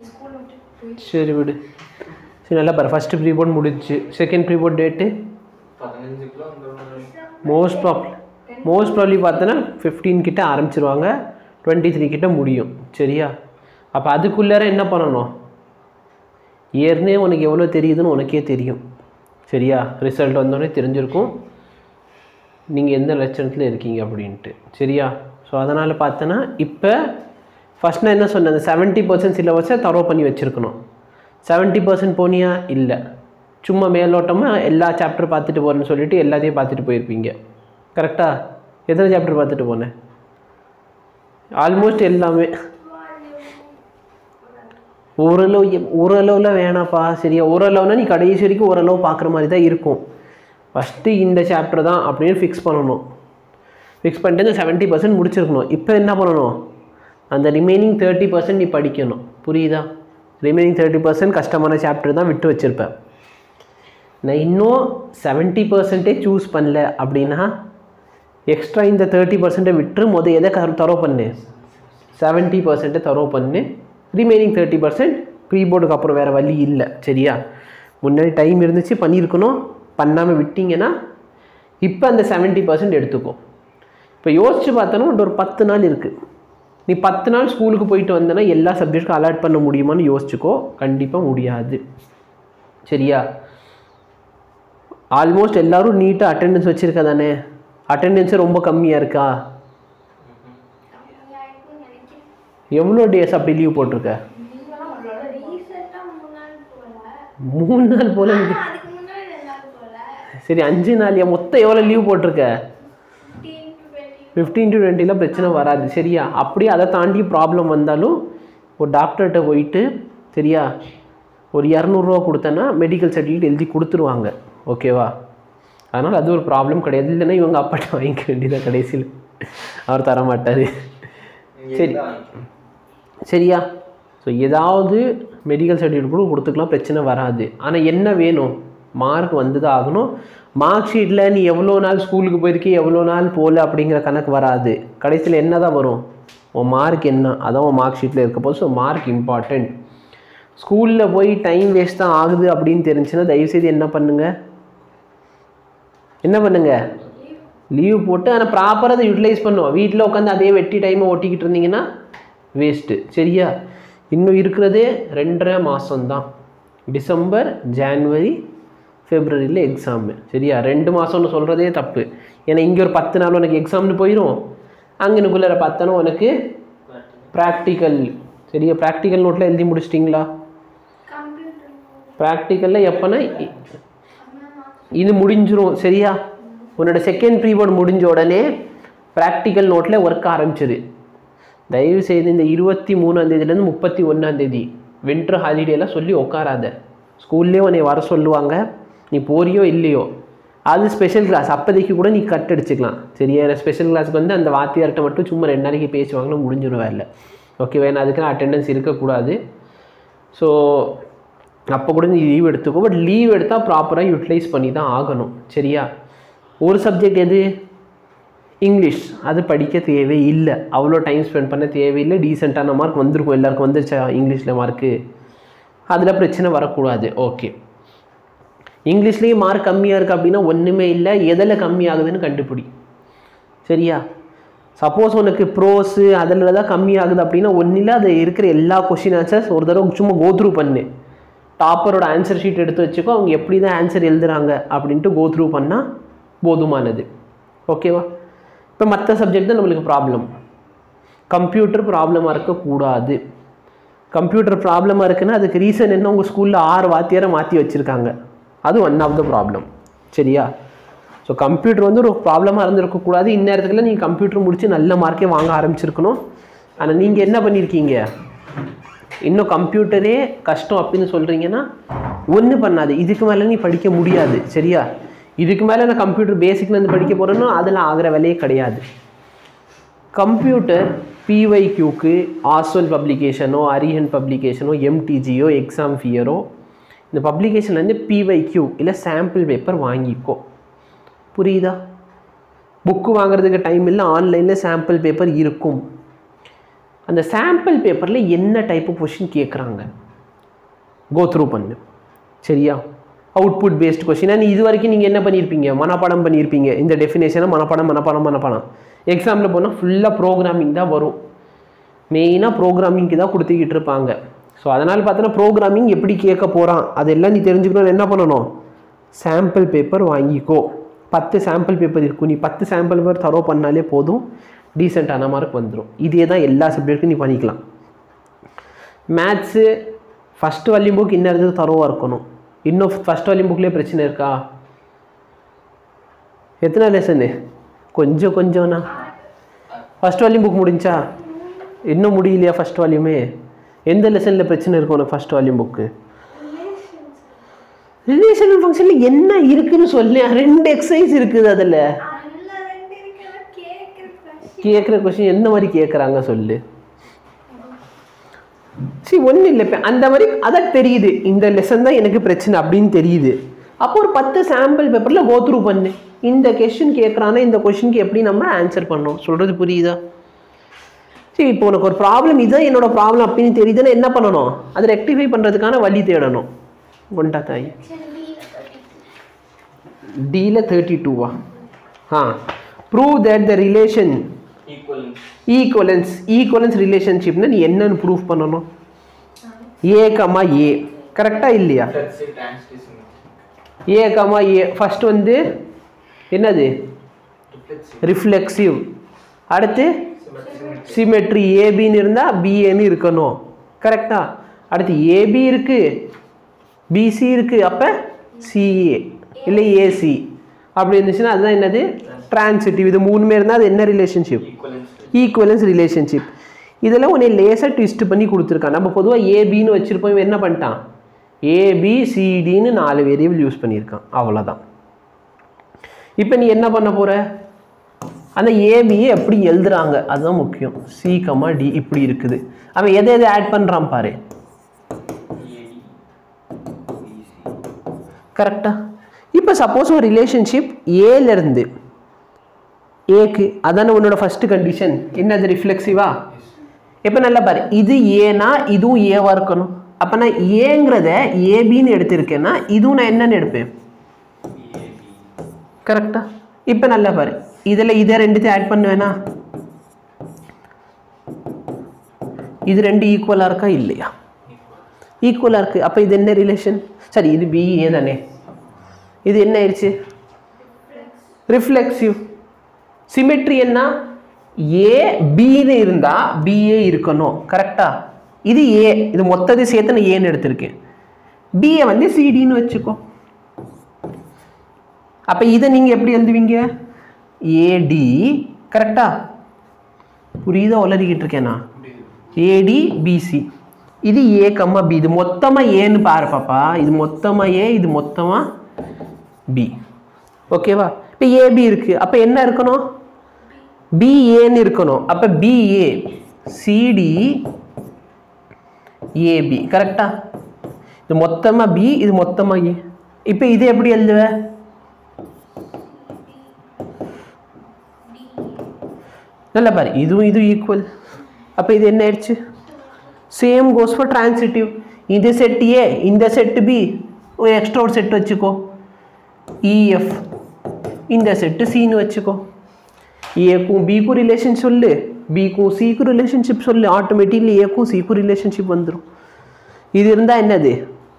School விட்டு போய் சரி விடு சரி நல்லா பாரு ஃபஸ்ட்டு ப்ரீ போர்ட் முடிஞ்சுச்சு செகண்ட் ப்ரீ போர்ட் டேட்டு பதினஞ்சுக்குள்ள வந்துடும் மோஸ்ட் ப்ராப்ளம் மோஸ்ட் ப்ராப்ளி பார்த்தோன்னா ஃபிஃப்டீன் கிட்ட ஆரம்பிச்சிருவாங்க டுவெண்ட்டி த்ரீ கிட்ட முடியும் சரியா அப்போ அதுக்குள்ளார என்ன பண்ணணும் ஏற்கனவே உனக்கு எவ்வளோ தெரியுதுன்னு உனக்கே தெரியும் சரியா ரிசல்ட் வந்தோடனே தெரிஞ்சிருக்கும் நீங்கள் எந்த லட்சணத்தில் இருக்கீங்க அப்படின்ட்டு சரியா ஸோ அதனால் பார்த்தோன்னா இப்போ ஃபஸ்ட் நான் என்ன சொன்னேன் அந்த செவன்ட்டி பர்சன்ட் சிலபஸை தரோ பண்ணி வச்சுருக்கணும் செவன்ட்டி பர்சன்ட் போனியா இல்லை சும்மா மேலோட்டமாக எல்லா சாப்டர் பார்த்துட்டு போகிறேன்னு சொல்லிட்டு எல்லாத்தையும் பார்த்துட்டு போயிருப்பீங்க கரெக்டாக எத்தனை சாப்டர் பார்த்துட்டு போனேன் ஆல்மோஸ்ட் எல்லாமே ஓரளவு எ- ஓரளவுல வேணாப்பா சரியா ஓரளவுனா நீ கடைசி வரைக்கும் ஓரளவு பார்க்குற மாதிரி தான் இருக்கும் ஃபஸ்ட்டு இந்த சாப்டர் தான் அப்படின்னு ஃபிக்ஸ் பண்ணணும் ஃபிக்ஸ் பண்ணிட்டு இந்த செவன்ட்டி பர்சன்ட் முடிச்சிருக்கணும் இப்போ என்ன பண்ணணும் அந்த ரிமைனிங் தேர்ட்டி பர்சன்ட் நீ படிக்கணும் புரியுதா ரிமைனிங் தேர்ட்டி பர்சன்ட் கஷ்டமான சாப்டர் தான் விட்டு வச்சுருப்பேன் நான் இன்னும் செவன்ட்டி பர்சன்டே சூஸ் பண்ணல அப்படின்னா எக்ஸ்ட்ரா இந்த தேர்ட்டி பர்சன்ட்டை விட்டு மொதல் எதை க தரோ பண்ணு செவன்ட்டி பர்சன்ட்டை தரோ பண்ணு ரிமைனிங் தேர்ட்டி பர்சன்ட் ப்ரீ போர்டுக்கு அப்புறம் வேறு வழி இல்லை சரியா முன்னாடி டைம் இருந்துச்சு பண்ணியிருக்கணும் பண்ணாமல் விட்டீங்கன்னா இப்போ அந்த செவன்ட்டி பர்சன்ட் எடுத்துக்கோ இப்போ யோசிச்சு பார்த்தோன்னா உன்கிட்ட ஒரு பத்து நாள் இருக்குது நீ பத்து நாள் ஸ்கூலுக்கு போயிட்டு வந்தேன்னா எல்லா சப்ஜெக்ட்டுக்கும் அலாட் பண்ண முடியுமான்னு யோசிச்சுக்கோ கண்டிப்பாக முடியாது சரியா ஆல்மோஸ்ட் எல்லாரும் நீட்டாக அட்டெண்டன்ஸ் வச்சுருக்க தானே அட்டெண்டன்ஸே ரொம்ப கம்மியாக இருக்கா எவ்வளோ டேஸ் அப்படி லீவ் போட்டிருக்க ரீசெண்டாக மூணு நாள் போகல மூணு நாள் போல இருக்கு. அதுக்கு முன்னாடி ரெண்டு நாள் போகல சரி அஞ்சு நாள் ஏன் மொத்தம் எவ்வளோ லீவ் போட்டிருக்க fifteen to twenty fifteen to டுவெண்ட்டிலாம் பிரச்சனை வராது சரியா அப்படியே அதை தாண்டி ப்ராப்ளம் வந்தாலும் ஒரு டாக்டர்கிட்ட போயிட்டு சரியா ஒரு இரநூறுவா கொடுத்தேன்னா மெடிக்கல் சர்டிஃபிகேட் எழுதி கொடுத்துருவாங்க ஓகேவா அதனால் அது ஒரு ப்ராப்ளம் கிடையாது இல்லைன்னா இவங்க அப்பாட்ட வாங்கிக்க வேண்டியதான் கடைசியில் அவர் தர மாட்டார் சரி சரியா ஸோ ஏதாவது மெடிக்கல் சர்டிஃபிகேட் கூட கொடுத்துக்கலாம் பிரச்சனை வராது ஆனால் என்ன வேணும் மார்க் வந்து தான் ஆகணும் மார்க் ஷீட்டில் நீ எவ்வளோ நாள் ஸ்கூலுக்கு போயிருக்கி எவ்வளோ நாள் போகல அப்படிங்கிற கணக்கு வராது கடைசியில் என்ன தான் வரும் உன் மார்க் என்ன அதான் உன் மார்க் ஷீட்டில் இருக்க போது ஸோ மார்க் இம்பார்ட்டண்ட் ஸ்கூலில் போய் டைம் வேஸ்ட் தான் ஆகுது அப்படின்னு தெரிஞ்சுன்னா தயவுசெய்து என்ன பண்ணுங்க என்ன பண்ணுங்க லீவ் போட்டு ஆனால் ப்ராப்பராக அதை யூட்டிலைஸ் பண்ணுவோம் வீட்டில் உட்காந்து அதே வெட்டி டைமை ஓட்டிக்கிட்டு இருந்தீங்கன்னா வேஸ்ட்டு சரியா இன்னும் இருக்கிறதே ரெண்டரை மாதம்தான் டிசம்பர் ஜான்வரி ஃபெப்ரவரியில் எக்ஸாமு சரியா ரெண்டு மாதம்னு சொல்கிறதே தப்பு ஏன்னா இங்கே ஒரு பத்து நாள் உனக்கு எக்ஸாம்னு போயிடும் அங்கனுக்குள்ளே பார்த்தோன்னா உனக்கு ப்ராக்டிக்கல் சரியா ப்ராக்டிக்கல் நோட்டில் எழுதி முடிச்சிட்டிங்களா கம்ப்யூட்டர் ப்ராக்டிக்கலில் எப்போனா இ- இது முடிஞ்சிரும் சரியா உன்னோட செகண்ட் ப்ரீபோர்ட் முடிஞ்ச உடனே ப்ராக்டிக்கல் நோட்டில் ஒர்க் ஆரம்பிச்சிரு தயவு செய்து இந்த இருபத்தி மூணாந்தேதியிலேருந்து முப்பத்தி ஒன்றாந்தேதி வின்டர் ஹாலிடேலாம் சொல்லி உட்காராத ஸ்கூல்லேயே உன்னை வர சொல்லுவாங்க நீ போறியோ இல்லையோ அது ஸ்பெஷல் கிளாஸ் அப்போதைக்கு கூட நீ கட் அடிச்சுக்கலாம் சரியா ஸ்பெஷல் கிளாஸ்க்கு வந்து அந்த வாத்தியார்கிட்ட மட்டும் சும்மா ரெண்டு நாளைக்கு பேசுவாங்கன்னா முடிஞ்சிடும் வேலை ஓகேவா ஏன்னா அதுக்கெல்லாம் அட்டெண்டன்ஸ் இருக்கக்கூடாது ஸோ அப்போ கூட நீ லீவ் எடுத்துக்கோ பட் லீவ் எடுத்தால் ப்ராப்பராக யூட்டிலைஸ் பண்ணி தான் ஆகணும் சரியா ஒரு சப்ஜெக்ட் எது இங்கிலீஷ் அது படிக்க தேவை இல்லை அவ்வளோ டைம் ஸ்பெண்ட் பண்ண தேவையில்லை டீசெண்டான மார்க் வந்திருக்கும் எல்லாருக்கும் வந்துருச்சா இங்கிலீஷில் மார்க்கு அதில் பிரச்சனை வரக்கூடாது ஓகே இங்கிலீஷ்லேயே மார்க் கம்மியாக இருக்குது அப்படின்னா ஒன்றுமே இல்லை எதில் கம்மியாகுதுன்னு கண்டுபிடி சரியா சப்போஸ் உனக்கு ப்ரோஸு அதில் தான் கம்மியாகுது அப்படின்னா ஒன்றில் அது இருக்கிற எல்லா கொஷின் ஆன்சர்ஸ் ஒரு தடவை சும்மா கோத்ரூ பண்ணு டாப்பரோட ஆன்சர் ஷீட் எடுத்து வச்சுக்கோ அவங்க எப்படி தான் ஆன்சர் எழுதுறாங்க அப்படின்ட்டு கோத்ரூ பண்ணால் போதுமானது ஓகேவா இப்போ மற்ற சப்ஜெக்ட் தான் நம்மளுக்கு ப்ராப்ளம் கம்ப்யூட்டர் ப்ராப்ளமாக இருக்கக்கூடாது கம்ப்யூட்டர் ப்ராப்ளமாக இருக்குன்னா அதுக்கு ரீசன் என்ன உங்கள் ஸ்கூலில் ஆறு வாத்தியாரை மாற்றி வச்சுருக்காங்க அது ஒன் ஆஃப் த ப்ராப்ளம் சரியா ஸோ கம்ப்யூட்டர் வந்து ஒரு ப்ராப்ளமாக இருந்திருக்கக்கூடாது இந்நேரத்துக்குள்ள நீங்கள் கம்ப்யூட்டர் முடித்து நல்ல மார்க்கே வாங்க ஆரம்பிச்சிருக்கணும் ஆனால் நீங்கள் என்ன பண்ணியிருக்கீங்க இன்னும் கம்ப்யூட்டரே கஷ்டம் அப்படின்னு சொல்கிறீங்கன்னா ஒன்றும் பண்ணாது இதுக்கு மேலே நீ படிக்க முடியாது சரியா இதுக்கு மேலே நான் கம்ப்யூட்டர் பேசிக்லேருந்து படிக்க போகிறேன்னா அதில் ஆகிற வேலையே கிடையாது கம்ப்யூட்டர் பிஒய்க்யூக்கு ஆஸ்வல் பப்ளிகேஷனோ அரிஹன் பப்ளிகேஷனோ எம்டிஜியோ எக்ஸாம் ஃபியரோ இந்த பப்ளிகேஷன்லேருந்து பிஒய்க்யூ இல்லை சாம்பிள் பேப்பர் வாங்கிக்கோ புரியுதா புக்கு வாங்குறதுக்கு டைம் இல்லை ஆன்லைனில் சாம்பிள் பேப்பர் இருக்கும் அந்த சாம்பிள் பேப்பரில் என்ன டைப் ஆஃப் கொஷின் கேட்குறாங்க கோ த்ரூ பண்ணு சரியா அவுட்புட் பேஸ்ட் கொஷின் நீ இது வரைக்கும் நீங்கள் என்ன பண்ணியிருப்பீங்க மனப்பாடம் பண்ணியிருப்பீங்க இந்த டெஃபினேஷனை மனப்பாடம் மனப்பாடம் மனப்பாடம் எக்ஸாமில் போனால் ஃபுல்லாக ப்ரோக்ராமிங் தான் வரும் மெயினாக ப்ரோக்ராமிங்க்கு தான் கொடுத்துக்கிட்டு இருப்பாங்க ஸோ அதனால் பார்த்தோன்னா ப்ரோக்ராமிங் எப்படி கேட்க போகிறான் அதெல்லாம் நீ தெரிஞ்சுக்கணும் என்ன பண்ணணும் சாம்பிள் பேப்பர் வாங்கிக்கோ பத்து சாம்பிள் பேப்பர் இருக்கும் நீ பத்து சாம்பிள் பேப்பர் தரோ பண்ணாலே போதும் டீசெண்டான மார்க் வந்துடும் இதே தான் எல்லா சப்ஜெக்ட்டுக்கும் நீ பண்ணிக்கலாம் மேத்ஸு ஃபஸ்ட் வால்யூம் புக் இன்னும் இருந்தது தரோவாக இருக்கணும் இன்னும் ஃபஸ்ட் வால்யூம் புக்லேயே பிரச்சனை இருக்கா எத்தனை லெசனு கொஞ்சம் கொஞ்சம்ண்ணா ஃபஸ்ட் வால்யூம் புக் முடிஞ்சா இன்னும் முடியலையா ஃபஸ்ட் வால்யூமே எந்த லெசனில் பிரச்சனை இருக்கும் உனக்கு ஃபஸ்ட் வால்யூம் புக்கு ரிலேஷன் ஃபங்க்ஷனில் என்ன இருக்குன்னு சொல்லு ரெண்டு எக்ஸசைஸ் இருக்குது அதில் அதுல ரெண்டு இருக்கிற கேட்குற question. கேட்குற கொஷின் எந்த மாதிரி கேட்குறாங்க சொல்லு சரி ஒன்றும் இல்லை இப்போ அந்த மாதிரி அதான் தெரியுது இந்த லெசன் தான் எனக்கு பிரச்சனை அப்படின்னு தெரியுது அப்போ ஒரு பத்து சாம்பிள் பேப்பரில் கோத்ரூ பண்ணு இந்த கொஷின் கேட்குறானா இந்த கொஷினுக்கு எப்படி நம்ம ஆன்சர் பண்ணோம் சொல்கிறது புரியுதா சரி இப்போ உனக்கு ஒரு ப்ராப்ளம் இதுதான் என்னோட ப்ராப்ளம் அப்படின்னு தெரியுதுன்னா என்ன பண்ணணும் அதை ரெக்டிஃபை பண்ணுறதுக்கான வழி தேடணும் கொண்டா தாய் சரி, B ல thirty. டியில் தேர்ட்டி டூவா ah prove that the relation equivalence equivalence equivalence ரிலேஷன்ஷிப்னா நீ என்னன்னு ப்ரூஃப் பண்ணணும் ஏ கமா ஏ கரெக்டாக இல்லையா flexi translation A comma A first வந்து என்னது ரிஃப்ளெக்ஸி ரிஃப்ளெக்சிவ் அடுத்து சிமெட்ரி ஏபின்னு இருந்தால் பிஏன்னு இருக்கணும் கரெக்டா அடுத்து ஏபி இருக்கு பிசி இருக்கு அப்போ சிஏ இல்லை ஏசி அப்படி இருந்துச்சுன்னா அதுதான் என்னது டிரான்சிட்டிவ் இது மூணுமே இருந்தால் அது என்ன ரிலேஷன்ஷிப் ஈக்குவலன்ஸ் ஈக்குவலன்ஸ் ரிலேஷன்ஷிப் இதெல்லாம் உன்னை லேசாக ட்விஸ்ட் பண்ணி கொடுத்துருக்கான் நம்ம பொதுவாக ஏபின்னு வச்சுருப்போம் இவன் என்ன பண்ணிட்டான் ஏபிசிடின்னு நாலு வேரியபிள் யூஸ் பண்ணியிருக்கான் அவ்வளோதான் இப்போ நீ என்ன பண்ண போகிற அந்த ஏபியை எப்படி எழுதுறாங்க அதுதான் முக்கியம் சி கமா டி இப்படி இருக்குது அவன் எதை எதை ஆட் பண்ணுறான் பாரு ஏடி பிசி கரெக்டாக இப்போ சப்போஸ் ஒரு ரிலேஷன்ஷிப் ஏலேருந்து ஏக்கு அதானே உன்னோட ஃபர்ஸ்ட் கண்டிஷன் என்னது ரிஃப்ளெக்சிவா இப்போ நல்லா பாரு இது ஏனா இதுவும் ஏவா இருக்கணும் அப்போ நான் ஏங்கிறத ஏபின்னு எடுத்திருக்கேன்னா இதுவும் நான் என்னன்னு எடுப்பேன் ஏபி கரெக்டா இப்போ நல்லா பாரு இதில் இதை ரெண்டுத்தையும் ஆட் பண்ணுவேனா இது ரெண்டு ஈக்குவலாக இருக்கா இல்லையா ஈக்குவலாக இருக்குது அப்போ இது என்ன ரிலேஷன் சரி இது பிஏ தானே இது என்ன ஆயிடுச்சு ரிஃப்ளெக்சிவ் சிமெட்ரி என்ன ஏ பின்னு இருந்தால் பிஏ இருக்கணும் கரெக்டா இது ஏ இது மொத்தத்தை சேர்த்து நான் ஏன்னு எடுத்திருக்கேன் பிஏ வந்து சிடின்னு வச்சுக்கோ அப்போ இதை நீங்கள் எப்படி எழுதுவீங்க ஏடி கரெக்டா புரியுதா உளறிக்கிட்டு இருக்கேன் நான் ஏடி பிசி இது ஏ கம்மா பி இது மொத்தமாக ஏன்னு பாரு பாப்பா இது மொத்தமாக ஏ இது மொத்தமாக பி ஓகேவா இப்போ ஏபி இருக்குது அப்போ என்ன இருக்கணும் பிஏன்னு இருக்கணும் அப்போ பிஏ சிடி ஏபி கரெக்டா இது மொத்தமாக பி இது மொத்தமாக ஏ இப்போ இது எப்படி எழுதுவ நல்லா பாரு இதுவும் இதுவும் ஈக்குவல் அப்போ இது என்ன ஆயிடுச்சு சேம் கோஸ் ஃபார் டிரான்சிட்டிவ் இது செட் ஏ இந்த செட் பி ஒரு எக்ஸ்ட்ரா ஒரு செட் வச்சுக்கோ இஎஃப் இந்த செட்டு சின்னு வச்சுக்கோ ஏக்கும் பிக்கும் ரிலேஷன் சொல்லு பிக்கும் சிக்கும் ரிலேஷன்ஷிப் சொல்லு ஆட்டோமேட்டிக்லி ஏக்கும் சிக்கும் ரிலேஷன்ஷிப் வந்துடும் இது இருந்தால் என்னது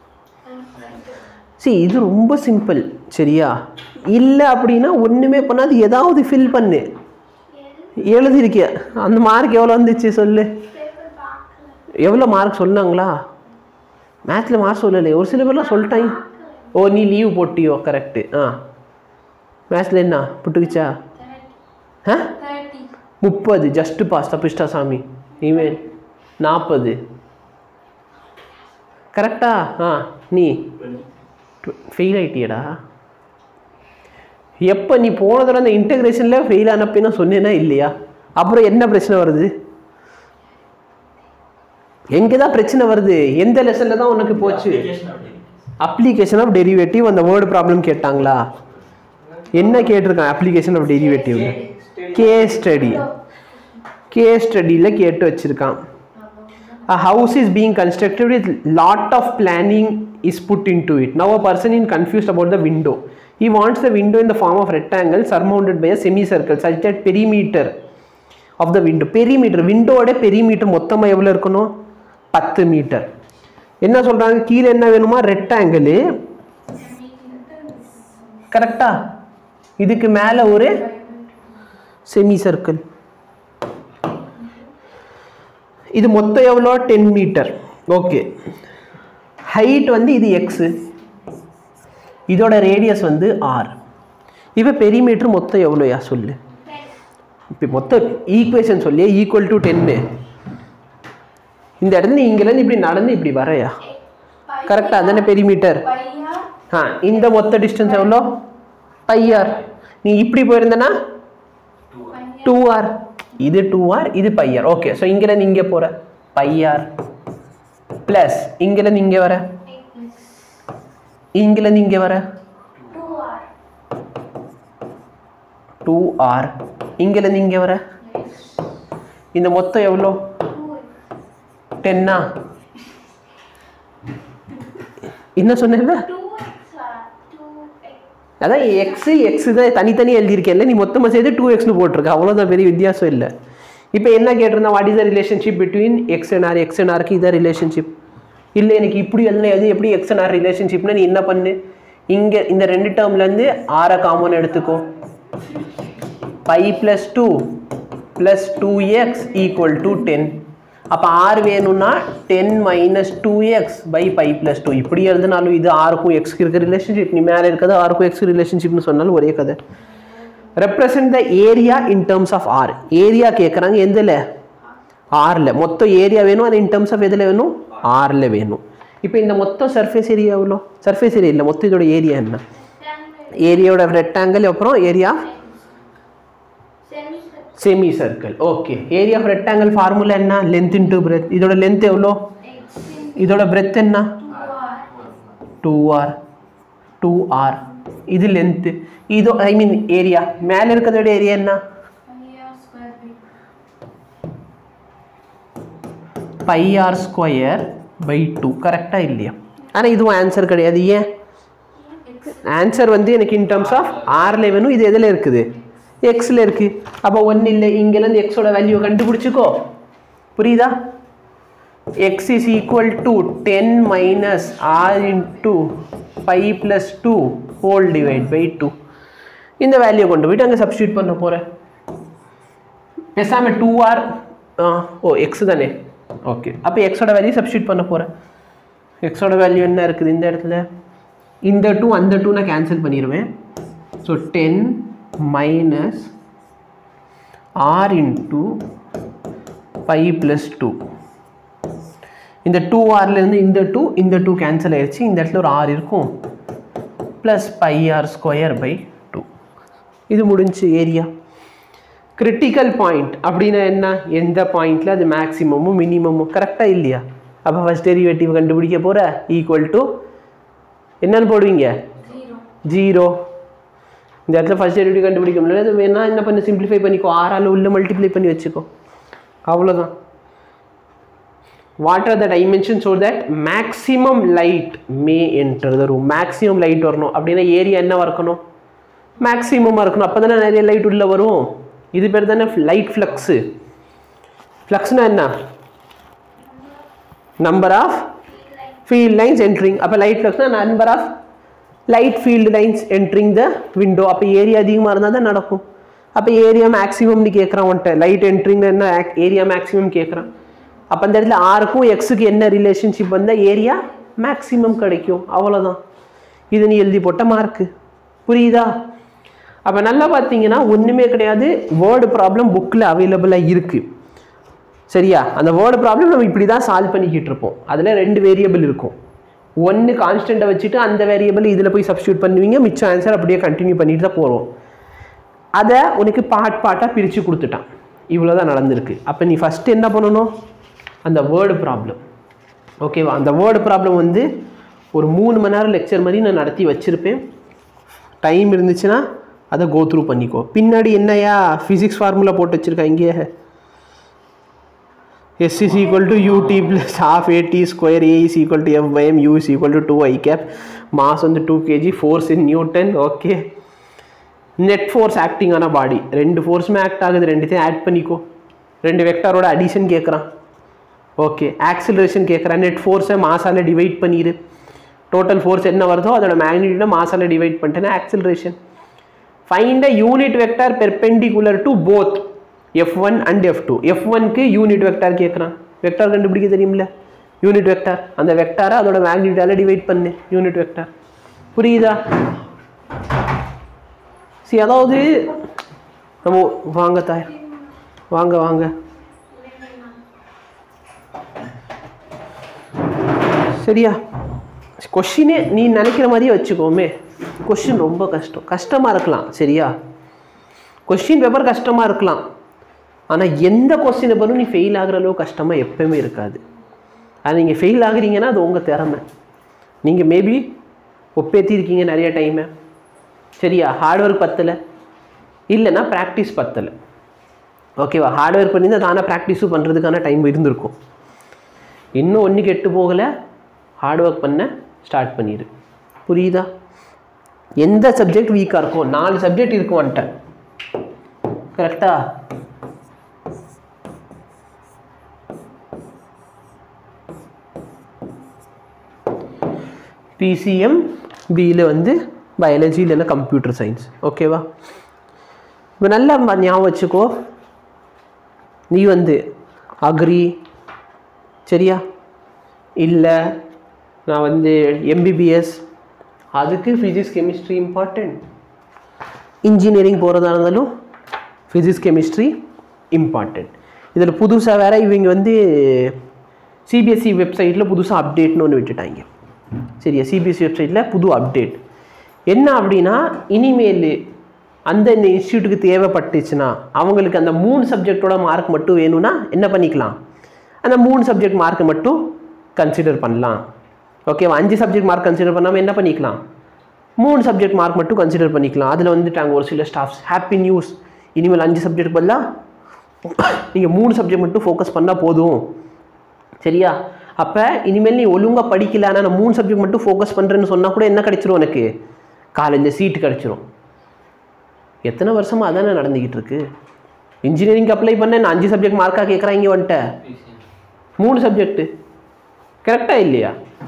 சரி இது ரொம்ப சிம்பிள் சரியா இல்லை அப்படின்னா ஒன்றுமே பண்ணாது ஏதாவது ஃபில் பண்ணு எழுதியிருக்கிய அந்த மார்க் எவ்வளோ வந்துச்சு சொல்லு பேப்பர் பார்க்கல எவ்வளோ மார்க் சொன்னாங்களா மேத்ஸில் மார்க் சொல்லலை ஒரு சில பேர்லாம் சொல்லிட்டாங்க ஓ நீ லீவ் போட்டியோ கரெக்டு ஆ மேத்ஸில் என்ன புட்டுக்குச்சா ஆ தேர்ட்டி முப்பது ஜஸ்ட் பாஸ் தப்பிச்சிட்டா சாமி இவன் நாற்பது கரெக்டா ஆ நீ ஃபெயில் ஆயிட்டியடா எப்போ நீ போன தடவை அந்த இன்டகிரேஷனில் ஃபெயில் ஆனப்போ நான் சொன்னேனா இல்லையா அப்புறம் என்ன பிரச்சனை வருது எங்கே தான் பிரச்சனை வருது எந்த லெசனில் தான் உனக்கு போச்சு அப்ளிகேஷன் ஆஃப் டெரிவேட்டிவ் அந்த வேர்டு ப்ராப்ளம் கேட்டாங்களா என்ன கேட்டிருக்கான் application of derivative case study case ஸ்டடியில் கேட்டு வச்சுருக்கான் A house is being constructed with lot of planning is put into it. Now a person is confused about the window. He wants the window in the form of rectangle surmounted by a semicircle such that perimeter of the window. Perimeter, விண்டோட perimeter மொத்தமாக எவ்வளோ இருக்கணும் பத்து metre என்ன சொல்கிறாங்க கீழே என்ன வேணுமா rectangle கரெக்டா இதுக்கு மேலே ஒரு செமி சர்க்கிள் இது மொத்தம் எவ்வளோ டென் மீட்டர் ஓகே ஹைட் வந்து இது எக்ஸு இதோட ரேடியஸ் வந்து ஆர் இப்போ பெரிமீட்டர் மொத்தம் எவ்வளோயா சொல்லு இப்போ மொத்தம் ஈக்குவேஷன் சொல்லி ஈக்குவல் டு டென்னு இந்த இடத்துல நீ இங்கேருந்து இப்படி நடந்து இப்படி வரையா கரெக்டாக அதானே பெரிமீட்டர் பையா ஆ இந்த மொத்த டிஸ்டன்ஸ் எவ்வளோ பையார் நீ இப்படி போயிருந்தனா டூ ஆர் இது டூ ஆர் இது பையார் ஓகே ஸோ இங்கேருந்து இங்கே போகிற பையார் ப்ளஸ் இங்கேருந்து இங்கே வர இங்கேருந்து இங்கே வர டூ ஆர் டூ ஆர் இங்கேருந்து இங்கே வர இந்த மொத்தம் எவ்வளோ டூ டென்னா என்ன சொன்னேன்ல டூ எக்ஸ் டூ எக்ஸ் அதான் எக்ஸு எக்ஸு தான் தனித்தனி எழுதியிருக்கேன்ல நீ மொத்தமாக சேர்த்து டூ எக்ஸ்னு போட்டிருக்க அவ்வளோதான் பெரிய வித்தியாசம் இல்லை இப்போ என்ன கேட்டிருந்தா what is the relationship between x and r x and ஆருக்கு இதான் ரிலேஷன்ஷிப் இல்லை எனக்கு இப்படி எழுதின எது எப்படி எக்ஸ் அண்ட் ஆர் ரிலேஷன்ஷிப்னா நீ என்ன பண்ணு இங்கே இந்த ரெண்டு டேர்ம்லேருந்து ஆரை காமன் எடுத்துக்கோ pi plus two plus two x equal to ten அப்போ ஆர் வேணும்னா ten minus two x pi pi plus two இப்படி எழுதினாலும் இது ஆருக்கும் எக்ஸ்க்கு இருக்க ரிலேஷன்ஷிப் நீ மேலே இருக்கிறது ஆருக்கும் எக்ஸ் ரிலேஷன்ஷிப்னு சொன்னாலும் ஒரே கதை represent the area in terms of r area கேட்குறாங்க எதில் ஆரில் மொத்தம் ஏரியா வேணும் அது இன் டேர்ம்ஸ் ஆஃப் எதில் வேணும் ஆரில் வேணும் இப்போ இந்த மொத்தம் சர்ஃபேஸ் ஏரியா எவ்வளோ சர்ஃபேஸ் ஏரியா இல்லை மொத்தம் இதோட ஏரியா என்ன ஏரியாவோட ரெக்டாங்கிள் அப்புறம் area semi semi circle okay area of rectangle formula என்ன லென்த் இன்டூ பிரெத் இதோட லென்த் எவ்வளோ எக்ஸ் இதோட பிரெத் என்ன two r two r two r இது லென்த்து இது ஐ மீன் ஏரியா மேலே இருக்கிறதோட ஏரியா என்ன பையா square feet pi r square by two கரெக்டாக இல்லையா ஆனால் இதுவும் ஆன்சர் கிடையாது ஏன் ஆன்சர் வந்து எனக்கு இன் டர்ம்ஸ் ஆஃப் ஆரில் வேணும் இது எதில் இருக்குது எக்ஸில் இருக்குது அப்போ ஒன்றும் இல்லை இங்கேருந்து எக்ஸோட வேல்யூ கண்டுபிடிச்சிக்கோ புரியுதா x is equal to ten minus r into pi plus two whole divide by two இந்த வேல்யூ கொண்டு போயிட்டு அங்கே சப்ஸ்டியூட் பண்ண போகிறேன் பேசாமல் டூ ஆர் ஓ எக்ஸ் தானே ஓகே அப்போ எக்ஸோட வேல்யூ சப்ஸ்டியூட் பண்ண போகிறேன் எக்ஸோட வேல்யூ என்ன இருக்குது இந்த இடத்துல இந்த டூ அந்த டூ நான் கேன்சல் பண்ணிடுவேன் so ten minus r into pi plus two இந்த டூ ஆர்லேருந்து இந்த டூ இந்த டூ கேன்சல் ஆயிடுச்சு இந்த இடத்துல ஒரு ஆர் இருக்கும் plus pi r square by two இது முடிஞ்சு ஏரியா கிரிட்டிக்கல் பாயிண்ட் அப்படின்னா என்ன எந்த பாயிண்டில் அது மேக்ஸிமமும் மினிமமும் கரெக்டாக இல்லையா அப்போ ஃபஸ்ட் டெரிவேட்டிவ் கண்டுபிடிக்க போகிற ஈக்குவல் டு என்னன்னு போடுவீங்க ஜீரோ ஜீரோ இந்த இடத்துல ஃபஸ்ட் டெரிவேட்டிவ் கண்டுபிடிக்க முடியல அது வேணா என்ன பண்ணு சிம்பிளிஃபை பண்ணிக்கோ ஆறால் உள்ள மல்டிப்ளை பண்ணி வச்சுக்கோ அவ்வளோதான் what are the dimension so that maximum light may enter the room maximum light வரணும் அப்படின்னா ஏரியா என்னவா இருக்கணும் மேக்ஸிமமாக இருக்கணும் அப்போ தானே நிறைய லைட் உள்ளே வரும் இது பேர் தானே லைட் ஃப்ளக்ஸு ஃப்ளக்ஸ்னா என்ன number of field lines entering அப்போ லைட் ஃப்ளக்ஸ்னா number of light field lines entering the window அப்போ ஏரியா அதிகமாக இருந்தால் தான் நடக்கும் அப்போ ஏரியா மேக்ஸிமம்னு கேட்குறான் உன்ட்ட லைட் என்ட்ரிங் என்ன ஏரியா மேக்ஸிமம் கேட்குறான் அப்போ அந்த இடத்துல ஆருக்கும் எக்ஸுக்கு என்ன ரிலேஷன்ஷிப் வந்தால் ஏரியா மேக்ஸிமம் கிடைக்கும் அவ்வளோதான் இது நீ எழுதி போட்ட மார்க்கு புரியுதா அப்போ நல்லா பார்த்தீங்கன்னா ஒன்றுமே கிடையாது வேர்டு ப்ராப்ளம் புக்கில் அவைலபிளாக இருக்குது சரியா அந்த வேர்டு ப்ராப்ளம் நம்ம இப்படி தான் சால்வ் பண்ணிக்கிட்டு இருப்போம் அதில் ரெண்டு வேரியபிள் இருக்கும் ஒன்று கான்ஸ்டண்ட்டை வச்சுட்டு அந்த வேரியபிள் இதில் போய் சப்ஸ்டியூட் பண்ணுவீங்க மிச்சம் ஆன்சர் அப்படியே கண்டினியூ பண்ணிட்டு தான் போகிறோம் அதை உனக்கு பார்ட் பார்ட்டாக பிரித்து கொடுத்துட்டான் இவ்வளோ தான் நடந்திருக்கு அப்போ நீ ஃபஸ்ட்டு என்ன பண்ணணும் அந்த வேர்டு ப்ராப்ளம் ஓகேவா அந்த வேர்டு ப்ராப்ளம் வந்து ஒரு மூணு மணி நேரம் லெக்சர் மாதிரி நான் நடத்தி வச்சுருப்பேன் டைம் இருந்துச்சுன்னா அதை கோ த்ரூ பண்ணிக்கோ பின்னாடி என்னையா ஃபிசிக்ஸ் ஃபார்முலா போட்டு வச்சுருக்கா இங்கே S is equal to ut plus half at square a is equal to f by m u is equal to 2 i cap mass வந்து 2 kg force in newton okay net force acting on body ரெண்டு ஃபோர்ஸுமே act ஆகுது ரெண்டுத்தையும் add பண்ணிக்கோ ரெண்டு வெக்டாரோட addition கேட்குறான் okay acceleration கேட்குறான் net ஃபோர்ஸை மாசால டிவைட் பண்ணிடு டோட்டல் ஃபோர்ஸ் என்ன வருதோ அதோட மேக்னிடியூட மாசால டிவைட் பண்ணிட்டேன்னா acceleration find a unit vector perpendicular to both F one and F two F ஒன்க்கு யூனிட் வெக்டார் கேட்குறான் வெக்டார் கண்டுபிடிக்க தெரியுமில்ல யூனிட் வெக்டார் அந்த வெக்டாரை அதோட மேக்னிடியூடால டிவைட் பண்ணு யூனிட் வெக்டார் புரியுதா சரி அதாவது நம்ம வாங்க தாய் வாங்க வாங்க சரியா கொஷினே நீ நினைக்கிற மாதிரியே வச்சுக்கோமே கொஷின் ரொம்ப கஷ்டம் கஷ்டமாக இருக்கலாம் சரியா கொஷின் பேப்பர் கஷ்டமாக இருக்கலாம் ஆனால் எந்த கொஸ்டின் பேப்பரும் நீ ஃபெயில் ஆகிற அளவு கஷ்டமாக எப்பயுமே இருக்காது அது நீங்கள் ஃபெயில் ஆகுறீங்கன்னா அது உங்கள் திறமை நீங்கள் மேபி ஒப்பேற்றிருக்கீங்க நிறைய டைமை சரியா ஹார்ட் ஒர்க் பத்தலை இல்லைன்னா ப்ராக்டிஸ் பத்தலை ஓகேவா ஹார்ட் ஒர்க் பண்ணி தானே ப்ராக்டிஸும் பண்ணுறதுக்கான டைம் இருந்திருக்கும் இன்னும் ஒன்று கெட்டு போகலை ஹார்ட் ஒர்க் பண்ண ஸ்டார்ட் பண்ணிடு புரியுதா எந்த சப்ஜெக்ட் வீக்காக இருக்கும் நாலு சப்ஜெக்ட் இருக்கும் வந்துட்டேன் கரெக்டா பிசிஎம் பியில் வந்து பயாலஜி இல்லைன்னா கம்ப்யூட்டர் சயின்ஸ் ஓகேவா இப்போ நல்லா ம- ஞாபகம் வச்சுக்கோ நீ வந்து அக்ரி சரியா இல்லை நான் வந்து எம்பிபிஎஸ் அதுக்கு ஃபிசிக்ஸ் கெமிஸ்ட்ரி இம்பார்ட்டண்ட் இன்ஜினியரிங் போகிறதா இருந்தாலும் ஃபிசிக்ஸ் கெமிஸ்ட்ரி இம்பார்ட்டண்ட் இதில் புதுசாக வேற இவங்க வந்து சிபிஎஸ்சி வெப்சைட்டில் புதுசாக அப்டேட்னு ஒன்று விட்டுட்டாங்க சரியா சிபிஎஸ்சி வெப்சைட்டில் புது அப்டேட் என்ன அப்படின்னா இனிமேல் அந்த இந்த இன்ஸ்டியூட்டுக்கு தேவைப்பட்டுச்சுன்னா அவங்களுக்கு அந்த மூணு சப்ஜெக்டோட மார்க் மட்டும் வேணும்னா என்ன பண்ணிக்கலாம் அந்த மூணு சப்ஜெக்ட் மார்க்கை மட்டும் கன்சிடர் பண்ணலாம் ஓகேவா அஞ்சு சப்ஜெக்ட் மார்க் கன்சிடர் பண்ணாமல் என்ன பண்ணிக்கலாம் மூணு சப்ஜெக்ட் மார்க் மட்டும் கன்சிடர் பண்ணிக்கலாம் அதில் வந்துட்டாங்க ஒரு சில ஸ்டாஃப்ஸ் ஹாப்பி நியூஸ் இனிமேல் அஞ்சு சப்ஜெக்ட் பதிலாக நீங்கள் மூணு சப்ஜெக்ட் மட்டும் ஃபோக்கஸ் பண்ணால் போதும் சரியா அப்போ இனிமேல் நீ ஒழுங்காக படிக்கல ஆனால் நான் மூணு சப்ஜெக்ட் மட்டும் ஃபோக்கஸ் பண்ணுறேன்னு சொன்னால் கூட என்ன கிடைச்சிரும் உனக்கு காலேஜில் சீட்டு கிடைச்சிரும் எத்தனை வருஷமாக அதானே நடந்துக்கிட்டு இருக்கு இன்ஜினியரிங் அப்ளை பண்ண நான் அஞ்சு சப்ஜெக்ட் மார்க்காக கேட்குறாங்க வந்துட்ட மூணு சப்ஜெக்ட்டு கரெக்டாக இல்லையா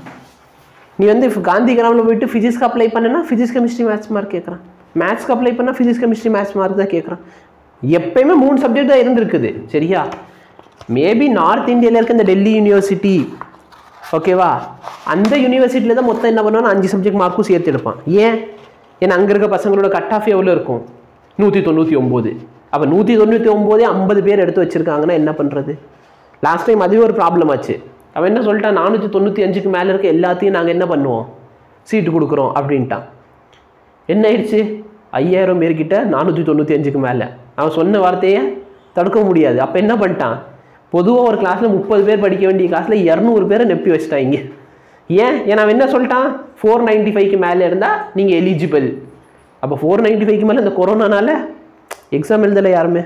நீ வந்து if காந்தி கிராமில் போயிட்டு ஃபிசிக்ஸ்க்கு அப்ளை பண்ணனா ஃபிசிக்ஸ் கெமிஸ்ட்ரி மேத்ஸ் மார்க் கேட்குறான் மேத்ஸ்க்கு அப்ளை பண்ணால் ஃபிசிக்ஸ் கெமிஸ்ட்ரி மேத்ஸ் மார்க் தான் கேட்குறான் எப்பயுமே மூணு சப்ஜெக்ட் தான் இருந்திருக்குது சரியா மேபி நார்த் இந்தியாவில் இருக்க இந்த டெல்லி யூனிவர்சிட்டி ஓகேவா அந்த யூனிவர்சிட்டியில் தான் மொத்தம் என்ன பண்ணுவானா அஞ்சு சப்ஜெக்ட் மார்க்கும் சேர்த்து எடுப்பான் ஏன் ஏன்னா அங்கே இருக்க பசங்களோட கட் ஆஃப் எவ்வளோ இருக்கும் நூற்றி தொண்ணூற்றி ஒம்பது அப்போ நூற்றி தொண்ணூற்றி ஒம்போதே ஐம்பது பேர் எடுத்து வச்சுருக்காங்கன்னா என்ன பண்ணுறது லாஸ்ட் டைம் அதுவே ஒரு ப்ராப்ளம் ஆச்சு அவன் என்ன சொல்லிட்டான் நானூற்றி தொண்ணூற்றி அஞ்சுக்கு மேலே இருக்க எல்லாத்தையும் நாங்கள் என்ன பண்ணுவோம் சீட்டு கொடுக்குறோம் அப்படின்ட்டான் என்ன ஆயிடுச்சு ஐயாயிரம் பேர்கிட்ட நானூற்றி தொண்ணூற்றி அஞ்சுக்கு மேலே அவன் சொன்ன வார்த்தையை தடுக்க முடியாது அப்போ என்ன பண்ணிட்டான் பொதுவாக ஒரு கிளாஸில் முப்பது பேர் படிக்க வேண்டிய கிளாஸில் இரநூறு பேரை நெப்பி வச்சிட்டாங்க ஏன் ஏன்னா அவன் என்ன சொல்லிட்டான் ஃபோர் நைன்ட்டி ஃபைவ்க்கு மேலே இருந்தால் நீங்கள் எலிஜிபிள் அப்போ ஃபோர் நைன்ட்டி ஃபைவ்க்கு மேலே இந்த கொரோனானால எக்ஸாம் எழுதலை யாருமே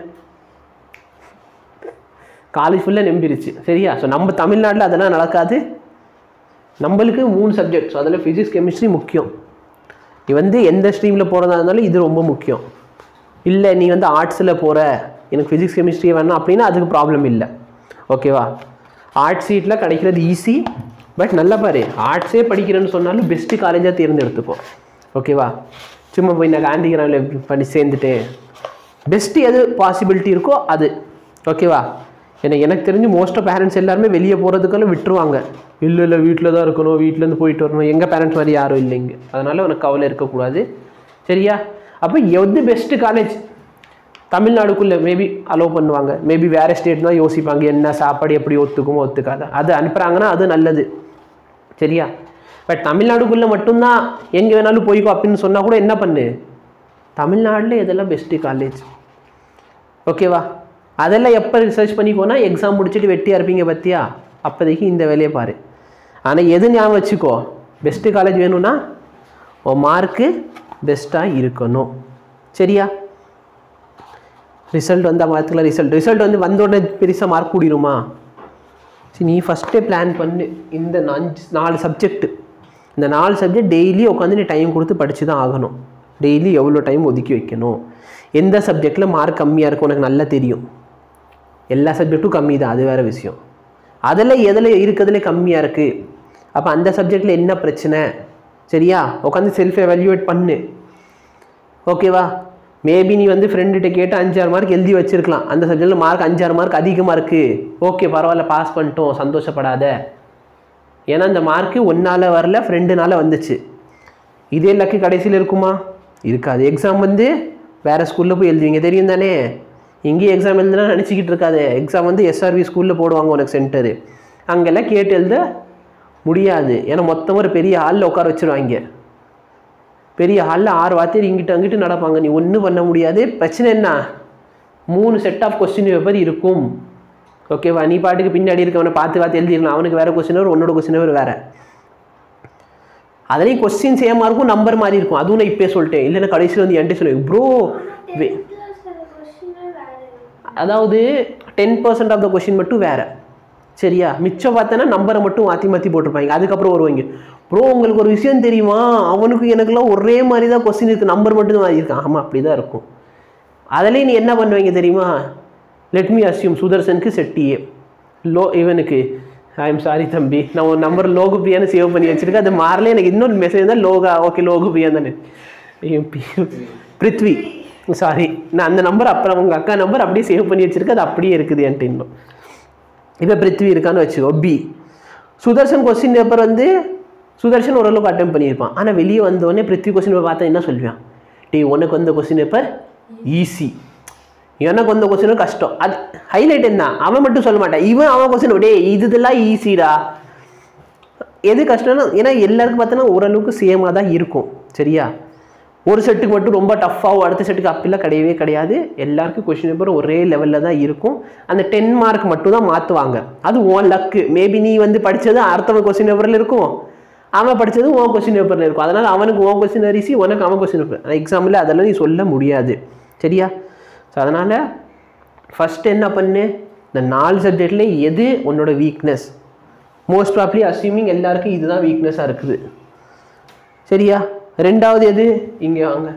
காலேஜ் ஃபுல்லாக நம்பிருச்சு சரியா ஸோ நம்ம தமிழ்நாட்டில் அதெல்லாம் நடக்காது நம்மளுக்கு மூணு சப்ஜெக்ட் ஸோ அதில் ஃபிசிக்ஸ் கெமிஸ்ட்ரி முக்கியம் நீ வந்து எந்த ஸ்ட்ரீமில் போகிறதா இருந்தாலும் இது ரொம்ப முக்கியம் இல்லை நீ வந்து ஆர்ட்ஸில் போகிற எனக்கு ஃபிசிக்ஸ் கெமிஸ்ட்ரி வேணும் அப்படின்னா அதுக்கு ப்ராப்ளம் இல்லை ஓகேவா ஆர்ட்ஸ் சீட்டில் கிடைக்கிறது ஈஸி பட் நல்லா பாரு ஆர்ட்ஸே படிக்கிறேன்னு சொன்னாலும் பெஸ்ட்டு காலேஜாக தேர்ந்தெடுத்துக்கோ ஓகேவா சும்மா போய் நான் காந்தி கிராமில் பண்ணி சேர்ந்துட்டேன் பெஸ்ட்டு எது பாசிபிலிட்டி இருக்கோ அது ஓகேவா ஏன்னா எனக்கு தெரிஞ்சு மோஸ்ட் ஆஃப் பேரண்ட்ஸ் எல்லாருமே வெளியே போகிறதுக்கெல்லாம் விட்டுருவாங்க இல்லை இல்லை வீட்டில் தான் இருக்கணும் வீட்டிலேருந்து போயிட்டு வரணும் எங்கள் பேரண்ட்ஸ் மாதிரி யாரும் இல்லைங்க அதனால் உனக்கு கவலை இருக்கக்கூடாது சரியா அப்போ எது பெஸ்ட்டு காலேஜ் தமிழ்நாடுக்குள்ளே மேபி அலோவ் பண்ணுவாங்க மேபி வேறு ஸ்டேட் தான் யோசிப்பாங்க என்ன சாப்பாடு எப்படி ஒத்துக்குமோ ஒத்துக்காத அது அனுப்புகிறாங்கன்னா அது நல்லது சரியா பட் தமிழ்நாடுக்குள்ளே மட்டும்தான் எங்கே வேணாலும் போய்க்கோ அப்படின்னு சொன்னால் கூட என்ன பண்ணு தமிழ்நாட்டில் இதெல்லாம் பெஸ்ட்டு காலேஜ் ஓகேவா அதெல்லாம் எப்போ ரிசர்ச் பண்ணிக்கோனா எக்ஸாம் முடிச்சுட்டு வெட்டியாக இருப்பீங்க பத்தியா அப்போதைக்கு இந்த வேலையை பாரு ஆனால் எது ஞாபகம் வச்சுக்கோ பெஸ்ட்டு காலேஜ் வேணும்னா உன் மார்க்கு பெஸ்ட்டாக இருக்கணும் சரியா ரிசல்ட் வந்தால் பார்த்துக்கலாம் ரிசல்ட் ரிசல்ட் வந்து வந்த உடனே பெருசாக மார்க் கூடிருமா சரி நீ ஃபஸ்ட்டே பிளான் பண்ணு இந்த அஞ்சு நாலு சப்ஜெக்ட் இந்த நாலு சப்ஜெக்ட் டெய்லி உட்காந்து நீ டைம் கொடுத்து படித்து தான் ஆகணும் டெய்லி எவ்வளோ டைம் ஒதுக்கி வைக்கணும் எந்த சப்ஜெக்டில் மார்க் கம்மியாக இருக்கும் உனக்கு நல்லா தெரியும் எல்லா சப்ஜெக்ட்டும் கம்மி தான் அது வேறு விஷயம் அதில் எதில் இருக்கிறதுல கம்மியாக இருக்குது அப்போ அந்த சப்ஜெக்டில் என்ன பிரச்சனை சரியா உட்காந்து செல்ஃப் எவால்யூவேட் பண்ணு ஓகேவா மேபி நீ வந்து ஃப்ரெண்டுகிட்ட கேட்டு அஞ்சாறு மார்க் எழுதி வச்சிருக்கலாம் அந்த சப்ஜெக்டில் மார்க் அஞ்சாறு மார்க் அதிகமாக இருக்குது ஓகே பரவாயில்ல பாஸ் பண்ணிட்டோம் சந்தோஷப்படாத ஏன்னா அந்த மார்க்கு ஒன்றால் வரல ஃப்ரெண்டுனால வந்துச்சு இதே லக்கு கடைசியில் இருக்குமா இருக்காது எக்ஸாம் வந்து வேறு ஸ்கூலில் போய் எழுதுவீங்க தெரியும் தானே இங்கேயும் எக்ஸாம் எழுதுனா நினச்சிக்கிட்டு இருக்காது எக்ஸாம் வந்து எஸ்ஆர்வி ஸ்கூலில் போடுவாங்க உனக்கு சென்டரு அங்கெல்லாம் கேட்டு எழுத முடியாது ஏன்னா மொத்தமாக ஒரு பெரிய ஹாலில் உட்கார வச்சுருவாங்க பெரிய ஹாலில் ஆறு வார்த்தை இங்கிட்டு அங்கிட்டு நடப்பாங்க நீ ஒன்றும் பண்ண முடியாது பிரச்சனை என்ன மூணு செட் ஆஃப் கொஸ்டின் பேப்பர் இருக்கும் ஓகேவா நீ பாட்டுக்கு பின்னாடி இருக்கவனை பார்த்து பார்த்து எழுதிடலாம் அவனுக்கு வேறு கொஸ்டின் வரும் உன்னோட கொஸ்டின் வரும் வேறு அதுலேயும் கொஸ்டின் சேமாக இருக்கும் நம்பர் மாதிரி இருக்கும் அதுவும் நான் இப்போயே சொல்லிட்டேன் இல்லைன்னா கடைசியில் வந்து என்கிட்ட சொல்லுவேன் ப்ரோ அதாவது ten percent of the question மட்டும் வேறு சரியா மிச்சம் பார்த்தோன்னா நம்பரை மட்டும் மாற்றி மாற்றி போட்டிருப்பாங்க அதுக்கப்புறம் வருவாங்க ப்ரோ உங்களுக்கு ஒரு விஷயம் தெரியுமா அவனுக்கு எனக்குலாம் ஒரே மாதிரி தான் கொஸ்டின் இருக்குது நம்பர் மட்டும் தான் மாறி இருக்கான் ஆமாம் அப்படி தான் இருக்கும் அதுலேயும் நீ என்ன பண்ணுவீங்க தெரியுமா லெட் மீ அஸ்யூம் சுதர்சனுக்கு செட்டியே லோ இவனுக்கு ஐ எம் சாரி தம்பி நான் ஒரு நம்பர் லோகு பிரியான்னு சேவ் பண்ணி வச்சிருக்கேன் அது மாறல எனக்கு இன்னொரு மெசேஜ் தான் லோகா ஓகே லோகு பிரியா தானே ஐயோ, பி- பிருத்வி சாரி நான் அந்த நம்பர் அப்புறம் உங்கள் அக்கா நம்பர் அப்படியே சேவ் பண்ணி வச்சிருக்கேன் அது அப்படியே இருக்குது என்கிட்ட இன்னும் இப்போ பிருத்வி இருக்கான்னு வச்சுக்கோ பி சுதர்ஷன் கொஸ்டின் பேப்பர் வந்து சுதர்ஷன் ஓரளவுக்கு அட்டம் பண்ணியிருப்பான் ஆனால் வெளியே வந்தோடனே பிருத்வி கொஸ்டின் பேப்பர் பார்த்தா என்ன சொல்லுவான் டேய் உனக்கு வந்த கொஸ்டின் பேப்பர் ஈஸி எனக்கு வந்த கொஸ்டின் கஷ்டம் அது ஹைலைட் என்ன அவன் மட்டும் சொல்ல மாட்டான் இவன் அவன் கொஸ்டின் டேய் இதுதெல்லாம் ஈஸிடா எது கஷ்டம்னா ஏன்னா எல்லாருக்கும் பார்த்தோன்னா ஓரளவுக்கு சேமாக தான் இருக்கும் சரியா ஒரு செட்டுக்கு மட்டும் ரொம்ப டஃப்பாகவும் அடுத்த செட்டுக்கு அப்படிலாம் கிடையவே கிடையாது எல்லாருக்கும் கொஷின் பேப்பர் ஒரே லெவலில் தான் இருக்கும் அந்த டென் மார்க் மட்டும் தான் மாற்றுவாங்க அது உன் லக்கு மேபி நீ வந்து படித்தது அடுத்தவன் கொஸ்டின் பேப்பரில் இருக்கும் அவன் படித்தது உன் கொஸ்டின் பேப்பரில் இருக்கும் அதனால் அவனுக்கு உன் கொஸ்டின் அரிசி உனக்கு அவன் கொஸ்டின் பேப்பர் எக்ஸாமில் அதெல்லாம் நீ சொல்ல முடியாது சரியா ஸோ அதனால் ஃபஸ்ட் என்ன பண்ணு இந்த நாலு சப்ஜெக்டில் எது உன்னோட வீக்னஸ் மோஸ்ட் ப்ராப்ளி அஸ்யூமிங் எல்லாருக்கும் இதுதான் வீக்னஸாக இருக்குது சரியா ரெண்டாவது எது இங்கே வாங்க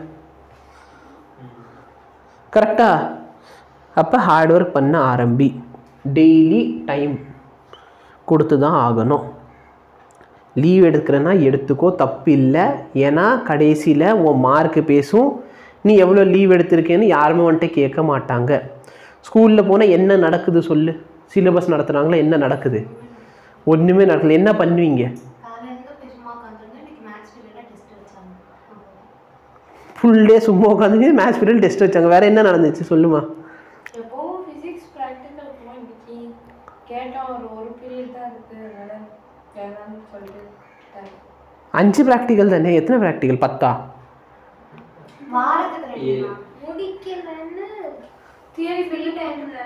கரெக்டா அப்போ ஹார்ட் ஒர்க் பண்ண ஆரம்பி டெய்லி டைம் கொடுத்து தான் ஆகணும் லீவ் எடுக்கிறேன்னா எடுத்துக்கோ தப்பு இல்லை ஏன்னா கடைசியில் உன் மார்க்கு பேசும் நீ எவ்வளோ லீவ் எடுத்திருக்கேன்னு யாருமே வந்துட்டு கேட்க மாட்டாங்க ஸ்கூலில் போனால் என்ன நடக்குது சொல்லு சிலபஸ் நடத்துகிறாங்களா என்ன நடக்குது ஒன்றுமே நடக்கல என்ன பண்ணுவீங்க காலையில போய் சும்மா உட்காந்துருந்தேன் இன்னைக்கு மேத்ஸ் பீரியட்ல டெஸ்ட் வச்சாங்க ஃபுல் டே சும்மா உட்காந்து மேத்ஸ் பீரியட் டெஸ்ட் வச்சாங்க வேறு என்ன நடந்துச்சு சொல்லுமா எப்பவும் ஃபிசிக்ஸ் ப்ராக்டிக்கல் போய் இன்னைக்கு கேட்டோம் ஒரு ஒரு பீரியட் தான் இருக்கு அதனால வேணாம்னு சொல்லிட்டு விட்டாங்க. அஞ்சு ப்ராக்டிக்கல் தானே எத்தனை ப்ராக்டிக்கல் பத்தா வாரத்துக்கு ரெண்டு ஏழு. நாள் முடிக்கலன்னு தியரி பீரியட் டைம்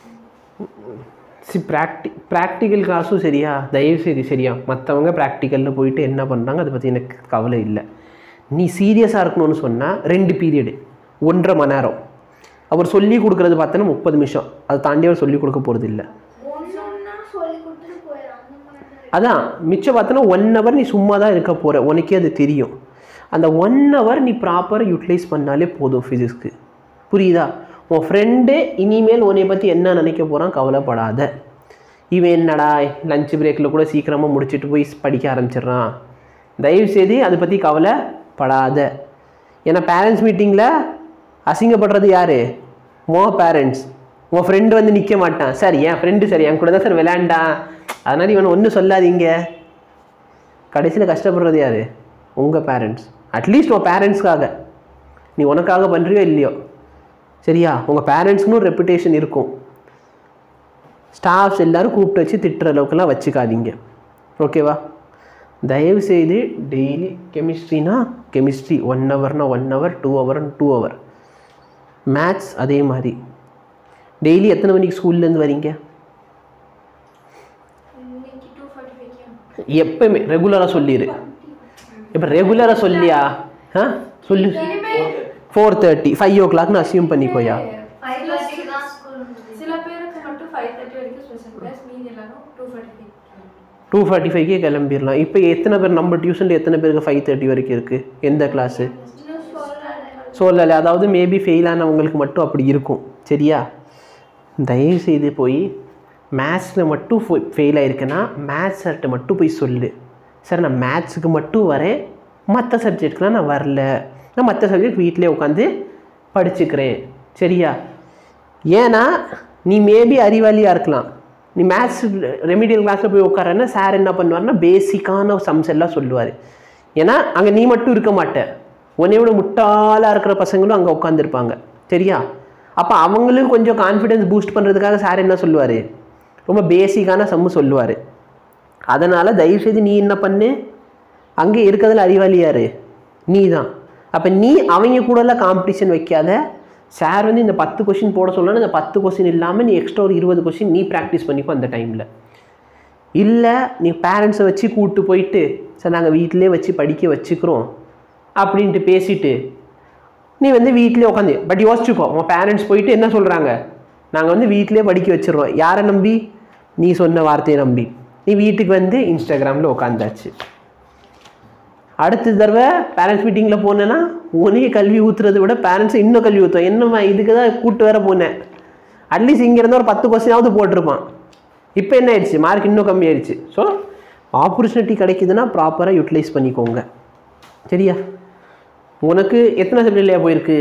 சி ப்ராக்டி ப்ராக்டிக்கல் கிளாஸும் சரியா தயவு செய்து சரியா மற்றவங்க ப்ராக்டிக்கலில் போயிட்டு என்ன பண்ணுறாங்க அதை பற்றி எனக்கு கவலை இல்லை நீ சீரியஸாக இருக்கணும்னு சொன்னால் ரெண்டு பீரியடு ஒன்றரை மணி நேரம் அவர் சொல்லி கொடுக்குறது பார்த்தோன்னா முப்பது நிமிஷம் அதை தாண்டி அவர் சொல்லி கொடுக்க போகிறது இல்லை ஒன்னொன்னா சொல்லி கொடுத்துட்டு போயிடும் அந்த மாதிரி தான் இருக்கு. அதான் மிச்சம் பார்த்தோன்னா ஒன் ஹவர் நீ சும்மா தான் இருக்க போகிற உனக்கே அது தெரியும் அந்த ஒன் ஹவர் நீ ப்ராப்பராக யூட்டிலைஸ் பண்ணாலே போதும் ஃபிசிக்ஸ்க்கு புரியுதா உன் ஃப்ரெண்டு இனிமேல் உன்னை பற்றி என்ன நினைக்க போகிறான் கவலைப்படாத இவன் என்னடா லஞ்ச் பிரேக்கில் கூட சீக்கிரமாக முடிச்சுட்டு போய் படிக்க ஆரம்பிச்சிடுறான் தயவு செய்து அதை பற்றி கவலைப்படாத ஏன்னா பேரண்ட்ஸ் மீட்டிங்கில் அசிங்கப்படுறது யார் உன் பேரண்ட்ஸ் உன் ஃப்ரெண்டு வந்து நிற்க மாட்டான் சார் என் ஃப்ரெண்டு சார் என் கூட தான் சார் விளையாண்டான் அதனால் இவனை ஒன்றும் சொல்லாதீங்க கடைசியில் கஷ்டப்படுறது யார் உங்கள் பேரண்ட்ஸ் அட்லீஸ்ட் உன் பேரண்ட்ஸ்க்காக நீ உனக்காக பண்ணுறியோ இல்லையோ சரியா உங்கள் பேரண்ட்ஸ்க்குன்னு ஒரு ரெப்புடேஷன் இருக்கும் ஸ்டாஃப்ஸ் எல்லாரும் கூப்பிட்டு வச்சு திட்டுற அளவுக்குலாம் வச்சுக்காதீங்க ஓகேவா தயவு செய்து டெய்லி கெமிஸ்ட்ரினா கெமிஸ்ட்ரி ஒன் ஹவர்னா ஒன் ஹவர் டூ ஹவர்னு டூ ஹவர் மேத்ஸ் அதே மாதிரி டெய்லி எத்தனை மணிக்கு ஸ்கூல்லேருந்து வரீங்க இன்னைக்கு டூ ஃபார்ட்டி ஃபைவ் எப்பவுமே ரெகுலராக சொல்லிடு இப்போ ரெகுலராக சொல்லியா ஆ சொல்லு ஃபோர் தேர்ட்டி ஃபைவ் ஓ கிளாக்னு அசியூம் பண்ணிக்கோயா ஃபைவ் தேர்ட்டிக்கு தான் ஸ்கூல் சில பேருக்கு மட்டும் ஃபைவ் தேர்ட்டி வரைக்கும் ஸ்பெஷல் கிளாஸ் மீதி எல்லாரும் டூ டூ ஃபார்ட்டி ஃபைவ்க்கே கிளம்பிடலாம் இப்போ எத்தனை பேர் நம்ம டியூஷனில் எத்தனை பேருக்கு ஃபைவ் தேர்ட்டி வரைக்கும் இருக்குது எந்த கிளாஸு இன்னும் சொல்லலை சொல்லலை அதாவது மேபி ஃபெயில் ஆனவங்களுக்கு மட்டும் அப்படி இருக்கும் சரியா தயவு செய்து போய் மேத்ஸில் மட்டும் ஃபெயில் ஆயிருக்கேன்னா மேத்ஸ் சார்கிட்ட மட்டும் போய் சொல்லு சார் நான் மேத்ஸுக்கு மட்டும் வரேன் மற்ற சப்ஜெக்ட்க்குலாம் நான் வரல நான் மற்ற சப்ஜெக்ட் வீட்டிலே உட்காந்து படிச்சுக்கிறேன் சரியா ஏன்னா நீ மேபி அறிவாளியாக இருக்கலாம் நீ மேத்ஸ் ரெமிடியல் கிளாஸில் போய் உட்காரன்னா சார் என்ன பண்ணுவார்னா பேசிக்கான சம்ஸ் எல்லாம் சொல்லுவார் ஏன்னா அங்கே நீ மட்டும் இருக்க மாட்ட உன்னையோட முட்டாளாக இருக்கிற பசங்களும் அங்கே உட்காந்துருப்பாங்க சரியா அப்போ அவங்களும் கொஞ்சம் கான்ஃபிடென்ஸ் பூஸ்ட் பண்ணுறதுக்காக சார் என்ன சொல்லுவார் ரொம்ப பேசிக்கான சம்மு சொல்லுவார் அதனால் தயவுசெய்து நீ என்ன பண்ணு அங்கே இருக்கிறதுல அறிவாளியாரு நீ தான் அப்போ நீ அவங்க கூடலாம் காம்படிஷன் வைக்காத சார் வந்து இந்த பத்து கொஷின் போட சொல்லணும் இந்த பத்து கொஷின் இல்லாமல் நீ எக்ஸ்ட்ரா ஒரு இருபது கொஷின் நீ ப்ராக்டிஸ் பண்ணிக்கோ அந்த டைமில் இல்லை நீ பேரண்ட்ஸை வச்சு கூப்பிட்டு போயிட்டு சார் நாங்கள் வீட்டிலே வச்சு படிக்க வச்சுக்கிறோம் அப்படின்ட்டு பேசிட்டு நீ வந்து வீட்டிலே உட்காந்து பட் யோசிச்சுக்கோ உன் பேரண்ட்ஸ் போயிட்டு என்ன சொல்கிறாங்க நாங்கள் வந்து வீட்டிலே படிக்க வச்சிடுறோம் யாரை நம்பி நீ சொன்ன வார்த்தையை நம்பி நீ வீட்டுக்கு வந்து இன்ஸ்டாகிராமில் உட்காந்தாச்சு அடுத்த தடவை பேரண்ட்ஸ் மீட்டிங்கில் போனேன்னா உனே கல்வி ஊற்றுறதை விட பேரண்ட்ஸ் இன்னும் கல்வி ஊற்றுவோம் என்னம்மா இதுக்கு தான் கூப்பிட்டு வர போனேன் அட்லீஸ்ட் இங்கேருந்து ஒரு பத்து கொஸ்டினாவது போட்டிருப்பான் இப்போ என்ன ஆயிடுச்சு மார்க் இன்னும் கம்மியாயிடுச்சு ஸோ ஆப்பர்ச்சுனிட்டி கிடைக்குதுன்னா ப்ராப்பராக யூட்டிலைஸ் பண்ணிக்கோங்க சரியா உனக்கு எத்தனை சப்ஜெக்ட்லையா போயிருக்கு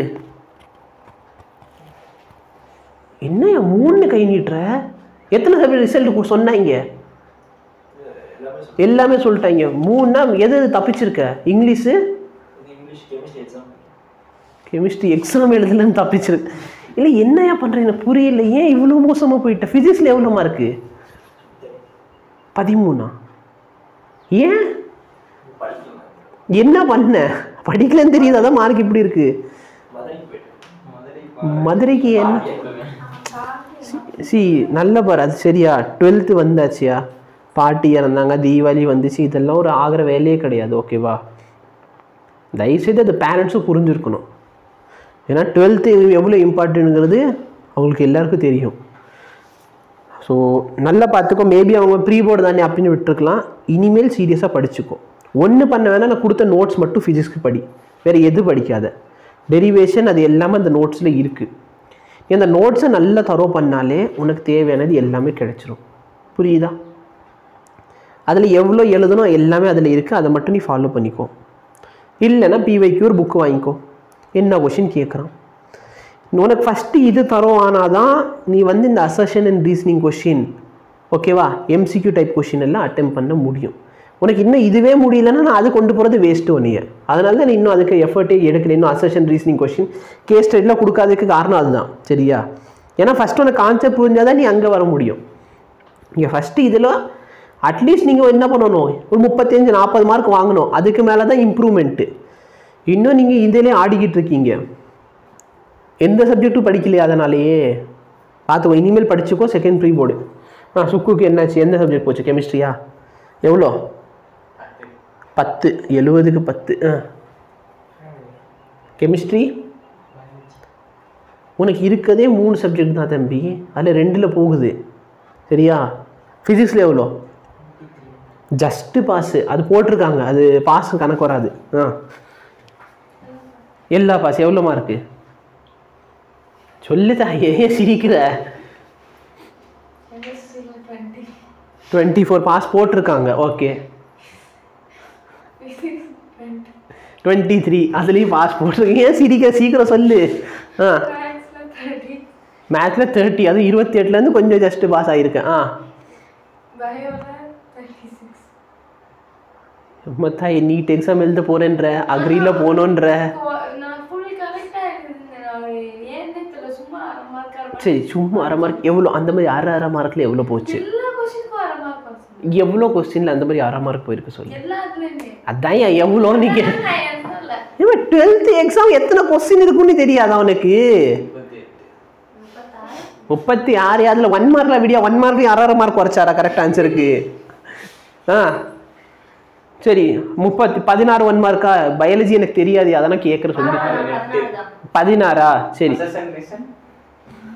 என்னையா மூணு கை நீட்டுற எத்தனை சப்ஜெக்ட் ரிசல்ட் சொன்னாங்க எல்லாமே எல்லாமே சொல்லிட்டாங்க மூணுனா எது எது தப்பிச்சிருக்க English English chemistry exam chemistry exam எழுதலன்னு தப்பிச்சிருக்கு இல்லை என்னையா பண்ணுற எனக்கு புரியல ஏன் இவ்வளோ மோசமாக போயிட்ட ஃபிசிக்ஸில் எவ்வளோ மார்க்கு பதிமூணா ஏன் படிக்கலாம் என்ன பண்ண படிக்கலன்னு தெரியுது அதான் மார்க் இப்படி இருக்கு மதுரைக்கு போயிட்டேன் மதுரை மதுரைக்கு என்ன என்ன சி நல்ல பாரு அது சரியா டுவெல்த்து வந்தாச்சியா பாட்டி இறந்தாங்க தீபாவளி வந்துச்சு இதெல்லாம் ஒரு ஆகிற வேலையே கிடையாது ஓகேவா தயவுசெய்து அது பேரண்ட்ஸும் புரிஞ்சிருக்கணும் ஏன்னா டுவெல்த்து எவ்வளோ இம்பார்ட்டன்ட்ங்கிறது அவங்களுக்கு எல்லாருக்கும் தெரியும் ஸோ நல்லா பார்த்துக்கோ மேபி அவங்க ப்ரீ போர்டு தானே அப்படின்னு விட்டுருக்கலாம் இனிமேல் சீரியஸாக படிச்சுக்கோ ஒன்று பண்ண வேணால் நான் கொடுத்த நோட்ஸ் மட்டும் ஃபிசிக்ஸ்க்கு படி வேறு எது படிக்காத டெரிவேஷன் அது எல்லாமே அந்த நோட்ஸில் இருக்குது நீ அந்த நோட்ஸை நல்லா தரோ பண்ணாலே உனக்கு தேவையானது எல்லாமே கிடைச்சிரும் புரியுதா அதில் எவ்வளோ எழுதணும் எல்லாமே அதில் இருக்குது அதை மட்டும் நீ ஃபாலோ பண்ணிக்கோ இல்லைன்னா பிவைக்கு ஒரு புக்கு வாங்கிக்கோ என்ன கொஷின் கேட்குறான் உனக்கு ஃபஸ்ட்டு இது தரோம் ஆனால் தான் நீ வந்து இந்த அசஷன் அண்ட் ரீசனிங் கொஷின் ஓகேவா எம்சிக்யூ டைப் கொஷின் எல்லாம் அட்டம் பண்ண முடியும் உனக்கு இன்னும் இதுவே முடியலன்னா நான் அது கொண்டு போகிறது வேஸ்ட்டு ஒன்றிய அதனால தான் நீ இன்னும் அதுக்கு எஃபர்ட்டே எடுக்கல இன்னும் அசஷன் ரீசனிங் கொஷின் கேஸ் ஸ்டடிலாம் கொடுக்காததுக்கு காரணம் அதுதான் சரியா ஏன்னா ஃபஸ்ட்டு உனக்கு கான்செப்ட் புரிஞ்சால் தான் நீ அங்கே வர முடியும் இங்கே ஃபஸ்ட்டு இதில் அட்லீஸ்ட் நீங்கள் என்ன பண்ணணும் ஒரு முப்பத்தஞ்சு நாற்பது மார்க் வாங்கணும் அதுக்கு மேலே தான் இம்ப்ரூவ்மெண்ட்டு இன்னும் நீங்கள் இதிலே ஆடிக்கிட்டு இருக்கீங்க எந்த சப்ஜெக்ட்டும் படிக்கலையா அதனாலேயே பார்த்துக்கோ இனிமேல் படிச்சுக்கோ செகண்ட் ப்ரீ போர்டு ஆ சுக்குக்கு என்னாச்சு எந்த சப்ஜெக்ட் போச்சு கெமிஸ்ட்ரியா எவ்வளோ பத்து எழுபதுக்கு பத்து ஆ கெமிஸ்ட்ரி உனக்கு இருக்கதே மூணு சப்ஜெக்ட் தான் தம்பி அதில் ரெண்டில் போகுது சரியா ஃபிசிக்ஸில் எவ்வளோ ஜஸ்ட்டு பாஸு அது போட்டிருக்காங்க அது பாஸ் கணக்கு வராது ஆ எல்லா பாஸ் எவ்வளோ மார்க்கு சொல்லுதா ஏன் சிரிக்கிற டுவெண்ட்டி டுவெண்ட்டி ஃபோர் பாஸ் போட்டிருக்காங்க okay physics twenty twenty three அதுலேயும் பாஸ் போட்டிருக்கீங்க ஏன் சிரிக்கிற சீக்கிரம் சொல்லு ஆ மேக்ஸில் தேர்ட்டி மேத்ஸில் தேர்ட்டி அது இருபத்தி எட்டுலேருந்து கொஞ்சம் ஜஸ்ட்டு பாஸ் ஆகிருக்கேன் ஆ பயோவில் தேர்ட்டி சிக்ஸ் மத்தா நீட் எக்ஸாம் எழுத போகிறேன்ற அக்ரியில் போகணுன்ற நான் ஃபுல் கரெக்டாக இருந்தேன் நான் ஏன்னு தெரியல சும்மா அரை மார்க் அரை mark. சரி சும்மா அரை மார்க் எவ்வளோ அந்த மாதிரி அரை அரை மார்க்கில் எவ்வளோ போச்சு எல்லா கொஸ்டினுக்கும் அரை மார்க் பாஸ் எவ்வளோ கொஸ்டினில் அந்த மாதிரி அரை மார்க் போயிருக்கு சொல்லு எல்லாத்துலேயுமே அதான் ஏன் எவ்வளோ நீங்கள் நான் எண்ணல இவன் டுவெல்த்து எக்ஸாம் எத்தனை கொஸ்டின் இருக்குன்னு தெரியாதா அவனுக்கு முப்பத்தி எட்டு முப்பத்தாறு முப்பத்தி ஆறு அதில் ஒன் மார்க்கில் விடியா ஒன் மார்க்லையும் அரை அரை மார்க் குறைச்சாரா கரெக்ட் ஆன்சருக்கு ஆ சரி முப்பத்தி பதினாறு ஒன் மார்க்கா பயாலஜி எனக்கு தெரியாது அதெல்லாம் கேட்குற சொல்லி பதினாறு தான் பதினாறா சரி Assess and reason?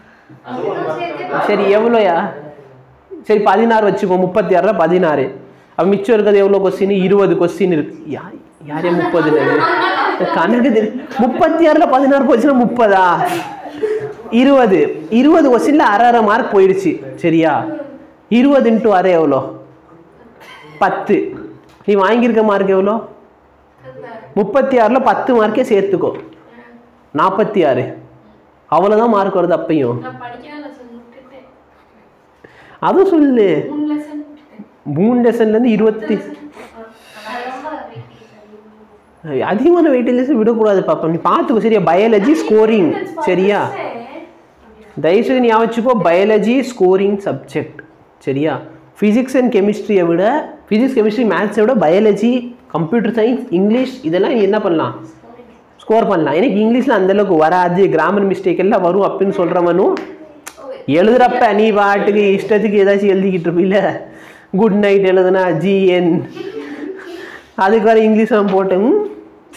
அதுவும் ஒரு mark தான். சரி எவ்வளோயா சரி பதினாறு வச்சுக்கோ முப்பத்தி ஆறுல பதினாறு அப்போ மிச்சம் இருக்கிறது எவ்வளோ கொஸ்டின் இருபது கொஸ்டின் இருக்கு யா யாரே முப்பது கணக்கு தெரி முப்பத்தி ஆறில் பதினாறு போச்சுன்னா முப்பதா இருபது இருபது கொஸ்டினில் அரை அரை மார்க் போயிடுச்சு சரியா இருபது இன்ட்டு அரை எவ்வளோ பத்து நீ வாங்கியிருக்க மார்க் எவ்வளோ முப்பத்தி ஆறில் பத்து மார்க்கே சேர்த்துக்கோ நாற்பத்தி ஆறு அவ்வளோதான் மார்க் வருது அப்பையும் நான் படிக்கிற லெசன் விட்டுட்டேன் அதுவும் சொல்லு மூணு லெசன் விட்டுட்டேன் மூணு லெசன்லேருந்து இருபத்தி அது ரொம்ப weightage அதிகம். அதிகமான வெயிட்டேஜ் விடக்கூடாது பாப்பா நீ பார்த்துக்கோ சரியா பயாலஜி ஸ்கோரிங் சரியா தயவுசெய்து நீ வச்சுக்கோ பயாலஜி ஸ்கோரிங் சப்ஜெக்ட் சரியா ஃபிசிக்ஸ் அண்ட் கெமிஸ்ட்ரியை விட ஃபிசிக்ஸ் கெமிஸ்ட்ரி மேத்ஸை விட பயாலஜி கம்ப்யூட்டர் சயின்ஸ் இங்கிலீஷ் இதெல்லாம் நீ என்ன பண்ணலாம் ஸ்கோர் பண்ணலாம் எனக்கு இங்கிலீஷில் அந்தளவுக்கு வராது கிராமர் மிஸ்டேக் எல்லாம் வரும் அப்படின்னு சொல்கிறவனும் எழுதுறப்ப நீ பாட்டுக்கு இஷ்டத்துக்கு ஏதாச்சும் எழுதிக்கிட்டு இருப்பில்ல குட் நைட் எழுதுனா ஜிஎன் அதுக்கு வேறு இங்கிலீஷ் நான் போட்டேன் ம்.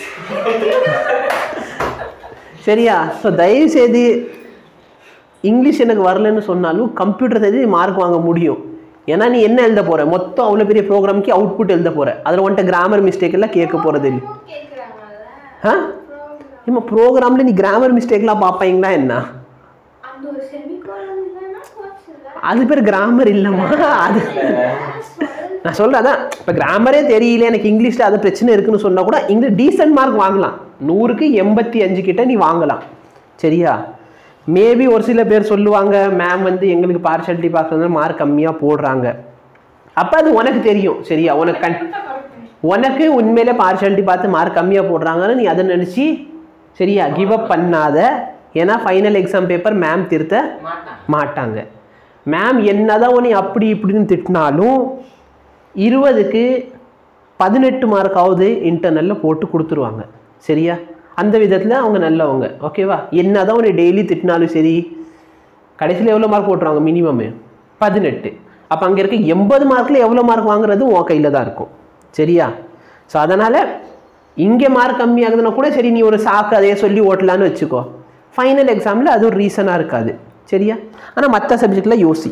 சரியா ஸோ தயவு செய்து இங்கிலீஷ் எனக்கு வரலன்னு சொன்னாலும் கம்ப்யூட்டர் தெரிஞ்சு மார்க் வாங்க முடியும் ஏன்னா நீ என்ன எழுத போற மொத்தம் அவ்வளோ பெரிய ப்ரோக்ராம்க்கு அவுட்புட் எழுத போற அதில் வந்துட்டு கிராமர் மிஸ்டேக் எல்லாம் கேட்க போறது இல்லை கேட்குறாங்கல்ல ஆ ஏமா ப்ரோக்ராம்ல நீ கிராமர் மிஸ்டேக்லாம் பார்ப்பீங்களா என்ன அந்த ஒரு செமிகோலன் இல்லைன்னா போச்சு இல்ல அது பேர் கிராமர் இல்லைம்மா அது நான் சொல்கிறேன் அதான் இப்போ கிராமரே தெரியல எனக்கு இங்கிலீஷில் அது பிரச்சனை இருக்குன்னு சொன்னால் கூட இங்கிலீஷ் டீசென்ட் மார்க் வாங்கலாம் நூறுக்கு எண்பத்தி அஞ்சு கிட்ட நீ வாங்கலாம் சரியா மேபி ஒரு சில பேர் சொல்லுவாங்க மேம் வந்து எங்களுக்கு பார்ஷாலிட்டி பார்க்குறது மார்க் கம்மியாக போடுறாங்க அப்போ அது உனக்கு தெரியும் சரியா உனக்கு கண் உனக்கு உண்மையிலே பார்ஷாலிட்டி பார்த்து மார்க் கம்மியாக போடுறாங்கன்னு நீ அதை நினச்சி சரியா கிவ் அப் பண்ணாத ஏன்னா ஃபைனல் எக்ஸாம் பேப்பர் மேம் திருத்த மாட்டான் மாட்டாங்க மேம் என்னதான் உன்னை அப்படி இப்படின்னு திட்டினாலும் இருபதுக்கு பதினெட்டு மார்க்காவது இன்டர்னலில் போட்டு கொடுத்துருவாங்க சரியா அந்த விதத்தில் அவங்க நல்லவங்க ஓகேவா என்னதான் உன்னை டெய்லி திட்டினாலும் சரி கடைசியில் எவ்வளோ மார்க் போட்டுருவாங்க மினிமம் பதினெட்டு அப்போ அங்கே இருக்க எண்பது மார்க்கில் எவ்வளோ மார்க் வாங்குறது உன் கையில் தான் இருக்கும் சரியா ஸோ அதனால் இங்கே மார்க் கம்மியாகுதுன்னா கூட சரி நீ ஒரு சாக்கு அதையே சொல்லி ஓட்டலான்னு வச்சுக்கோ ஃபைனல் எக்ஸாமில் அது ஒரு ரீசனாக இருக்காது சரியா ஆனால் மற்ற சப்ஜெக்டில் யோசி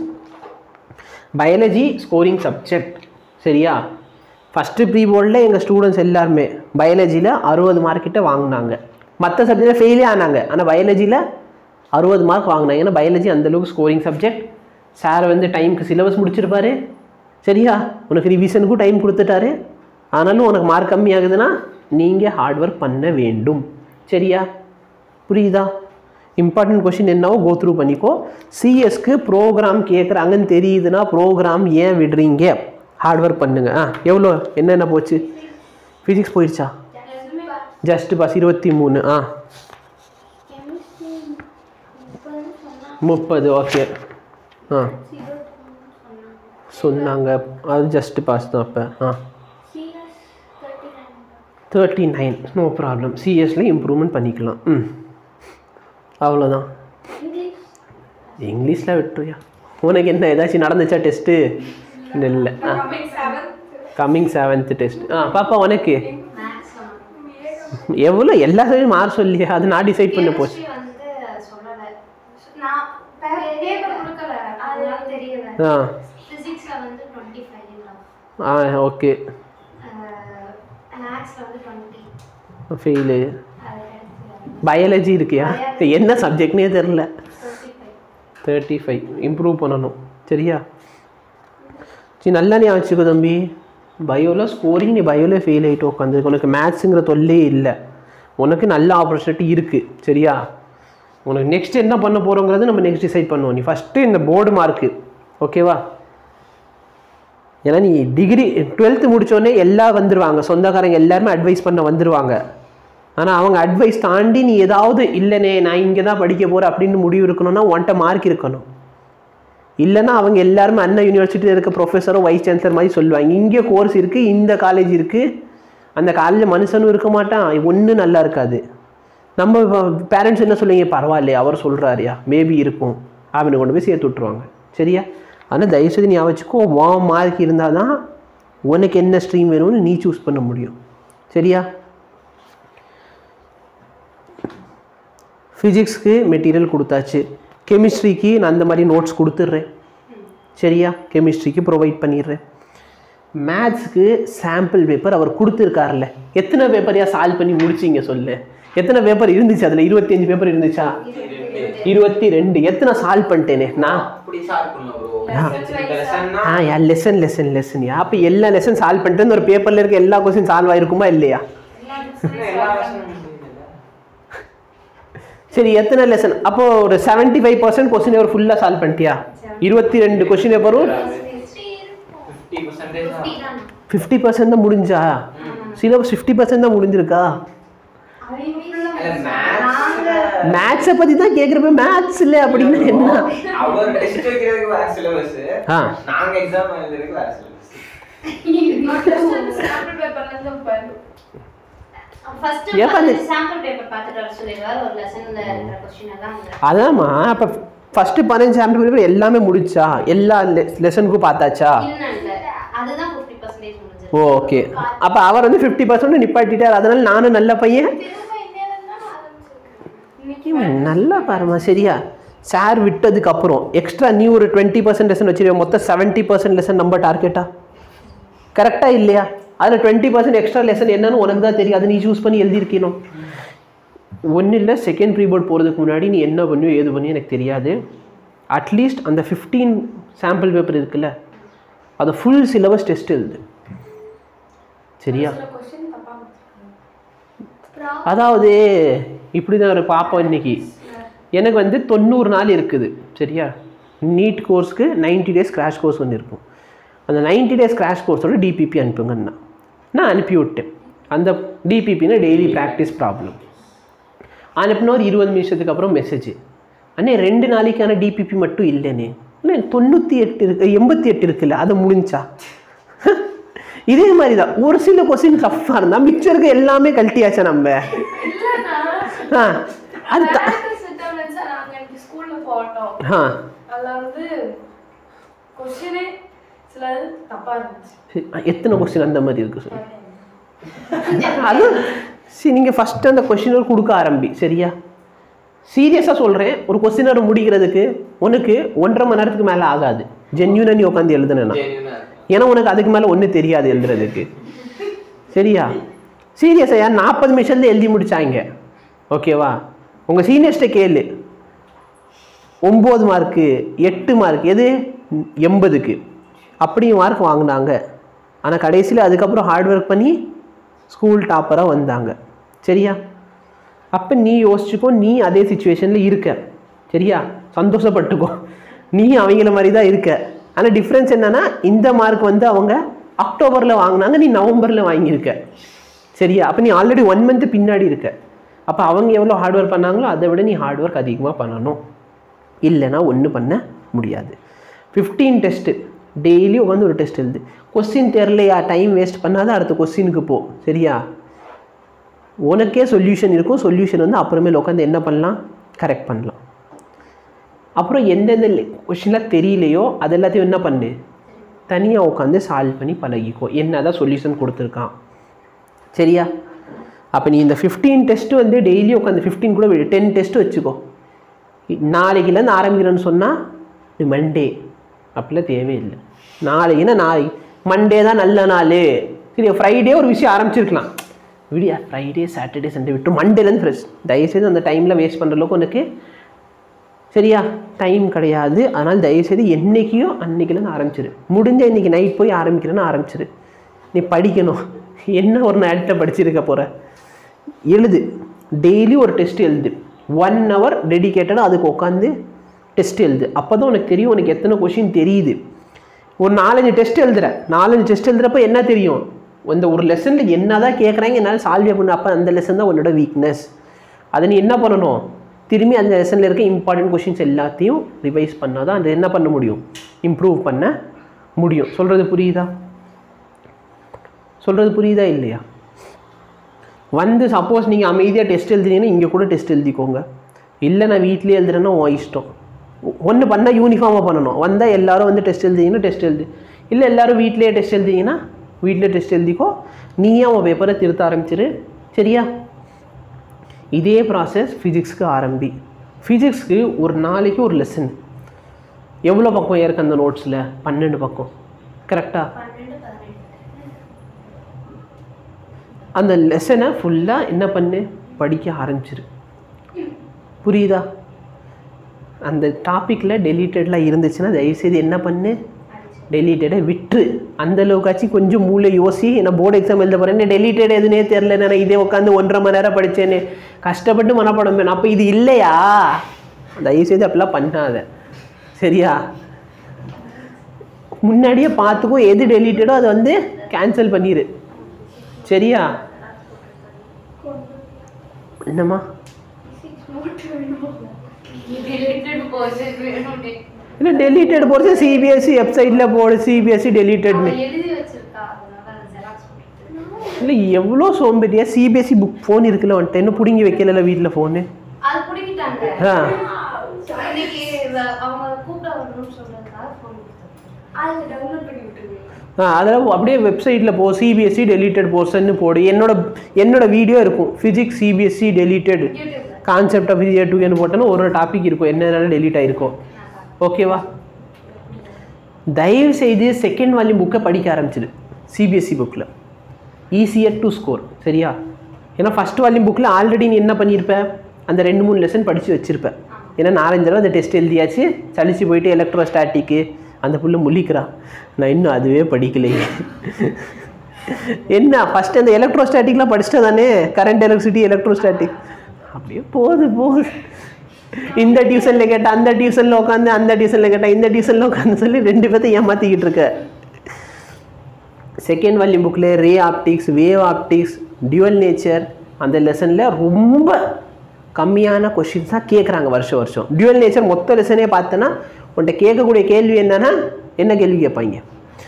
பயாலஜி ஸ்கோரிங் சப்ஜெக்ட் சரியா ஃபஸ்ட்டு ப்ரீ போர்டில் எங்கள் ஸ்டூடெண்ட்ஸ் எல்லாருமே பயாலஜியில் அறுபது மார்க் கிட்ட வாங்கினாங்க மற்ற சப்ஜெக்டில் ஃபெயிலே ஆனாங்க ஆனால் பயாலஜியில் அறுபது மார்க் வாங்கினாங்க ஏன்னா பயாலஜி அந்தளவுக்கு ஸ்கோரிங் சப்ஜெக்ட் சார் வந்து டைமுக்கு சிலபஸ் முடிச்சிருப்பாரு சரியா உனக்கு ரிவிஷனுக்கும் டைம் கொடுத்துட்டாரு ஆனாலும் உனக்கு மார்க் கம்மி ஆகுதுன்னா நீங்கள் ஹார்ட் ஒர்க் பண்ண வேண்டும் சரியா புரியுதா இம்பார்ட்டன்ட் கொஷின் என்னவோ கோ த்ரூ பண்ணிக்கோ சிஎஸ்க்கு ப்ரோக்ராம் கேட்குறாங்கன்னு தெரியுதுன்னா ப்ரோக்ராம் ஏன் விடுறீங்க ஹார்ட் ஒர்க் பண்ணுங்க ஆ எவ்வளோ என்னென்ன போச்சு ஃபிசிக்ஸ் போயிடுச்சா ஜஸ்ட் பாஸ் இருபத்தி மூணு ஆ கெமிஸ்ட்ரி முப்பதுன்னு சொன்னா முப்பது ஓகே ஆ இருபத்தி சொன்னாங்க அது ஜஸ்ட் பாஸ் தான் அப்போ ஆ CS thirty nine thirty nine no problem சிஎஸ்ல இம்ப்ரூவ்மெண்ட் பண்ணிக்கலாம் ம் அவ்வளோதான் இங்கிலீஷ் இங்கிலீஷில் விட்டுருயா உனக்கு என்ன ஏதாச்சும் நடந்துச்சா டெஸ்ட்டு இல்லை ஆ கம்மிங் செவன்த் டெஸ்ட் ஆ பாப்பா உனக்கு மேக்ஸ் சொன்னாங்க எவ்வளோ எல்லா சைடும் மார்க் சொல்லியா அது நான் டிசைட் பண்ண போச்சு Chemistry வந்து சொல்லலை நான் பேப்பர் கொடுக்கல அதனால தெரியல ஆ ஃபிசிக்ஸில் வந்து டுவெண்ட்டி ஃபைவ் ஆ ஓகே மேக்ஸில் வந்து டுவெண்ட்டி ஃபெயிலு அது கிடைச்சது பயாலஜி இருக்கியா என்ன சப்ஜெக்ட்னே தெரில twenty five thirty five improve பண்ணணும் சரியா சரி நல்லா நீ வச்சுக்கோ தம்பி பயோவில் ஸ்கோரிங் நீ பயோவில் ஃபெயில் ஆகிட்டு உட்காந்து உனக்கு மேத்ஸுங்கிற தொல்லே இல்லை உனக்கு நல்ல ஆப்பர்ச்சுனிட்டி இருக்குது சரியா உனக்கு நெக்ஸ்ட் என்ன பண்ண போகிறோங்கிறது நம்ம நெக்ஸ்ட் டிசைட் பண்ணுவோம் நீ ஃபஸ்ட்டு இந்த போர்டு மார்க்கு ஓகேவா ஏன்னா நீ டிகிரி டுவெல்த்து முடித்தோடனே எல்லாம் வந்துடுவாங்க சொந்தக்காரங்க எல்லாருமே அட்வைஸ் பண்ண வந்துடுவாங்க ஆனால் அவங்க அட்வைஸ் தாண்டி நீ ஏதாவது இல்லைனே நான் இங்கே தான் படிக்க போகிறேன் அப்படின்னு முடிவு இருக்கணும்னா ஒன்ட்ட மார்க் இருக்கணும் இல்லைன்னா அவங்க எல்லாருமே அண்ணா யூனிவர்சிட்டியில் இருக்க ப்ரொஃபஸரும் வைஸ் சான்சலர் மாதிரி சொல்லுவாங்க இங்கே கோர்ஸ் இருக்குது இந்த காலேஜ் இருக்குது அந்த காலேஜில் மனுஷனும் இருக்க மாட்டான் ஒன்றும் நல்லா இருக்காது நம்ம பேரண்ட்ஸ் என்ன சொல்லுவீங்க பரவாயில்லையே அவர் சொல்கிறாருயா மேபி இருக்கும் அப்படின்னு கொண்டு போய் சேர்த்து விட்ருவாங்க சரியா ஆனால் தயவுசெய்து நீ வச்சுக்கோ வா மார்க் இருந்தால் தான் உனக்கு என்ன ஸ்ட்ரீம் வேணும்னு நீ சூஸ் பண்ண முடியும் சரியா ஃபிசிக்ஸ்க்கு மெட்டீரியல் கொடுத்தாச்சு கெமிஸ்ட்ரிக்கு நான் அந்த மாதிரி நோட்ஸ் கொடுத்துட்றேன் சரியா கெமிஸ்ட்ரிக்கு ப்ரொவைட் பண்ணிடுறேன் மேத்ஸ்க்கு சாம்பிள் பேப்பர் அவர் கொடுத்துருக்காருல்ல எத்தனை பேப்பரையா சால்வ் பண்ணி முடிச்சிங்க சொல்லு எத்தனை பேப்பர் இருந்துச்சு அதில் இருபத்தஞ்சு பேப்பர் இருந்துச்சா இருபத்தி ரெண்டு எத்தனை சால்வ் பண்ணிட்டேனே நான் அப்படி சால்வ் பண்ணலாம் ப்ரோ Lesson wise லெசன்னா ஆ yeah lesson lesson lesson yeah அப்போ எல்லா லெசன் சால்வ் பண்ணிட்டு இந்த ஒரு பேப்பரில் இருக்க எல்லா கொஸ்டின் சால்வ் ஆயிருக்குமா இல்லையா எல்லா லெசனும் சரி எத்தனை லெசன் அப்போ ஒரு seventy five percent question paper ஃபுல்லாக சால்வ் பண்ணிட்டியா இருபத்தி ரெண்டு கொஸ்டின் பேப்பரும் ஃபிஃப்டி பர்சன்டேஜ் ஃபிஃப்டி பர்சன்ட் தான் முடிஞ்சா சிலபஸ் ஃபிஃப்டி பர்சன்ட் தான் முடிஞ்சிருக்கா மேத்ஸை பற்றி தான் கேட்குறப்ப மேத்ஸ் இல்லை அப்படின்னா என்ன அவர் டெஸ்ட் வைக்கிறதுக்கு வேற சிலபஸ் ஆ நாங்க எக்ஸாம் எழுதுறதுக்கு வேற சிலபஸ் சாம்பிள் பேப்பர்ல இருந்து பாரு. ஃபர்ஸ்ட் ஏப்பா அது- சாம்பிள் பேப்பர் பார்த்துட்டு வர சொல்லிடுவார் ஒரு லெசன்ல இருக்கிற கொஸ்டின் எல்லாம் வந்து அதாம்மா அப்போ ஃபஸ்ட்டு பதினஞ்சு சாம்பிள் பேப்பர் எல்லாமே முடிச்சா எல்லா லெசனுக்கும் பார்த்தாச்சா இல்ல இல்ல அதுதான் 50% பர்சன்டேஜ் முடிஞ்சது ஓ ஓகே அப்போ அவர் வந்து ஃபிஃப்டி பர்சன்ட் நிப்பாட்டிட்டார் அதனால நானும் நல்ல பையன் திரும்ப இன்னையில இருந்தா ஆரம்பிச்சிருக்கேன். இன்னைக்கு இவன் நல்லா பாருமா சரியா சார் விட்டதுக்கு அப்புறம் எக்ஸ்ட்ரா நீ ஒரு டுவெண்ட்டி பர்சன்ட் லெசன் வச்சிருக்க மொத்தம் செவன்ட்டி பர்சன்ட் லெசன் நம்ம டார்கெட்டா கரெக்டா இல்லையா அதில் டுவெண்ட்டி பர்சன்ட் எக்ஸ்ட்ரா லெசன் என்னன்னு உனக்கு தான் தெரியும் அதை நீ சூஸ் பண்ணி எழுதியிருக்கணும் ஒன்றும் இல்லை செகண்ட் ப்ரீ போர்ட் போகிறதுக்கு முன்னாடி நீ என்ன பண்ணியோ ஏது பண்ணியோ எனக்கு தெரியாது அட்லீஸ்ட் அந்த ஃபிஃப்டீன் சாம்பிள் பேப்பர் இருக்குல்ல அதை ஃபுல் சிலபஸ் டெஸ்ட் எழுது சரியா சில கொஸ்டின் தப்பா கொடுத்துருக்காங்க. அதாவது இப்படி தான் ஒரு பார்ப்போம் இன்னைக்கு எனக்கு வந்து தொண்ணூறு நாள் இருக்குது சரியா நீட் கோர்ஸ்க்கு 90 டேஸ் கிராஷ் கோர்ஸ் ஒன்று இருக்கும் அந்த 90 டேஸ் கிராஷ் கோர்ஸோட டிபிபி அனுப்புங்கண்ணா நான் அனுப்பி விட்டேன் அந்த டிபிபின்னா டெய்லி ப்ராக்டிஸ் ப்ராப்ளம் அனுப்பின ஒரு இருபது நிமிஷத்துக்கு அப்புறம் மெசேஜ் அண்ணே ரெண்டு நாளைக்கான டிபிபி மட்டும் இல்லைண்ணே அண்ணே தொண்ணூற்றி எட்டு இருக்கு எண்பத்தி எட்டு இருக்குல்ல அது முடிஞ்சா இதே மாதிரி தான் ஒரு சில கொஸ்டின் டஃப்பாக இருந்தால் மிச்சம் இருக்க எல்லாமே கழட்டியாச்சா நம்ம இல்லைண்ணா, ஆ அது த- practice attendance அ நாங்க இன்னைக்கு school ல போட்டோம். ஆ அதுல வந்து question ஏ சிலது தப்பா இருந்துச்சு. சரி, எத்தனை கொஸ்டின் அந்த மாதிரி இருக்கு சொல்லு அது சரி நீங்கள் ஃபஸ்ட்டு அந்த கொஸ்டினர் கொடுக்க ஆரம்பி சரியா சீரியஸாக சொல்கிறேன் ஒரு கொஸ்டினர் முடிக்கிறதுக்கு உனக்கு ஒன்றரை மணி நேரத்துக்கு மேலே ஆகாது ஜென்யூனாக நீ உட்காந்து எழுதுனேன்னா ஏன்னா உனக்கு அதுக்கு மேலே ஒன்றும் தெரியாது எழுதுறதுக்கு சரியா சீரியஸா யார் நாற்பது நிமிஷத்துல எழுதி முடிச்சாங்க ஓகேவா உங்கள் சீனியர்ஸ்ட்டை கேளு ஒம்பது மார்க்கு எட்டு மார்க் எது எண்பதுக்கு அப்படி மார்க் வாங்கினாங்க ஆனால் கடைசியில் அதுக்கப்புறம் ஹார்ட் ஒர்க் பண்ணி ஸ்கூல் டாப்பராக வந்தாங்க சரியா அப்போ நீ யோசிச்சுக்கோ நீ அதே சுச்சுவேஷனில் இருக்க சரியா சந்தோஷப்பட்டுக்கோ நீ அவங்கள மாதிரி தான் இருக்க ஆனால் டிஃப்ரென்ஸ் என்னன்னா இந்த மார்க் வந்து அவங்க அக்டோபரில் வாங்கினாங்க நீ நவம்பரில் வாங்கியிருக்க சரியா அப்போ நீ ஆல்ரெடி ஒன் மந்த் பின்னாடி இருக்க அப்போ அவங்க எவ்வளோ ஹார்ட் ஒர்க் பண்ணாங்களோ அதை விட நீ ஹார்ட் ஒர்க் அதிகமாக பண்ணணும் இல்லைன்னா ஒன்றும் பண்ண முடியாது ஃபிஃப்டீன் டெஸ்ட்டு டெய்லி உட்காந்து ஒரு டெஸ்ட் எழுது கொஸ்டின் தெரிலையா டைம் வேஸ்ட் பண்ணாத அடுத்த கொஸ்டினுக்கு போ சரியா உனக்கே சொல்யூஷன் இருக்கும் சொல்யூஷன் வந்து அப்புறமேல உட்காந்து என்ன பண்ணலாம் கரெக்ட் பண்ணலாம் அப்புறம் எந்தெந்த கொஷின்லாம் தெரியலையோ அது எல்லாத்தையும் என்ன பண்ணு தனியாக உட்காந்து சால்வ் பண்ணி பழகிக்கோ என்ன தான் சொல்யூஷன் கொடுத்துருக்கான் சரியா அப்போ நீ இந்த ஃபிஃப்டீன் டெஸ்ட்டு வந்து டெய்லி உட்காந்து ஃபிஃப்டீன் கூட விடு டென் டெஸ்ட்டு வச்சுக்கோ நாளைக்குலேருந்து ஆரம்பிக்கிறேன்னு சொன்னால் இது மண்டே அப்படிலாம் தேவையில்லை நாளைக்குன்னா நாளைக்கு மண்டே தான் நல்ல நாள் சரி ஃப்ரைடே ஒரு விஷயம் ஆரம்பிச்சிருக்கலாம் விடியா ஃப்ரைடே சாட்டர்டே சண்டே விட்டு மண்டேலேருந்து ஃப்ரெஷ் தயவுசெய்து அந்த டைமில் வேஸ்ட் பண்ணுற அளவுக்கு உனக்கு சரியா டைம் கிடையாது அதனால் தயவுசெய்து என்றைக்கையோ அன்னைக்குலேருந்து ஆரம்பிச்சிரு முடிஞ்ச இன்னைக்கு நைட் போய் ஆரம்பிக்கிறேன்னு ஆரம்பிச்சிரு நீ படிக்கணும் என்ன ஒரு நேரத்தில் படிச்சிருக்க போகிற எழுது டெய்லி ஒரு டெஸ்ட் எழுது ஒன் ஹவர் டெடிக்கேட்டடாக அதுக்கு உட்காந்து டெஸ்ட் எழுது அப்போ தான் உனக்கு தெரியும் உனக்கு எத்தனை கொஷின் தெரியுது ஒரு நாலஞ்சு டெஸ்ட் எழுதுற நாலஞ்சு டெஸ்ட் எழுதுறப்ப என்ன தெரியும் இந்த ஒரு லெசனில் என்ன தான் கேட்குறாங்க என்னால் சால்வ் பண்ண அப்போ அந்த லெசன் தான் உன்னோட வீக்னஸ் அதை நீ என்ன பண்ணணும் திரும்பி அந்த லெசனில் இருக்க இம்பார்ட்டன்ட் கொஷின்ஸ் எல்லாத்தையும் ரிவைஸ் பண்ணால் தான் அதை என்ன பண்ண முடியும் இம்ப்ரூவ் பண்ண முடியும் சொல்கிறது புரியுதா சொல்கிறது புரியுதா இல்லையா வந்து சப்போஸ் நீங்கள் அமைதியாக டெஸ்ட் எழுதுனீங்கன்னா இங்கே கூட டெஸ்ட் எழுதிக்கோங்க இல்லை நான் வீட்லேயே எழுதுறேன்னா உன் இஷ்டம் ஒன்று பண்ணால் யூனிஃபார்மாக பண்ணணும் வந்தால் எல்லாரும் வந்து டெஸ்ட் எழுதிங்கன்னா டெஸ்ட் எழுது இல்லை எல்லாரும் வீட்லேயே டெஸ்ட் எழுதிங்கன்னா வீட்டிலே டெஸ்ட் எழுதிக்கோ நீயே அவன் பேப்பரை திருத்த ஆரம்பிச்சிரு சரியா இதே ப்ராசஸ் ஃபிசிக்ஸ்க்கு ஆரம்பி ஃபிசிக்ஸ்க்கு ஒரு நாளைக்கு ஒரு லெசன் எவ்வளோ பக்கம் இருக்கு அந்த நோட்ஸில் பன்னெண்டு பக்கம் கரெக்டாக பன்னெண்டு பதினெட்டு அந்த லெசனை ஃபுல்லாக என்ன பண்ணு படிக்க ஆரம்பிச்சிரு புரியுதா அந்த டாப்பிக்கில் டெலீட்டட்லாம் இருந்துச்சுன்னா தயவுசெய்து என்ன பண்ணு டெலீட்டடை விட்டுரு அந்த அளவுக்காச்சும் கொஞ்சம் மூளை யோசி நான் போர்டு எக்ஸாம் எழுத போகிறேன் டெலீட்டட் எதுனே தெரில நான் இதே உட்காந்து ஒன்றரை மணி நேரம் படித்தேன்னு கஷ்டப்பட்டு மனப்படம் வேணும் அப்போ இது இல்லையா தயவுசெய்து அப்படிலாம் பண்ணாத சரியா முன்னாடியே பார்த்துக்கோ எது டெலீட்டடோ அதை வந்து கேன்சல் பண்ணிடு சரியா என்னம்மா deleted portion வேணும் டி. இல்லை டெலீட்டட் போடுறது சிபிஎஸ்சி வெப்சைட்டில் போடு சிபிஎஸ்சி டெலீட்டட்னு அவ எழுதி வச்சிருக்கா அதனால அதை ஜெராக்ஸ் போட்டு இல்லை எவ்வளோ சோம்பேறியா சிபிஎஸ்சி புக் ஃபோன் இருக்குல்ல வந்துட்டு இன்னும் பிடுங்கி வைக்கல வீட்டில் ஃபோனு அது பிடிக்கிட்டாங்க ஆ இன்னைக்கு இவ- அவங்க கூப்பிட வரணும்னு சொல்றதுக்காக ஃபோன் அதுல டவுன்லோட் பண்ணி விட்டுருங்க ஆ அதில் அப்படியே வெப்சைட்டில் போ சிபிஎஸ்சி டெலீட்டட் போர்ஷன்னு போடு என்னோட என்னோட வீடியோ இருக்கும் ஃபிசிக்ஸ் சிபிஎஸ்சி டெலீட்டட் யூடியூப்ல கான்செப்ட் ஆஃப் இயர் டூன்னு போட்டோன்னா ஒரு ஒரு டாபிக் இருக்கும் என்னென்ன டெலீட் ஆகிருக்கும் ஓகேவா தயவு செய்து செகண்ட் வால்யூம் புக்கை படிக்க ஆரம்பிச்சிடு சிபிஎஸ்சி புக்கில் ஈஸியர் டு ஸ்கோர் சரியா ஏன்னா ஃபஸ்ட் வால்யூம் புக்கில் ஆல்ரெடி நீ என்ன பண்ணியிருப்ப அந்த ரெண்டு மூணு லெசன் படித்து வச்சிருப்ப ஏன்னா நாலஞ்சு தடவை அந்த டெஸ்ட் எழுதியாச்சு சலிச்சு போயிட்டு எலக்ட்ரோஸ்டாட்டிக்கு அந்த புள்ள முழிக்கிறா நான் இன்னும் அதுவே படிக்கலையே என்ன ஃபஸ்ட்டு அந்த எலக்ட்ரோஸ்டாட்டிக்லாம் படிச்சிட்டா தானே கரண்ட் எலக்ட்ரிசிட்டி எலக்ட்ரோஸ்டாட்டிக் அப்படியே போகுது போகுது இந்த டியூஷனில் கேட்டால் அந்த டியூஷனில் உட்காந்து அந்த டியூஷனில் கேட்டால் இந்த டியூஷனில் உட்காந்து சொல்லி ரெண்டு பேர்த்தையும் ஏமாற்றிக்கிட்டு இருக்க செகண்ட் வால்யூம் புக்கில் ray optics wave optics dual nature அந்த லெசனில் ரொம்ப கம்மியான கொஷின்ஸ் தான் கேட்குறாங்க வருஷம் வருஷம் டியூவல் நேச்சர் மொத்த லெசனே பார்த்தோன்னா உன்கிட்ட கேட்கக்கூடிய கேள்வி என்னன்னா என்ன கேள்வி கேட்பாங்க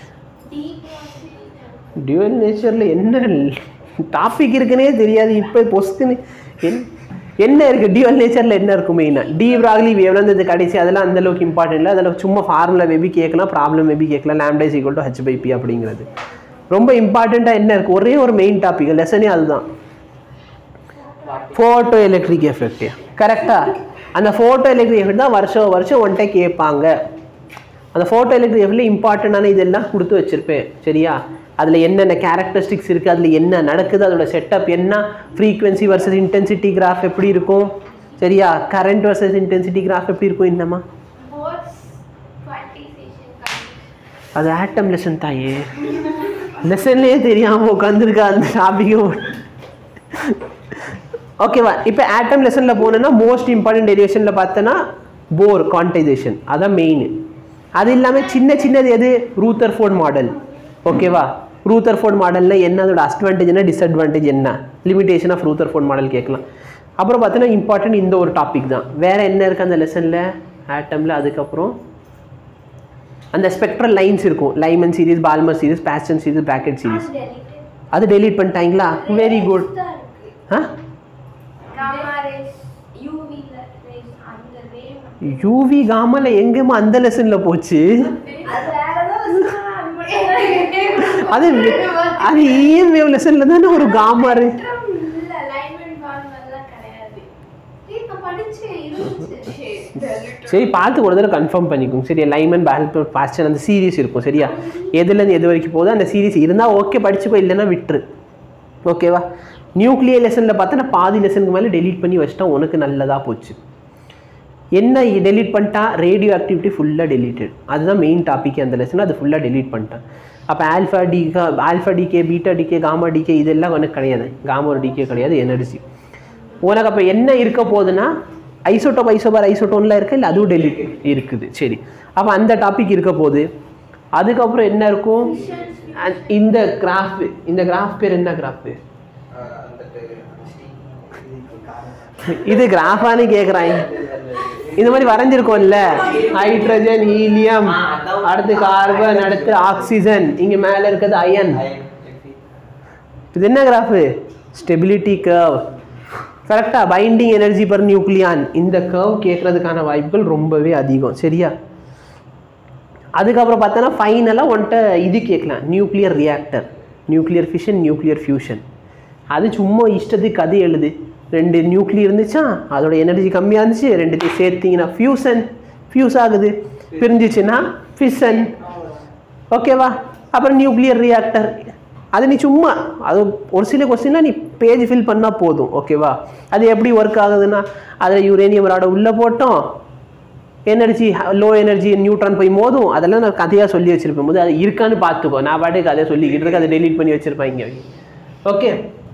டியூவல் நேச்சரில் என்ன டாபிக் இருக்குன்னே தெரியாது இப்போ பொஸ்க்குன்னு என் என்ன இருக்குது டியூவல் நேச்சரில் என்ன இருக்கும் மெயினாக டி ப்ராக்லி வேவ்ல இந்த கடைசி அதெல்லாம் அந்த அளவுக்கு இம்பார்ட்டன்ட் இல்லை அதில் சும்மா ஃபார்முலா மேபி கேட்கலாம் ப்ராப்ளம் மேபி கேட்கலாம் lambda is equal to h by p அப்படிங்கிறது ரொம்ப இம்பார்ட்டண்ட்டாக என்ன இருக்குது ஒரே ஒரு மெயின் டாபிக் லெசனே அதுதான் ஃபோட்டோ எலக்ட்ரிக் எஃபெக்ட் கரெக்டாக அந்த ஃபோட்டோ எலக்ட்ரிக் எஃபெக்ட் தான் வருஷம் வருஷம் ஒன்ட்ட கேட்பாங்க அந்த ஃபோட்டோ எலக்ட்ரிக் எஃபெக்டில் இம்பார்ட்டண்டான இதெல்லாம் கொடுத்து வச்சுருப்பேன் சரியா அதில் என்னென்ன கேரக்டரிஸ்டிக்ஸ் இருக்குது அதில் என்ன நடக்குது அதோட செட்டப் என்ன ஃப்ரீக்வன்சி வர்சஸ் இன்டென்சிட்டி கிராஃப் எப்படி இருக்கும் சரியா கரண்ட் வர்சஸ் இன்டென்சிட்டி கிராஃப் எப்படி இருக்கும் என்னம்மா போர்ட்ஸ் குவான்டிசேஷன் அது ஆட்டம் லெசன் தாயே லெசன்லேயே தெரியாமல் உட்காந்துருக்கா அந்த டாபிக்கும் ஓகேவா இப்போ ஆட்டம் லெசனில் போனோன்னா மோஸ்ட் இம்பார்ட்டன்ட் டெரிவேஷனில் பார்த்தோன்னா போர் குவான்டைசேஷன் அதான் மெயின் அது இல்லாமல் சின்ன சின்னது எது ரூத்தர் ஃபோர்ட் மாடல் ஓகேவா ரூத்தர் ஃபோர்ட் மாடலில் என்ன அதோட அட்வான்டேஜ் என்ன டிஸ்அட்வான்டேஜ் என்ன limitation of Rutherford model கேட்கலாம் அப்புறம் பார்த்தோன்னா இம்பார்ட்டன்ட் இந்த ஒரு டாபிக் தான் வேறு என்ன இருக்குது அந்த லெசனில் ஆட்டமில் அதுக்கப்புறம் அந்த ஸ்பெக்ட்ரல் லைன்ஸ் இருக்கும் Lyman series Balmer series Paschen series Brackett series அது டெலீட் பண்ணிட்டாங்களா வெரி குட் ஆ காமா ரேஸ் யூவி ரேஸ் அந்த ரே யூவி காமால எங்கேம்மா அந்த லெசனில் போச்சு அது வேற ஏதோ அது அது ஈஎம் வேவ் லெசனில் தானே ஒரு காமா இரு- இல்ல லைன்மென்ட் பால் மாதிரிலாம் கிடையாது ஏய், நான் படிச்சேன் இருந்துச்சு சரி பார்த்து ஒரு தடவை கன்ஃபார்ம் பண்ணிக்கோங்க சரியா லைமன் பேல் பாஸ்டன் அந்த சீரிஸ் இருக்கும் சரியா எதுலேருந்து எது வரைக்கும் போகுதோ அந்த சீரிஸ் இருந்தால் ஓகே படிச்சுக்கோ இல்லைன்னா விட்டுரு ஓகேவா நியூக்ளியர் லெசனில் பார்த்தா நான் பாதி லெசனுக்கு மேலே டெலீட் பண்ணி வச்சிட்டா உனக்கு நல்லதாக போச்சு என்ன டெலீட் பண்ணிட்டா ரேடியோ ஆக்டிவிட்டி ஃபுல்லாக டெலீட்டட் அதுதான் மெயின் டாபிக் அந்த லெசன் அது ஃபுல்லாக டெலீட் பண்ணிட்டேன் அப்போ alpha decay alpha decay beta decay gamma decay இதெல்லாம் உனக்கு கிடையாது காமா டிகே கிடையாது எனர்ஜி உனக்கு அப்போ என்ன இருக்க போகுதுன்னா ஐசோட்டோப் ஐசோபார் ஐசோட்டோன்லாம் இருக்குது இல்லை அதுவும் டெலிட் இருக்குது சரி அப்போ அந்த டாபிக் இருக்க போகுது அதுக்கப்புறம் என்ன இருக்கும் அ- இந்த கிராஃப் இந்த கிராஃப் பேர் என்ன கிராஃப் இது கிராஃபான்னு கேட்குறாங்க இந்த மாதிரி வரைஞ்சிருக்கோம்ல ஹைட்ரஜன் ஹீலியம் அடுத்து கார்பன் அடுத்து ஆக்சிஜன் இங்கே மேலே இருக்கிறது அயன் இது என்ன கிராஃபு ஸ்டெபிலிட்டி கர்வ் கரெக்டாக பைண்டிங் எனர்ஜி பர் நியூக்ளியான் இந்த கர்வ் கேட்குறதுக்கான வாய்ப்புகள் ரொம்பவே அதிகம் சரியா அதுக்கப்புறம் பார்த்தோன்னா ஃபைனலாக உன்கிட்ட இது கேட்கலாம் nuclear reactor nuclear fission nuclear fusion அது சும்மா இஷ்டத்துக்கு கதை எழுது ரெண்டு நியூக்ளியர் இருந்துச்சா அதோட எனர்ஜி கம்மியாக இருந்துச்சு ரெண்டுத்தையும் சேர்த்தீங்கன்னா ஃபியூசன் ஃபியூஸ் ஆகுது பிரிஞ்சிச்சுன்னா ஃபிஷன் ஓகேவா அப்புறம் நியூக்ளியர் ரியாக்டர் அது நீ சும்மா அது ஒரு சில கொஸ்டின்லாம் நீ பேஜ் ஃபில் பண்ணால் போதும் ஓகேவா அது எப்படி ஒர்க் ஆகுதுன்னா அதில் யுரேனியம் ராடை உள்ளே போட்டோம் எனர்ஜி லோ எனர்ஜி நியூட்ரான் போய் மோதும் அதெல்லாம் நான் கதையாக சொல்லி வச்சிருப்பேன் போது அது இருக்கான்னு பார்த்துக்கோ நான் பாட்டுக்கு கதையை சொல்லிக்கிட்டு இருக்கு அதை டெலீட் பண்ணி வச்சுருப்பாங்க ஓகே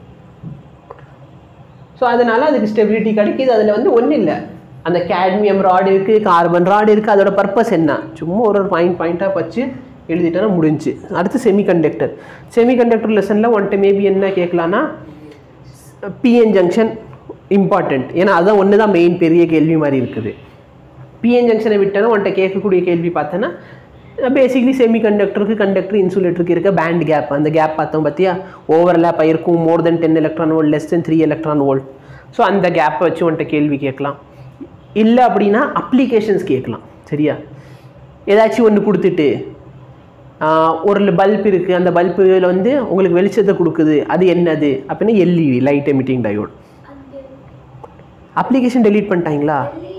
ஸோ அதனால அதுக்கு ஸ்டெபிலிட்டி கிடைக்குது அதில் வந்து ஒன்றும் இல்லை அந்த கேட்மியம் ராடு இருக்குது கார்பன் ராடு இருக்குது அதோட பர்பஸ் என்ன சும்மா ஒரு ஒரு பாயிண்ட் பாயிண்ட்டாக வச்சு எழுதிட்டா முடிஞ்சு அடுத்து செமிகண்டக்டர் செமிகண்டக்டர் லெசனில் ஒன்ட்ட மேபி என்ன கேட்கலான்னா பிஎன் ஜங்ஷன் இம்பார்ட்டண்ட் ஏன்னா அதுதான் ஒன்று தான் மெயின் பெரிய கேள்வி மாதிரி இருக்குது பிஎன் ஜங்ஷனை விட்டேன்னா உன்ட்ட கேட்கக்கூடிய கேள்வி பார்த்தேன்னா பேசிக்லி செமி கண்டக்டருக்கு கண்டக்டர் இன்சுலேட்டருக்கு இருக்க பேண்ட் கேப் அந்த கேப் பார்த்தோம் பார்த்தியா ஓவர்லேப் ஆயிருக்கும் more than ten electron volt less than three electron volt so அந்த கேப்பை வச்சு உன்ட்ட கேள்வி கேட்கலாம் இல்லை அப்படின்னா அப்ளிகேஷன்ஸ் கேட்கலாம் சரியா ஏதாச்சும் ஒன்று கொடுத்துட்டு ஆஹ், ஒரு பல்ப் இருக்குது அந்த பல்பில் வந்து உங்களுக்கு வெளிச்சத்தை கொடுக்குது அது என்னது அப்படின்னா LED light emitting diode application delete பண்ணிட்டாங்களா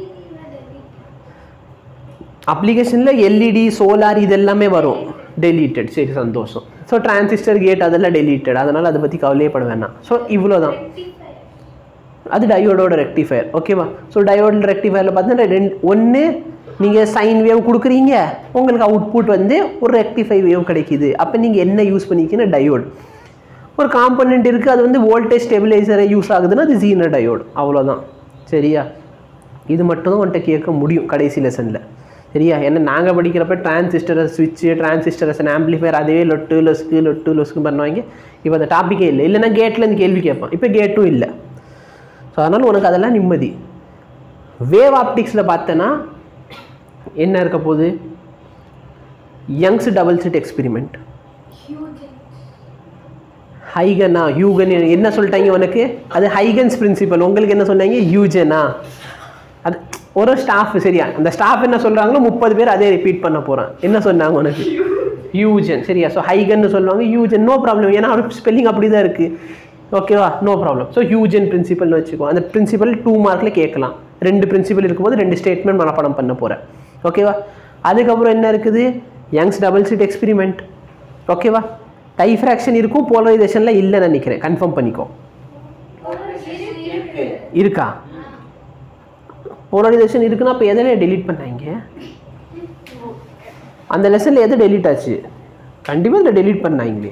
அப்ளிகேஷனில் எல்இடி சோலார் இதெல்லாமே வரும் டெலீட்டட் சரி சந்தோஷம் ஸோ டிரான்சிஸ்டர் கேட் அதெல்லாம் டெலீட்டட் அதனால் அதை பற்றி கவலையே பட வேணாம் ஸோ இவ்வளோ தான் அது டயோடோட ரெக்டிஃபயர் ஓகேவா ஸோ டயோட ரெக்டிஃபயரில் பார்த்தீங்கன்னா ரெண்டு ஒன்று நீங்கள் சைன் வேவ் கொடுக்குறீங்க உங்களுக்கு அவுட்புட் வந்து ஒரு ரெக்டிஃபை வேவ் கிடைக்குது அப்போ நீங்கள் என்ன யூஸ் பண்ணிக்கிங்கன்னா டயோட் ஒரு காம்பனண்ட் இருக்குது அது வந்து வோல்டேஜ் ஸ்டெபிலைசரை யூஸ் ஆகுதுன்னா அது ஜீனர் டயோடு அவ்வளோதான் சரியா இது மட்டும் தான் உன்கிட்ட கேட்க முடியும் கடைசி லெசனில் சரியா ஏன்னா நாங்கள் படிக்கிறப்ப டிரான்சிஸ்டரை ஸ்விட்சு டிரான்சிஸ்டர்ஸ் ஆம்பிளிஃபயர் அதே லொட்டு லொஸ்க்கு லொட்டு லொஸ்க்கு பண்ணுவாங்க இப்போ அந்த டாப்பிக்கே இல்லை இல்லைன்னா கேட்லேருந்து கேள்வி கேட்பான் இப்போ கேட்டும் இல்லை ஸோ அதனால் உனக்கு அதெல்லாம் நிம்மதி வேவ் ஆப்டிக்ஸில் பார்த்தேன்னா என்ன இருக்க போகுது யங்ஸ் டபுள் செட் எக்ஸ்பெரிமெண்ட் ஹைகனா ஹியூகன் என்ன சொல்லிட்டாங்க உனக்கு அது ஹைகன்ஸ் பிரின்சிபல் உங்களுக்கு என்ன சொன்னாங்க யூஜனா அது ஒரு ஸ்டாஃப் சரியா அந்த ஸ்டாஃப் என்ன சொல்கிறாங்களோ முப்பது பேர் அதே ரிப்பீட் பண்ண போகிறான் என்ன சொன்னாங்க உனக்கு யூஜன் சரியா ஸோ ஹைகன்னு சொல்லுவாங்க யூஜன் நோ ப்ராப்ளம் ஏன்னா அவருக்கு ஸ்பெல்லிங் அப்படி தான் இருக்குது ஓகேவா நோ ப்ராப்ளம் ஸோ ஹியூஜன் பிரின்சிபல்னு வச்சுக்கோ அந்த பிரின்சிபல் டூ மார்க்கில் கேட்கலாம் ரெண்டு பிரின்சிபல் இருக்கும்போது ரெண்டு ஸ்டேட்மெண்ட் மனப்பாடம் பண்ண போகிறேன் ஓகேவா அதுக்கப்புறம் என்ன இருக்குது யங்ஸ் டபுள் சீட் எக்ஸ்பெரிமெண்ட் ஓகேவா டைஃப்ராக்ஷன் இருக்கும் போலரைசேஷனில் இல்லைன்னு நினைக்கிறேன் கன்ஃபார்ம் பண்ணிக்கோ இருக்கா போலரைசேஷன் இருக்குன்னா அப்போ எதில் டெலீட் பண்ணாங்க அந்த லெசனில் எது டெலீட் ஆச்சு கண்டிப்பாக இதில் டெலீட் பண்ணாங்களே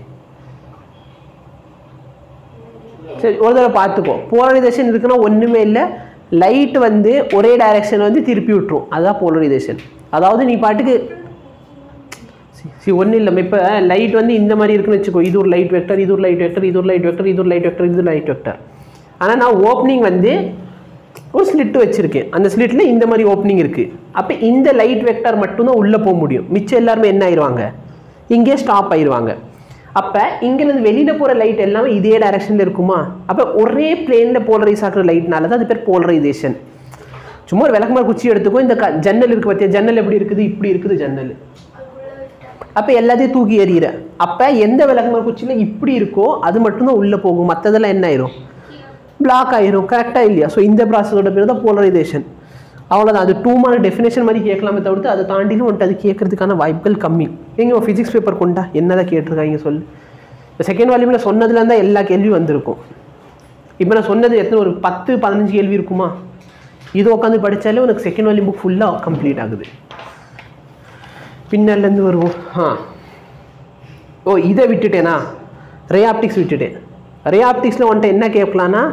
சரி ஒரு தடவை பார்த்துக்கோ போலரைசேஷன் இருக்குன்னா ஒன்றுமே இல்லை லைட் வந்து ஒரே டைரக்ஷன் வந்து திருப்பி விட்டுரும் அதுதான் போலரைசேஷன் அதாவது நீ பாட்டுக்கு சி ஒன்றும் இல்லை இப்போ லைட் வந்து இந்த மாதிரி இருக்குன்னு வச்சுக்கோ இது ஒரு லைட் வெக்டர் இது ஒரு லைட் வெக்டர் இது ஒரு லைட் வெக்டர் இது ஒரு லைட் வெக்டர் இது லைட் வெக்டர் ஆனால் நான் ஓப்பனிங் வந்து ஒரு ஸ்லிட் வச்சுருக்கேன் அந்த ஸ்லிட்டில் இந்த மாதிரி ஓப்பனிங் இருக்குது அப்போ இந்த லைட் வெக்டர் மட்டும்தான் உள்ளே போக முடியும் மிச்சம் எல்லாருமே என்ன ஆயிடுவாங்க இங்கே ஸ்டாப் ஆயிடுவாங்க அப்போ இங்கேருந்து வெளியில் போகிற லைட் எல்லாமே இதே டைரக்ஷனில் இருக்குமா அப்போ ஒரே பிளேனில் போலரைஸ் ஆகிற லைட்னால தான் அது பேர் போலரைசேஷன் சும்மா ஒரு விளக்கமாக குச்சி எடுத்துக்கோ இந்த க ஜன்னல் இருக்குது பார்த்தியா ஜன்னல் எப்படி இருக்குது இப்படி இருக்குது ஜன்னல் அப்போ எல்லாத்தையும் தூக்கி எறிகிற அப்போ எந்த விளக்குமார் குச்சியில் இப்படி இருக்கோ அது மட்டும்தான் உள்ளே போகும் மற்றதெல்லாம் என்ன ஆயிரும் பிளாக் ஆயிரும் கரெக்டாக இல்லையா ஸோ இந்த ப்ராசஸோட பேர் தான் போலரைசேஷன் அவ்வளோதான் அது டூ மார்க் டெஃபினேஷன் மாதிரி கேட்கலாமே தவிர்த்து அதை தாண்டிலும் வந்துட்டு அது கேட்கறதுக்கான வாய்ப்புகள் கம்மி எங்க ஃபிசிக்ஸ் பேப்பர் கொண்டா என்னதான் கேட்டிருக்காங்க சொல்லு இப்போ செகண்ட் வால்யூமில் சொன்னதுலேருந்து தான் எல்லா கேள்வியும் வந்திருக்கும் இப்போ நான் சொன்னது எத்தனை ஒரு பத்து பதினஞ்சு கேள்வி இருக்குமா இது உட்காந்து படித்தாலே உனக்கு செகண்ட் வால்யூம் புக் ஃபுல்லாக கம்ப்ளீட் ஆகுது பின்னாலேருந்து வருவோம் ஆ ஓ இதை விட்டுட்டேனா ரே ஆப்டிக்ஸ் விட்டுட்டேன் ரே ஆப்டிக்ஸில் வந்துட்டு என்ன கேட்கலான்னா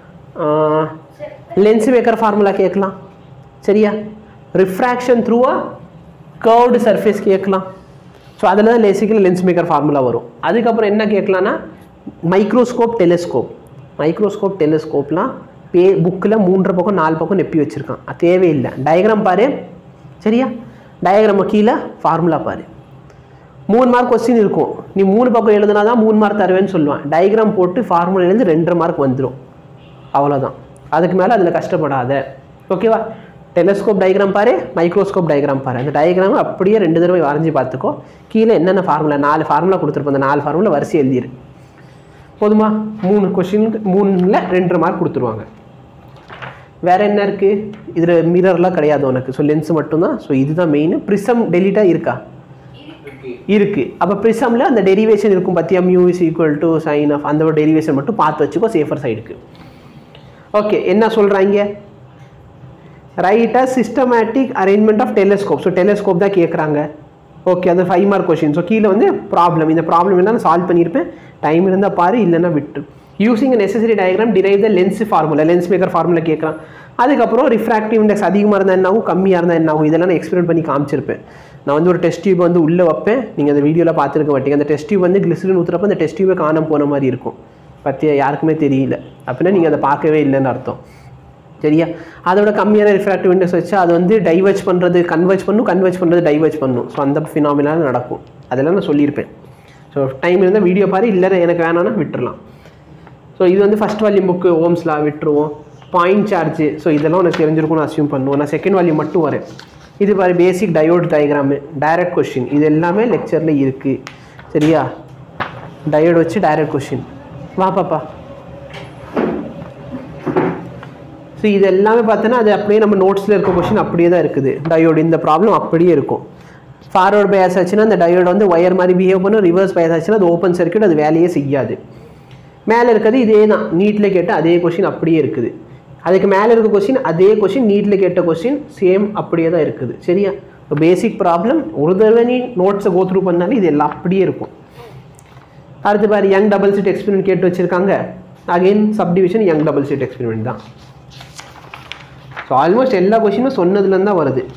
லென்ஸ் மேக்கர் ஃபார்முலா கேட்கலாம் சரியா refraction through a curved surface கேட்கலாம் ஸோ அதில் தான் பேசிக்கலி லென்ஸ் மேக்கர் ஃபார்முலா வரும் அதுக்கப்புறம் என்ன கேட்கலான்னா மைக்ரோஸ்கோப் டெலிஸ்கோப் மைக்ரோஸ்கோப் டெலிஸ்கோப்லாம் பே புக்கில் மூன்றரை பக்கம் நாலு பக்கம் நெப்பி வச்சுருக்கான் அது தேவையில்லை டயக்ராம் பாரு சரியா டயக்ராமை கீழே ஃபார்முலா பாரு மூணு மார்க் கொஸ்டின் இருக்கும் நீ மூணு பக்கம் எழுதுனா தான் மூணு மார்க் தருவேன்னு சொல்லுவான் டயக்ராம் போட்டு ஃபார்முலா எழுந்து ரெண்டரை மார்க் வந்துடும் அவ்வளோதான் அதுக்கு மேலே அதில் கஷ்டப்படாத ஓகேவா டெலஸ்கோப் டயக்ராம் பாரு மைக்ரோஸ்கோப் டயக்ராம் பாரு அந்த டயக்ராம் அப்படியே ரெண்டு தடவை வரைஞ்சி பார்த்துக்கோ கீழே என்னென்ன ஃபார்முலா நாலு ஃபார்முலா கொடுத்துருப்போம் அந்த நாலு ஃபார்முலா வரிசை எழுதிரு போதுமா மூணு கொஷினுக்கு மூணில் ரெண்டரை மார்க் கொடுத்துருவாங்க வேற என்ன இருக்கு இதில் மிரர்லாம் கிடையாது உனக்கு ஸோ லென்ஸ் மட்டும்தான் ஸோ இதுதான் மெயின் ப்ரிசம் டெலிட்டாக இருக்கா இருக்கு இருக்குது அப்போ ப்ரிசமில் அந்த டெரிவேஷன் இருக்கும் பார்த்தியா mu is equal to sine of அந்த ஒரு டெரிவேஷன் மட்டும் பார்த்து வச்சுக்கோ சேஃபர் சைடுக்கு ஓகே என்ன சொல்கிறாங்க write a systematic arrangement of telescope so telescope தான் கேட்குறாங்க ஓகே அந்த ஃபைவ் மார்க் கொஷின் ஸோ கீழே வந்து ப்ராப்ளம் இந்த ப்ராப்ளம் என்ன சால்வ் பண்ணியிருப்பேன் டைம் இருந்தால் பாரு இல்லைன்னா விட்டு using necessary diagram derive the lens formula lens maker formula கேட்குறான் அதுக்கப்புறம் ரிஃப்ராக்டிவ் இண்டெக்ஸ் அதிகமாக இருந்தால் என்ன ஆகும் கம்மியாக இருந்தால் என்ன ஆகும் இதெல்லாம் நான் எக்ஸ்பிளைன் பண்ணி காமிச்சிருப்பேன் நான் வந்து ஒரு டெஸ்ட் டியூப் வந்து உள்ளே வைப்பேன் நீங்கள் அந்த வீடியோவில் பார்த்துருக்க மாட்டீங்க அந்த டெஸ்ட் டியூப் வந்து கிளிசரின் ஊற்றுறப்ப அந்த டெஸ்ட் டியூபை காணாம போன மாதிரி இருக்கும் பற்றிய யாருக்குமே தெரியல அப்படின்னா நீங்கள் அதை பார்க்கவே இல்லைன்னு அர்த்தம் சரியா அதோட கம்மியான ரிஃப்ராக்டிவ் இண்டெக்ஸ் வச்சு அது வந்து டைவர்ஜ் பண்ணுறது கன்வெர்ஜ் பண்ணும் கன்வெர்ஜ் பண்ணுறது டைவர்ஜ் பண்ணும் ஸோ அந்த ஃபினாமினால நடக்கும் அதெல்லாம் நான் சொல்லியிருப்பேன் ஸோ டைம் இருந்தால் வீடியோ பாரு இல்லை எனக்கு வேணாம்னா விட்டுறலாம் ஸோ இது வந்து ஃபஸ்ட் வால்யூம் புக்கு ஓம்ஸ்லாம் விட்டுருவோம் பாயிண்ட் சார்ஜ் ஸோ இதெல்லாம் உனக்கு தெரிஞ்சிருக்கும்னு அசியூம் பண்ணுவோம் நான் செகண்ட் வால்யூம் மட்டும் வரேன் இது பாரு basic diode diagram direct question இது எல்லாமே லெக்சரில் இருக்குது சரியா டயோட் வச்சு டைரக்ட் கொஷின் வா பாப்பா ஸோ இது எல்லாமே பார்த்தோன்னா அது அப்படியே நம்ம நோட்ஸில் இருக்க கொஷின் அப்படியே தான் இருக்குது டயோடு இந்த ப்ராப்ளம் அப்படியே இருக்கும் ஃபார்வர்ட் பயஸ் ஆச்சுன்னா அந்த டயோடு வந்து ஒயர் மாதிரி பிஹேவ் பண்ணும் ரிவர்ஸ் பயஸ் ஆச்சுன்னா அது ஓப்பன் சர்க்யூட் அது வேலையே செய்யாது மேலே இருக்கிறது இதே தான் நீட்டில் கேட்ட அதே கொஷின் அப்படியே இருக்குது அதுக்கு மேலே இருக்க கொஷின் அதே கொஷின் நீட்டில் கேட்ட கொஷின் சேம் அப்படியே தான் இருக்குது சரியா இப்போ பேசிக் ப்ராப்ளம் ஒரு தடவை நீ நோட்ஸை கோ த்ரூ பண்ணாலே இது எல்லாம் அப்படியே இருக்கும் அடுத்து பாரு யங் டபுள் சீட் எக்ஸ்பெரிமெண்ட் கேட்டு வச்சுருக்காங்க again subdivision Young double slit experiment தான் ஸோ ஆல்மோஸ்ட் எல்லா கொஷினும் சொன்னதுலேருந்து தான் வருது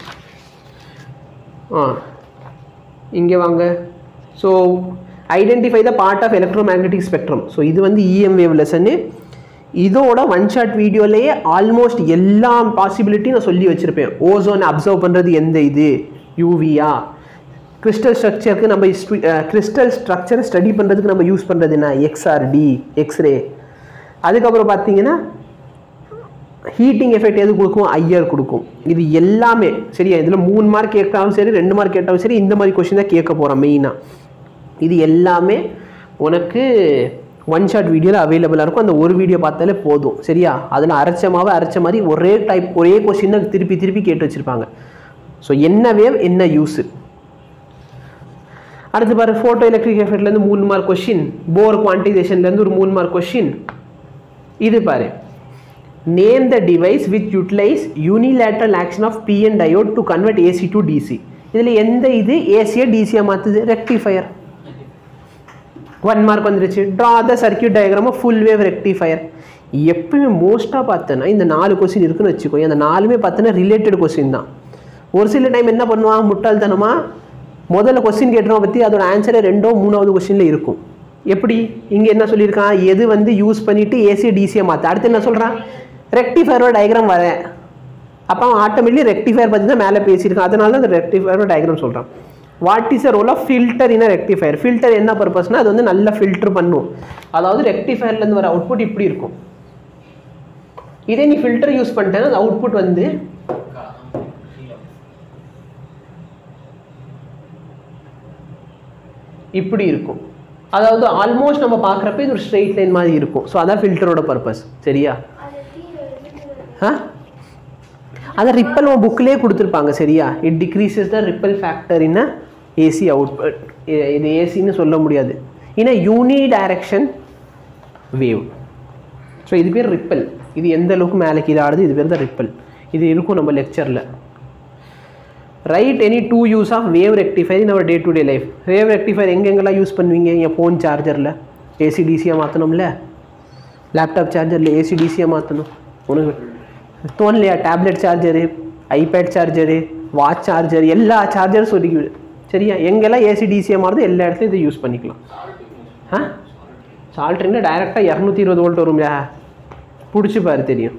ஆ இங்கே வாங்க so identify the part of electromagnetic spectrum so இது வந்து இஎம் வேவ் லெசனு இதோட ஒன் ஷாட் வீடியோலேயே ஆல்மோஸ்ட் எல்லா பாசிபிலிட்டியும் நான் சொல்லி வச்சுருப்பேன் ஓசோனை அப்சர்வ் பண்ணுறது எந்த இது யூவியா கிறிஸ்டல் ஸ்ட்ரக்சருக்கு நம்ம கிறிஸ்டல் ஸ்ட்ரக்சரை ஸ்டடி பண்ணுறதுக்கு நம்ம யூஸ் பண்ணுறது என்ன எக்ஸ்ஆர்டி எக்ஸ்ரே அதுக்கப்புறம் பார்த்தீங்கன்னா ஹீட்டிங் எஃபெக்ட் எது கொடுக்கும் ஐஆர் கொடுக்கும் இது எல்லாமே சரியா இதில் மூணு மார்க் கேட்டாலும் சரி ரெண்டு மார்க் கேட்டாலும் சரி இந்த மாதிரி கொஷின் தான் கேட்க போகிறோம் மெயினாக இது எல்லாமே உனக்கு ஒன் ஷாட் வீடியோவில் அவைலபிளாக இருக்கும் அந்த ஒரு வீடியோ பார்த்தாலே போதும் சரியா அதில் அரைச்ச மாவை அரைச்ச மாதிரி ஒரே டைப் ஒரே கொஷின் தான் திருப்பி திருப்பி கேட்டு வச்சுருப்பாங்க ஸோ என்ன வேவ் என்ன யூஸு அடுத்து பாரு ஃபோட்டோ எலக்ட்ரிக் எஃபெக்ட்லேருந்து மூணு மார்க் கொஷின் போர் குவான்டிசேஷன்லேருந்து ஒரு மூணு மார்க் கொஷின் இது பாரு name the device which utilise unilateral action of PN diode to convert AC to DC இதில் எந்த இது ஏசியை டிசியாக மாற்றுது ரெக்டிஃபயர் ஒன் மார்க் வந்துருச்சு draw the circuit diagram full wave rectifier எப்பயுமே மோஸ்ட்டாக பார்த்தேன்னா இந்த நாலு கொஸ்டின் இருக்குன்னு வச்சுக்கோ அந்த நாலுமே பார்த்தோன்னா ரிலேட்டட் கொஸ்டின் தான் ஒரு சில டைம் என்ன பண்ணுவான் முட்டாள்தனமா முதல்ல கொஸ்டின் கேட்டுருவோம் பற்றி அதோட ஆன்சரே ரெண்டோ மூணாவது கொஸ்டினில் இருக்கும் எப்படி இங்கே என்ன சொல்லியிருக்கான் எது வந்து யூஸ் பண்ணிவிட்டு ஏசி டிசியை மாற்ற அடுத்து என்ன சொல்கிறான் ரெக்டிஃபயரோட டயக்ராம் வரேன் அப்போ அவன் ஆட்டோமேட்டிக்லி ரெக்டிஃபயர் பற்றி தான் மேலே பேசியிருக்கான் அதனால தான் அந்த ரெக்டிஃபயரோட டயக்ராம் சொல்கிறான் what is a role of filter in rectifier filter என்ன பர்பஸ்னா அது வந்து நல்லா ஃபில்டர் பண்ணும் அதாவது ரெக்டிஃபயர்லேருந்து வர அவுட்புட் இப்படி இருக்கும் இதே நீ ஃபில்டர் யூஸ் பண்ணிட்டேன்னா அந்த அவுட்புட் வந்து இப்படி இருக்கும் அதாவது ஆல்மோஸ்ட் நம்ம பார்க்குறப்ப இது ஒரு ஸ்ட்ரெயிட் லைன் மாதிரி இருக்கும் ஸோ அதான் ஃபில்டரோட பர்பஸ் சரியா ஆ அதை ரிப்பல் உன் புக்கிலே கொடுத்துருப்பாங்க சரியா it decreases the ripple factor in AC output இது ஏசின்னு சொல்ல முடியாது in uni direction wave so இது பேர் ரிப்பல் இது எந்த அளவுக்கு மேலே கீழே ஆடுது இது பேர் தான் ரிப்பல் இது இருக்கும் நம்ம லெக்சரில் write any two use of wave rectifier in our day to day life wave rectifier எங்கெங்கெல்லாம் யூஸ் பண்ணுவீங்க என் ஃபோன் சார்ஜரில் ஏசி டிசியாக மாற்றணும்ல லேப்டாப் சார்ஜரில் ஏசி டிசியாக மாற்றணும் உனக்கு தோணலையா tablet charger iPad charger watch charger எல்லா சார்ஜரும் சொல்லிக்கிடு சரியா எங்கெல்லாம் ஏசி டிசியாக மாறுதோ எல்லா இடத்துலையும் இதை யூஸ் பண்ணிக்கலாம் ஆ சால்ட்ரின்னா டைரெக்டாக இரநூத்தி இருபது வோல்ட் வரும்யா பிடிச்சி பாரு தெரியும்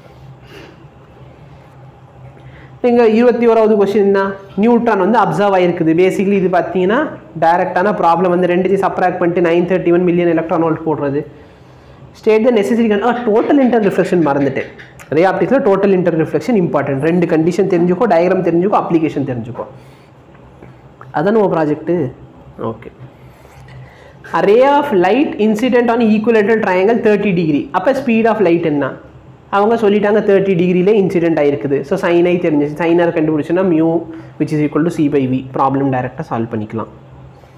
இங்கே இருபத்தி ஓராவது கொஸ்டின்னா நியூட்ரான் வந்து அப்சர்வ் ஆகிருக்குது பேசிக்கலி இது பார்த்தீங்கன்னா டைரக்டான ப்ராப்ளம் வந்து ரெண்டுத்தையும் சப்ராக்ட் பண்ணிட்டு nine thirty one million electron volt போடுறது state the necessary total internal reflection மறந்துட்டேன் ரே ஆப்டிக்ஸில் டோட்டல் இன்டர் ரிஃப்ளெக்ஷன் இம்பார்ட்டன்ட் ரெண்டு கண்டிஷன் தெரிஞ்சுக்கோ டயக்ராம் தெரிஞ்சுக்கோ அப்ளிகேஷன் தெரிஞ்சுக்கோ அதான் உங்கள் project okay a ray of light incident on equilateral triangle thirty degree அப்போ ஸ்பீட் ஆஃப் லைட் என்ன அவங்க சொல்லிட்டாங்க தேர்ட்டி டிகிரியில் இன்சிடென்ட் ஆயிருக்குது ஸோ சைனை தெரிஞ்சிச்சு சைனார் கண்டுபிடிச்சுன்னா mu which is equal to c by v problem டைரெக்டாக சால்வ் பண்ணிக்கலாம்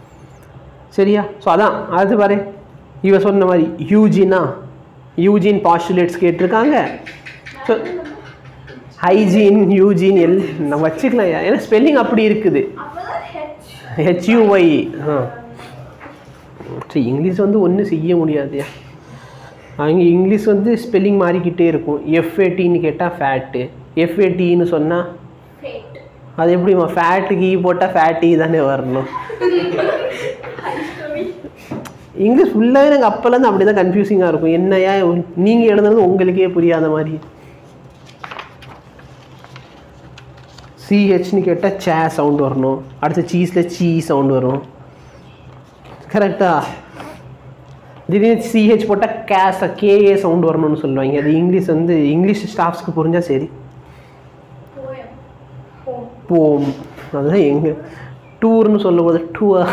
சரியா ஸோ அதான் அது பாரு இவ சொன்ன மாதிரி யூஜினா யூஜின் பாஸ்டுலேட்ஸ் கேட்டிருக்காங்க ஸோ ஹைஜீன் யூஜின் எல் நம்ம வச்சுக்கலாம் ஏன்னா ஸ்பெல்லிங் அப்படி இருக்குது அப்பதான் ஹெச் ஹெச்யூஒய் ஆ சரி இங்கிலீஷ் வந்து ஒன்றும் செய்ய முடியாதுயா அவங்க இங்கிலீஷ் வந்து ஸ்பெல்லிங் மாறிக்கிட்டே இருக்கும் எஃப்ஏடின்னு கேட்டால் ஃபேட்டு எஃப்ஏடின்னு சொன்னால் ஃபேட் அது எப்படிம்மா ஃபேட்டு கீ போட்டால் ஃபேட்டி தானே வரணும் இங்கிலீஷ் ஃபுல்லாகவே எனக்கு அப்போலேருந்து அப்படி தான் கன்ஃபியூசிங்காக இருக்கும் என்னையா நீங்கள் எழுதுறது உங்களுக்கே புரியாத மாதிரி சிஹெச்னு கேட்டால் சே சவுண்ட் வரணும் அடுத்து சீஸில் சீ சவுண்ட் வரும் கரெக்டா திடீர்னு சிஹெச் போட்டால் கேஸ கேஏ சவுண்ட் வரணும்னு சொல்லுவாங்க அது இங்கிலீஷ் வந்து இங்கிலீஷ் ஸ்டாஃப்ஸ்க்கு புரிஞ்சால் சரி போயம் போம் அதுதான் எங்க டூர்னு சொல்லும்போது டூவா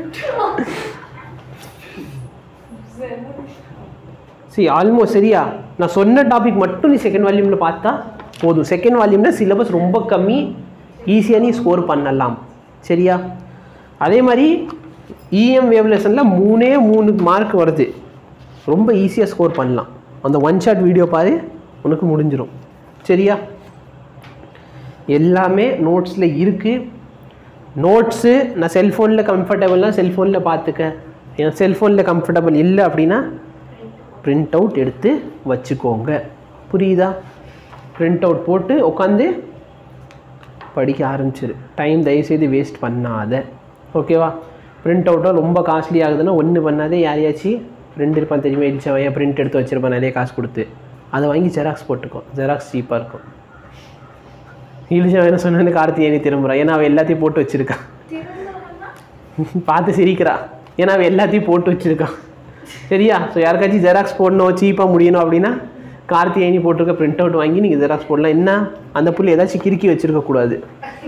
சரி ஆல்மோஸ்ட் சரியா நான் சொன்ன டாபிக் மட்டும் நீ செகண்ட் வால்யூமில் பார்த்தா போதும் செகண்ட் வால்யூமில் சிலபஸ் ரொம்ப கம்மி ஈஸியாக நீ ஸ்கோர் பண்ணலாம் சரியா அதே மாதிரி இஎம் வேவ் லெசனில் மூணே மூணு மார்க் வருது ரொம்ப ஈஸியாக ஸ்கோர் பண்ணலாம் அந்த ஒன் ஷாட் வீடியோ பாரு உனக்கு முடிஞ்சிடும் சரியா எல்லாமே நோட்ஸில் இருக்குது நோட்ஸு நான் செல்ஃபோனில் கம்ஃபர்டபுள்னா செல்ஃபோனில் பார்த்துக்க என் செல்ஃபோனில் கம்ஃபர்டபுள் இல்லை அப்படின்னா பிரிண்ட் அவுட் எடுத்து வச்சுக்கோங்க புரியுதா பிரிண்ட் அவுட் போட்டு உட்காந்து படிக்க ஆரம்பிச்சிரு டைம் தயவுசெய்து வேஸ்ட் பண்ணாத ஓகேவா பிரிண்ட் அவுட்டும் ரொம்ப காஸ்ட்லி ஆகுதுன்னா ஒன்று பண்ணாதே யாரையாச்சும் ஃப்ரெண்ட் இருப்பான் தெரியுமா இடிச்சவன் பிரிண்ட் எடுத்து வச்சிருப்பான் நிறைய காசு கொடுத்து அதை வாங்கி ஜெராக்ஸ் போட்டுக்கோ ஜெராக்ஸ் சீப்பாக இருக்கும் இழிச்சவன் என்ன சொன்னு கார்த்திகேயனி திரும்புறான் ஏன்னா அவன் எல்லாத்தையும் போட்டு வச்சிருக்கான் பார்த்து சிரிக்கிறா ஏன்னா அவன் எல்லாத்தையும் போட்டு வச்சிருக்கான் சரியா ஸோ யாருக்காச்சும் ஜெராக்ஸ் போடணும் சீப்பாக முடியணும் அப்படின்னா கார்த்திகேயனி போட்டிருக்க பிரிண்ட் அவுட் வாங்கி நீங்கள் ஜெராக்ஸ் போடலாம் என்ன அந்த புள்ளி ஏதாச்சும் கிறுக்கி வச்சிருக்க கூடாது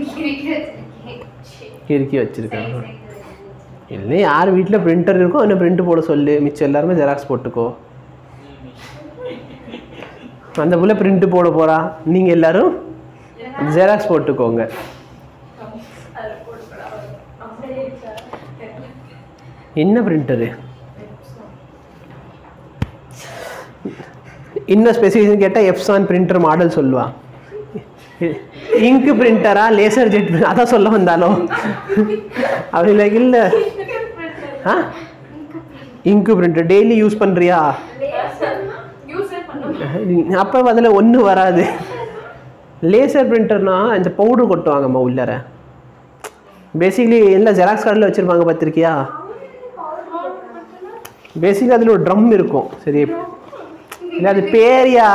கிறுக்கி வச்சிருக்காங்க இல்லை யார் வீட்டில் பிரிண்டர் இருக்கோ அந்த பிரிண்ட் போட சொல்லு மிச்சம் எல்லாருமே ஜெராக்ஸ் போட்டுக்கோ அந்த புள்ள பிரிண்ட் போட போறா நீங்கள் எல்லாரும் ஜெராக்ஸ் போட்டுக்கோங்க என்ன பிரிண்டரு இன்னும் ஸ்பெசிஃபிகேஷன் கேட்டால் எப்சான் பிரிண்டர் மாடல் சொல்லுவா இங்கு பிரிண்டரா லேசர் ஜெட் அதான் சொல்ல வந்தாலும் அப்படி இல்லை இல்லை ஆ இங்கு பிரிண்டர் டெய்லி யூஸ் பண்ணுறியா யூஸே பண்ண அப்போ அதில் ஒன்றும் வராது லேசர் பிரிண்டர்னா இந்த பவுடர் கொட்டுவாங்கம்மா உள்ளார பேசிக்கலி எல்லாம் ஜெராக்ஸ் கார்டில் வச்சுருப்பாங்க பார்த்துருக்கியா பேசிக்கலி அதில் ஒரு ட்ரம் இருக்கும் சரி இல்லை அது பேரியா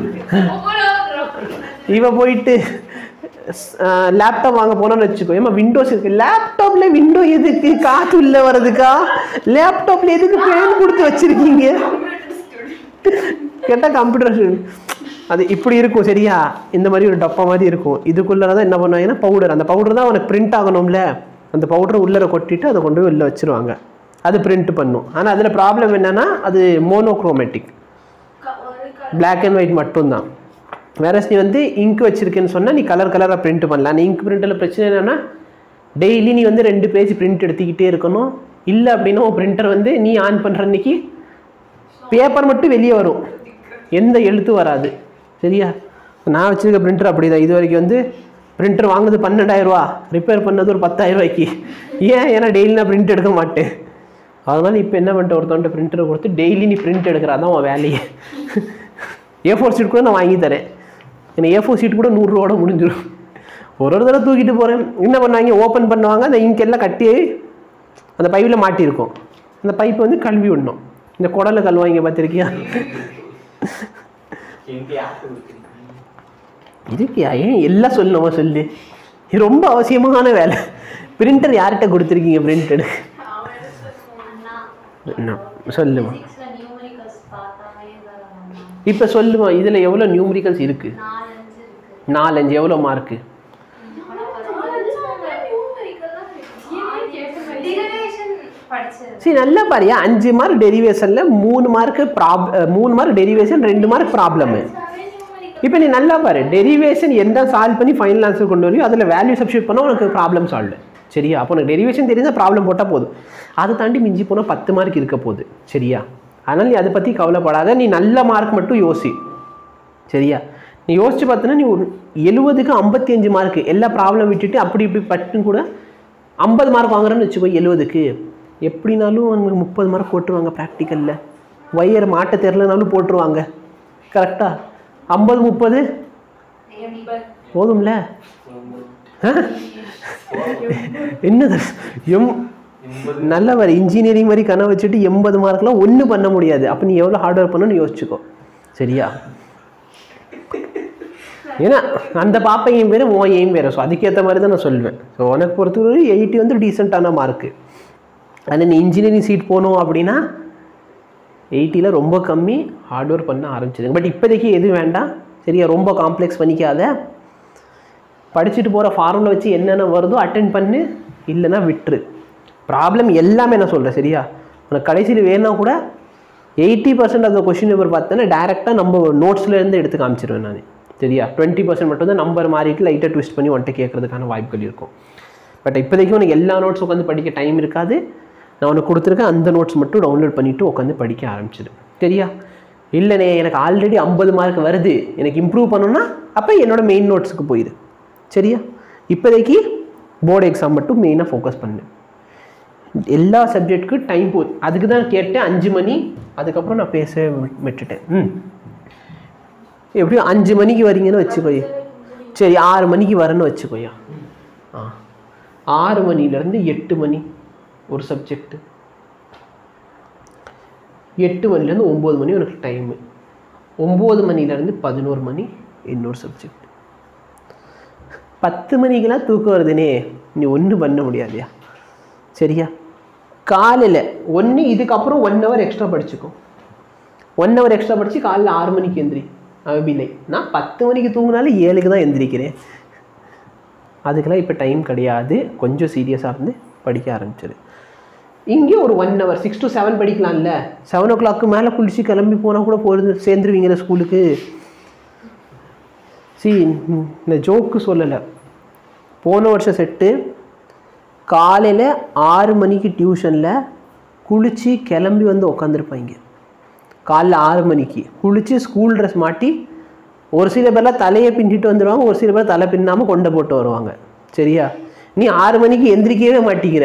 இவ போயிட்டு லேப்டாப் வாங்க போனோம்னு வச்சுக்கோ ஏமா விண்டோஸ் இருக்கு லேப்டாப்ல விண்டோ எதுக்கு காத்து உள்ள வர்றதுக்கா லேப்டாப்ல எதுக்கு ஃபேன் கொடுத்து வச்சிருக்கீங்க கேட்டால் கம்ப்யூட்டர் அது இப்படி இருக்கும் சரியா இந்த மாதிரி ஒரு டப்பா மாதிரி இருக்கும் இதுக்குள்ளே தான் என்ன பண்ணுவாங்கன்னா பவுடர் அந்த பவுடர் தான் உனக்கு பிரிண்ட் ஆகணும்ல அந்த பவுடரை உள்ளர கொட்டிட்டு அதை கொண்டு போய் வெளில வச்சிருவாங்க அது பிரிண்ட் பண்ணும் ஆனால் அதில் ப்ராப்ளம் என்னன்னா அது மோனோக்ரோமேட்டிக் பிளாக் அண்ட் ஒயிட் மட்டும்தான் வேற நீ வந்து இங்க் வச்சிருக்கேன்னு சொன்னால் நீ கலர் கலராக பிரிண்ட் பண்ணலாம் அந்த இங்க் பிரிண்டில் பிரச்சனை என்னன்னா டெய்லி நீ வந்து ரெண்டு பேஜ் பிரிண்ட் எடுத்துக்கிட்டே இருக்கணும் இல்லை அப்படின்னா உன் பிரிண்டர் வந்து நீ ஆன் பண்ணுற அன்னைக்கு பேப்பர் மட்டும் வெளியே வரும் எந்த எழுத்து வராது சரியா நான் வச்சிருக்க பிரிண்டர் அப்படி தான் இது வரைக்கும் வந்து பிரிண்டர் வாங்குது பன்னெண்டாயிரம் ரூபா ரிப்பேர் பண்ணது ஒரு பத்தாயிரம் ரூபாய்க்கு ஏன் ஏன்னா டெய்லி நான் பிரிண்ட் எடுக்க மாட்டேன் அதனால இப்போ என்ன பண்ணிட்டு ஒருத்தவன்ட்ட பிரிண்டரை கொடுத்து டெய்லி நீ பிரிண்ட் எடுக்கிறா தான் உன் வேலையே ஏ ஃபோர் சீட் கூட நான் வாங்கி தரேன் எனக்கு ஏ ஃபோர் சீட் கூட நூறுரூவோட முடிஞ்சிடும் ஒரு ஒரு தடவை தூக்கிட்டு போகிறேன் என்ன பண்ணுவாங்க ஓப்பன் பண்ணுவாங்க அந்த இங்க் எல்லாம் கட்டி அந்த பைப்பில் மாட்டியிருக்கும் அந்த பைப்பை வந்து கழுவி விடணும் இந்த குடலை கழுவாங்க பார்த்துருக்கியா எனக்கு யாருக்கு கொடுக்குறீங்க இதுக்கியா ஏன் எல்லாம் சொல்லணுமா சொல்லு இது ரொம்ப அவசியமான வேலை பிரிண்டர் யார்கிட்ட கொடுத்துருக்கீங்க பிரிண்டர் சொல்லுமா இப்போ சொல்லுமா இதில் எவ்வளோ நியூமரிக்கல்ஸ் இருக்குது நாலஞ்சு எவ்வளோ மார்க்கு சரி நல்லா பாரியா அஞ்சு மார்க் டெரிவேஷனில் மூணு மார்க்கு ப்ராப் மூணு மார்க் டெரிவேஷன் ரெண்டு மார்க் ப்ராப்ளமு இப்போ நீ நல்லா பாரு டெரிவேஷன் எந்த சால்வ் பண்ணி ஃபைனல் ஆன்சர் கொண்டு வரையும் அதில் வேல்யூ சப்ஸ்டியூட் பண்ணால் உனக்கு ப்ராப்ளம் சால்வ் சரியா அப்போ உனக்கு டெரிவேஷன் தெரிஞ்சால் ப்ராப்ளம் போட்டால் போதும் அதை தாண்டி மிஞ்சி போனால் பத்து மார்க் இருக்க போகுது சரியா அதனால் நீ அதை பற்றி கவலைப்படாத நீ நல்ல மார்க் மட்டும் யோசி சரியா நீ யோசிச்சு பார்த்தனா நீ ஒரு எழுபதுக்கு ஐம்பத்தி அஞ்சு மார்க்கு எல்லா ப்ராப்ளம் விட்டுட்டு அப்படி இப்படி பட்டுன்னு கூட ஐம்பது மார்க் வாங்குறேன்னு வச்சுக்கோ எழுபதுக்கு எப்படினாலும் உனக்கு முப்பது மார்க் போட்டுருவாங்க ப்ராக்டிக்கலில் ஒயர் மாட்ட தெரிலனாலும் போட்டுருவாங்க கரெக்டாக ஐம்பது முப்பது போதும்ல ஆ? என்னது எம் நல்ல வர இன்ஜினியரிங் மாதிரி கனவு வச்சுட்டு எண்பது மார்க்லாம் ஒன்றும் பண்ண முடியாது அப்போ நீ எவ்வளோ ஹார்ட் ஒர்க் பண்ணணும்னு யோசிச்சுக்கோ சரியா ஏன்னா அந்த பாப்பையும் பேர் உன் எய்ம் வேறு ஸோ அதுக்கேற்ற மாதிரி தான் நான் சொல்லுவேன் ஸோ உனக்கு பொறுத்தவரை எயிட்டி வந்து டீசெண்டான மார்க்கு அதில் நீ இன்ஜினியரிங் சீட் போகணும் அப்படின்னா எயிட்டியில் ரொம்ப கம்மி ஹார்ட் ஒர்க் பண்ண ஆரம்பிச்சிடுங்க பட் இப்போதைக்கு எதுவும் வேண்டாம் சரியா ரொம்ப காம்ப்ளெக்ஸ் பண்ணிக்காத படிச்சுட்டு போகிற ஃபார்மில் வச்சு என்னென்ன வருதோ அட்டென்ட் பண்ணு இல்லைன்னா விட்டுரு ப்ராப்ளம் எல்லாமே நான் சொல்கிறேன் சரியா உனக்கு கடைசியில் வேணா கூட எயிட்டி பர்சன்ட் அந்த கொஷின் பேப்பர் பார்த்தேன்னா டேரெக்டாக நம்ம நோட்ஸ்லேருந்து எடுத்து காமிச்சிருவேன் நான் சரியா டுவெண்ட்டி பர்சன்ட் மட்டும் தான் நம்பர் மாறிட்டு லைட்டாக ட்விஸ்ட் பண்ணி உன்ட்ட கேட்கறதுக்கான வாய்ப்புகள் இருக்கும் பட் இப்போதைக்கு உனக்கு எல்லா நோட்ஸ் உட்காந்து படிக்க டைம் இருக்காது நான் உனக்கு கொடுத்துருக்கேன் அந்த நோட்ஸ் மட்டும் டவுன்லோட் பண்ணிவிட்டு உட்காந்து படிக்க ஆரம்பிச்சிடு சரியா இல்லைண்ணே எனக்கு ஆல்ரெடி ஐம்பது மார்க் வருது எனக்கு இம்ப்ரூவ் பண்ணணும்னா அப்போ என்னோட மெயின் நோட்ஸுக்கு போயிடு சரியா இப்போதைக்கு போர்டு எக்ஸாம் மட்டும் மெயினாக ஃபோக்கஸ் பண்ணு எல்லா சப்ஜெக்ட்டுக்கும் டைம் போகுது அதுக்கு தான் கேட்டேன் அஞ்சு மணி அதுக்கப்புறம் நான் பேச விட்- விட்டுட்டேன் ம் எப்படியும் அஞ்சு மணிக்கு வரீங்கன்னு வச்சுக்கோய் சரி ஆறு மணிக்கு வரேன்னு வச்சுக்கோயா ஆ ஆறு மணிலேருந்து எட்டு மணி ஒரு சப்ஜெக்ட்டு எட்டு மணிலேருந்து ஒம்பது மணி உனக்கு டைமு ஒம்பது மணிலேருந்து பதினோரு மணி இன்னொரு சப்ஜெக்ட் பத்து மணிக்கெல்லாம் தூக்கம் வருதுனே நீ ஒன்றும் பண்ண முடியாதுயா சரியா காலையில் ஒன்று இதுக்கப்புறம் ஒன் ஹவர் எக்ஸ்ட்ரா படிச்சுக்கோ ஒன் ஹவர் எக்ஸ்ட்ரா படித்து காலைல ஆறு மணிக்கு எந்திரி அபிலை நான் பத்து மணிக்கு தூங்கினாலும் ஏழுக்கு தான் எந்திரிக்கிறேன் அதுக்கெல்லாம் இப்போ டைம் கிடையாது கொஞ்சம் சீரியஸாக இருந்து படிக்க ஆரம்பிச்சிரு இங்கே ஒரு one hour six to seven படிக்கலாம்ல செவன் ஓ கிளாக்கு மேலே குளிச்சு கிளம்பி போனால் கூட போகிறது சேர்ந்துருவீங்களே ஸ்கூலுக்கு சி இந்த ஜோக்கு சொல்லலை போன வருஷம் செட்டு காலையில் ஆறு மணிக்கு டியூஷனில் குளித்து கிளம்பி வந்து உக்காந்துருப்பாங்க காலைல ஆறு மணிக்கு குளித்து ஸ்கூல் ட்ரெஸ் மாட்டி ஒரு சில பேர்லாம் தலையை பின்னிட்டு வந்துடுவாங்க ஒரு சில பேர் தலை பின்னாமல் கொண்டை போட்டு வருவாங்க சரியா நீ ஆறு மணிக்கு எந்திரிக்கவே மாட்டிக்கிற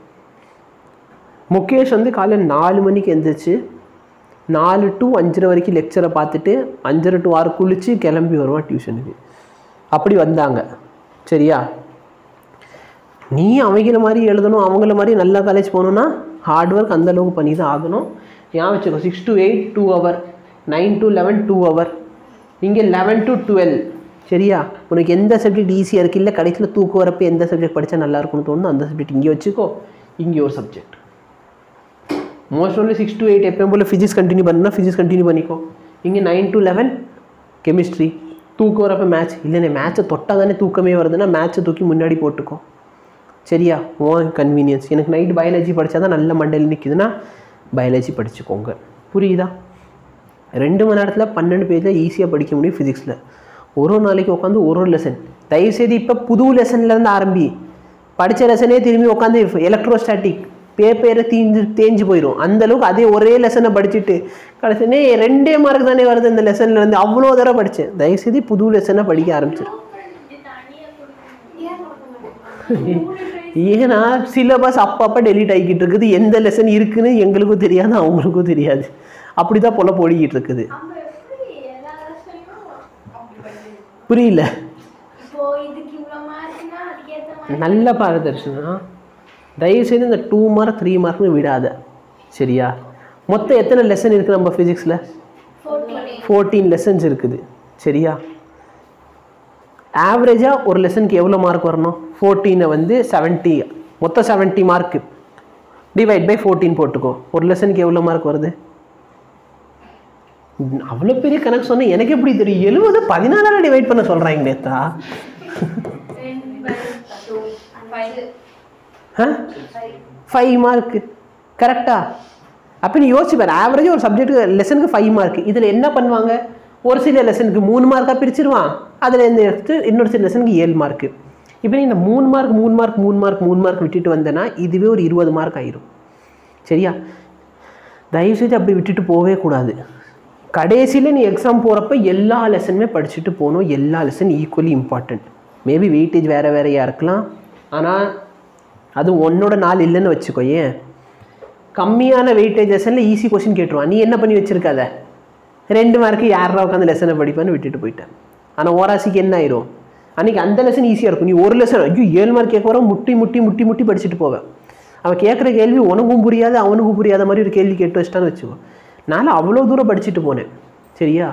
முகேஷ் வந்து காலையில் நாலு மணிக்கு எந்திரிச்சு நாலு டு அஞ்சரை வரைக்கும் லெக்சரை பார்த்துட்டு அஞ்சரை டு ஆறு குளித்து கிளம்பி வருவான் டியூஷனுக்கு அப்படி வந்தாங்க சரியா நீ அவங்கள மாதிரி எழுதணும் அவங்கள மாதிரி நல்ல காலேஜ் போகணுன்னா ஹார்ட் ஒர்க் அந்த அளவுக்கு பண்ணி தான் ஆகணும் ஞாபகம் வச்சுக்கோ six to eight two hour nine to eleven two hour இங்கே லெவன் டு டுவெல் சரியா உனக்கு எந்த சப்ஜெக்ட் ஈஸியாக இருக்கு இல்லை கடைசியில் தூக்கு வரப்போ எந்த சப்ஜெக்ட் படித்தா நல்லா இருக்கும்னு தோணுதோ அந்த சப்ஜெக்ட் இங்கே வச்சுக்கோ இங்கே ஒரு subject most only six to eight எப்பயும் போல் ஃபிசிக்ஸ் கண்டினியூ பண்ணா ஃபிசிக்ஸ் கண்டினியூ பண்ணிக்கோ இங்கே நைன் டு லெவன் கெமிஸ்ட்ரி தூக்கம் வரப்போ மேட்ச் இல்லைண்ணே மேட்ச்சை தொட்டால் தானே தூக்கமே வருதுன்னா மேட்ச்சை தூக்கி முன்னாடி போட்டுக்கோ சரியா உன் கன்வீனியன்ஸ் எனக்கு நைட் பயாலஜி படித்தா தான் நல்ல மண்டையில் நிற்கிதுன்னா பயாலஜி படிச்சுக்கோங்க புரியுதா ரெண்டு மணி நேரத்தில் பன்னெண்டு பேஜில் ஈஸியாக படிக்க முடியும் ஃபிசிக்ஸில் ஒரு ஒரு நாளைக்கு உட்காந்து ஒரு ஒரு லெசன் தயவுசெய்து இப்போ புது லெசன்லேருந்து ஆரம்பி படித்த லெசனே திரும்பி உட்காந்து எலக்ட்ரோஸ்டாட்டிக் பேப்பரை தீஞ்சு தேஞ்சு போயிடும் அந்த அளவுக்கு அதே ஒரே லெசனை படிச்சுட்டு கடைசினே ரெண்டே மார்க் தானே வருது இந்த லெசனில் இருந்து அவ்வளோ தடவை படித்தேன் தயவுசெய்து புது லெசனை படிக்க ஆரம்பிச்சிரு ஏன்னா சிலபஸ் அப்பப்போ டெலீட் ஆகிக்கிட்டு இருக்குது எந்த லெசன் இருக்குன்னு எங்களுக்கும் தெரியாது அவங்களுக்கும் தெரியாது அப்படி தான் போல போடிக்கிட்டு இருக்குது நம்ம எப்படி எல்லா லட்சணையும் அப்படி பண்ணுறது புரியல இப்போ இதுக்கு இவ்வளோ மார்க்னா அதுக்கேற்ற மாதிரி நல்ல பாரதர்ஷனா தயவுசெய்து இந்த டூ மார்க் த்ரீ மார்க்னு விடாத சரியா மொத்தம் எத்தனை லெசன் இருக்குது நம்ம ஃபிசிக்ஸில் ஃபோர்டீன் ஃபோர்டீன் லெசன்ஸ் இருக்குது சரியா ஆவரேஜாக ஒரு லெசனுக்கு எவ்வளோ மார்க் வரணும் ஃபோர்டீனை வந்து செவன்ட்டி மொத்தம் seventy mark divide by fourteen போட்டுக்கோ ஒரு லெசனுக்கு எவ்வளோ மார்க் வருது அவ்வளோ பெரிய கணக்கு சொன்னேன் எனக்கு எப்படி தெரியும் எழுபது பதினாலால் டிவைட் பண்ண சொல்கிறாங்க நேத்தா ஆ ஃபைவ் மார்க்கு கரெக்டா அப்போ நீ யோசிச்சு பாரு ஆவரேஜ் ஒரு சப்ஜெக்ட்டுக்கு லெசனுக்கு ஃபைவ் மார்க் இதில் என்ன பண்ணுவாங்க ஒரு சில லெசனுக்கு மூணு மார்க்காக பிரிச்சிருவான் அதில் இருந்து எடுத்து இன்னொரு சில லெசனுக்கு ஏழு மார்க்கு இப்போ நீ இந்த மூணு மார்க் மூணு மார்க் மூணு மார்க் மூணு மார்க் விட்டுட்டு வந்தேன்னா இதுவே ஒரு இருபது மார்க் ஆயிரும் சரியா தயவுசெய்து அப்படி விட்டுட்டு போகவே கூடாது கடைசியில் நீ எக்ஸாம் போகிறப்ப எல்லா லெசனுமே படிச்சுட்டு போகணும் எல்லா lesson equally important maybe weightage வேறு வேறையாக இருக்கலாம் ஆனால் அது உன்னோட நாள் இல்லைன்னு வச்சுக்கோ ஏன் கம்மியான வெயிட்டேஜ் லெசனில் ஈஸி கொஸ்டின் கேட்டுருவான் நீ என்ன பண்ணி வச்சிருக்காத ரெண்டு மார்க்கு யாரா உட்காந்து லெசனை படிப்பான்னு விட்டுட்டு போயிட்டேன் ஆனால் ஓராசிக்கு என்ன ஆயிரும் அன்றைக்கி அந்த லெசன் ஈஸியாக இருக்கும் நீ ஒரு லெசன் ஐயோ ஏழு மார்க் கேட்க வர முட்டி முட்டி முட்டி முட்டி படிச்சுட்டு போவேன் அவன் கேட்குற கேள்வி உனக்கும் புரியாது அவனுக்கும் புரியாத மாதிரி ஒரு கேள்வி கேட்டு வச்சிட்டான்னு வச்சுக்கோ நான் அவ்வளோ தூரம் படிச்சுட்டு போனேன் சரியா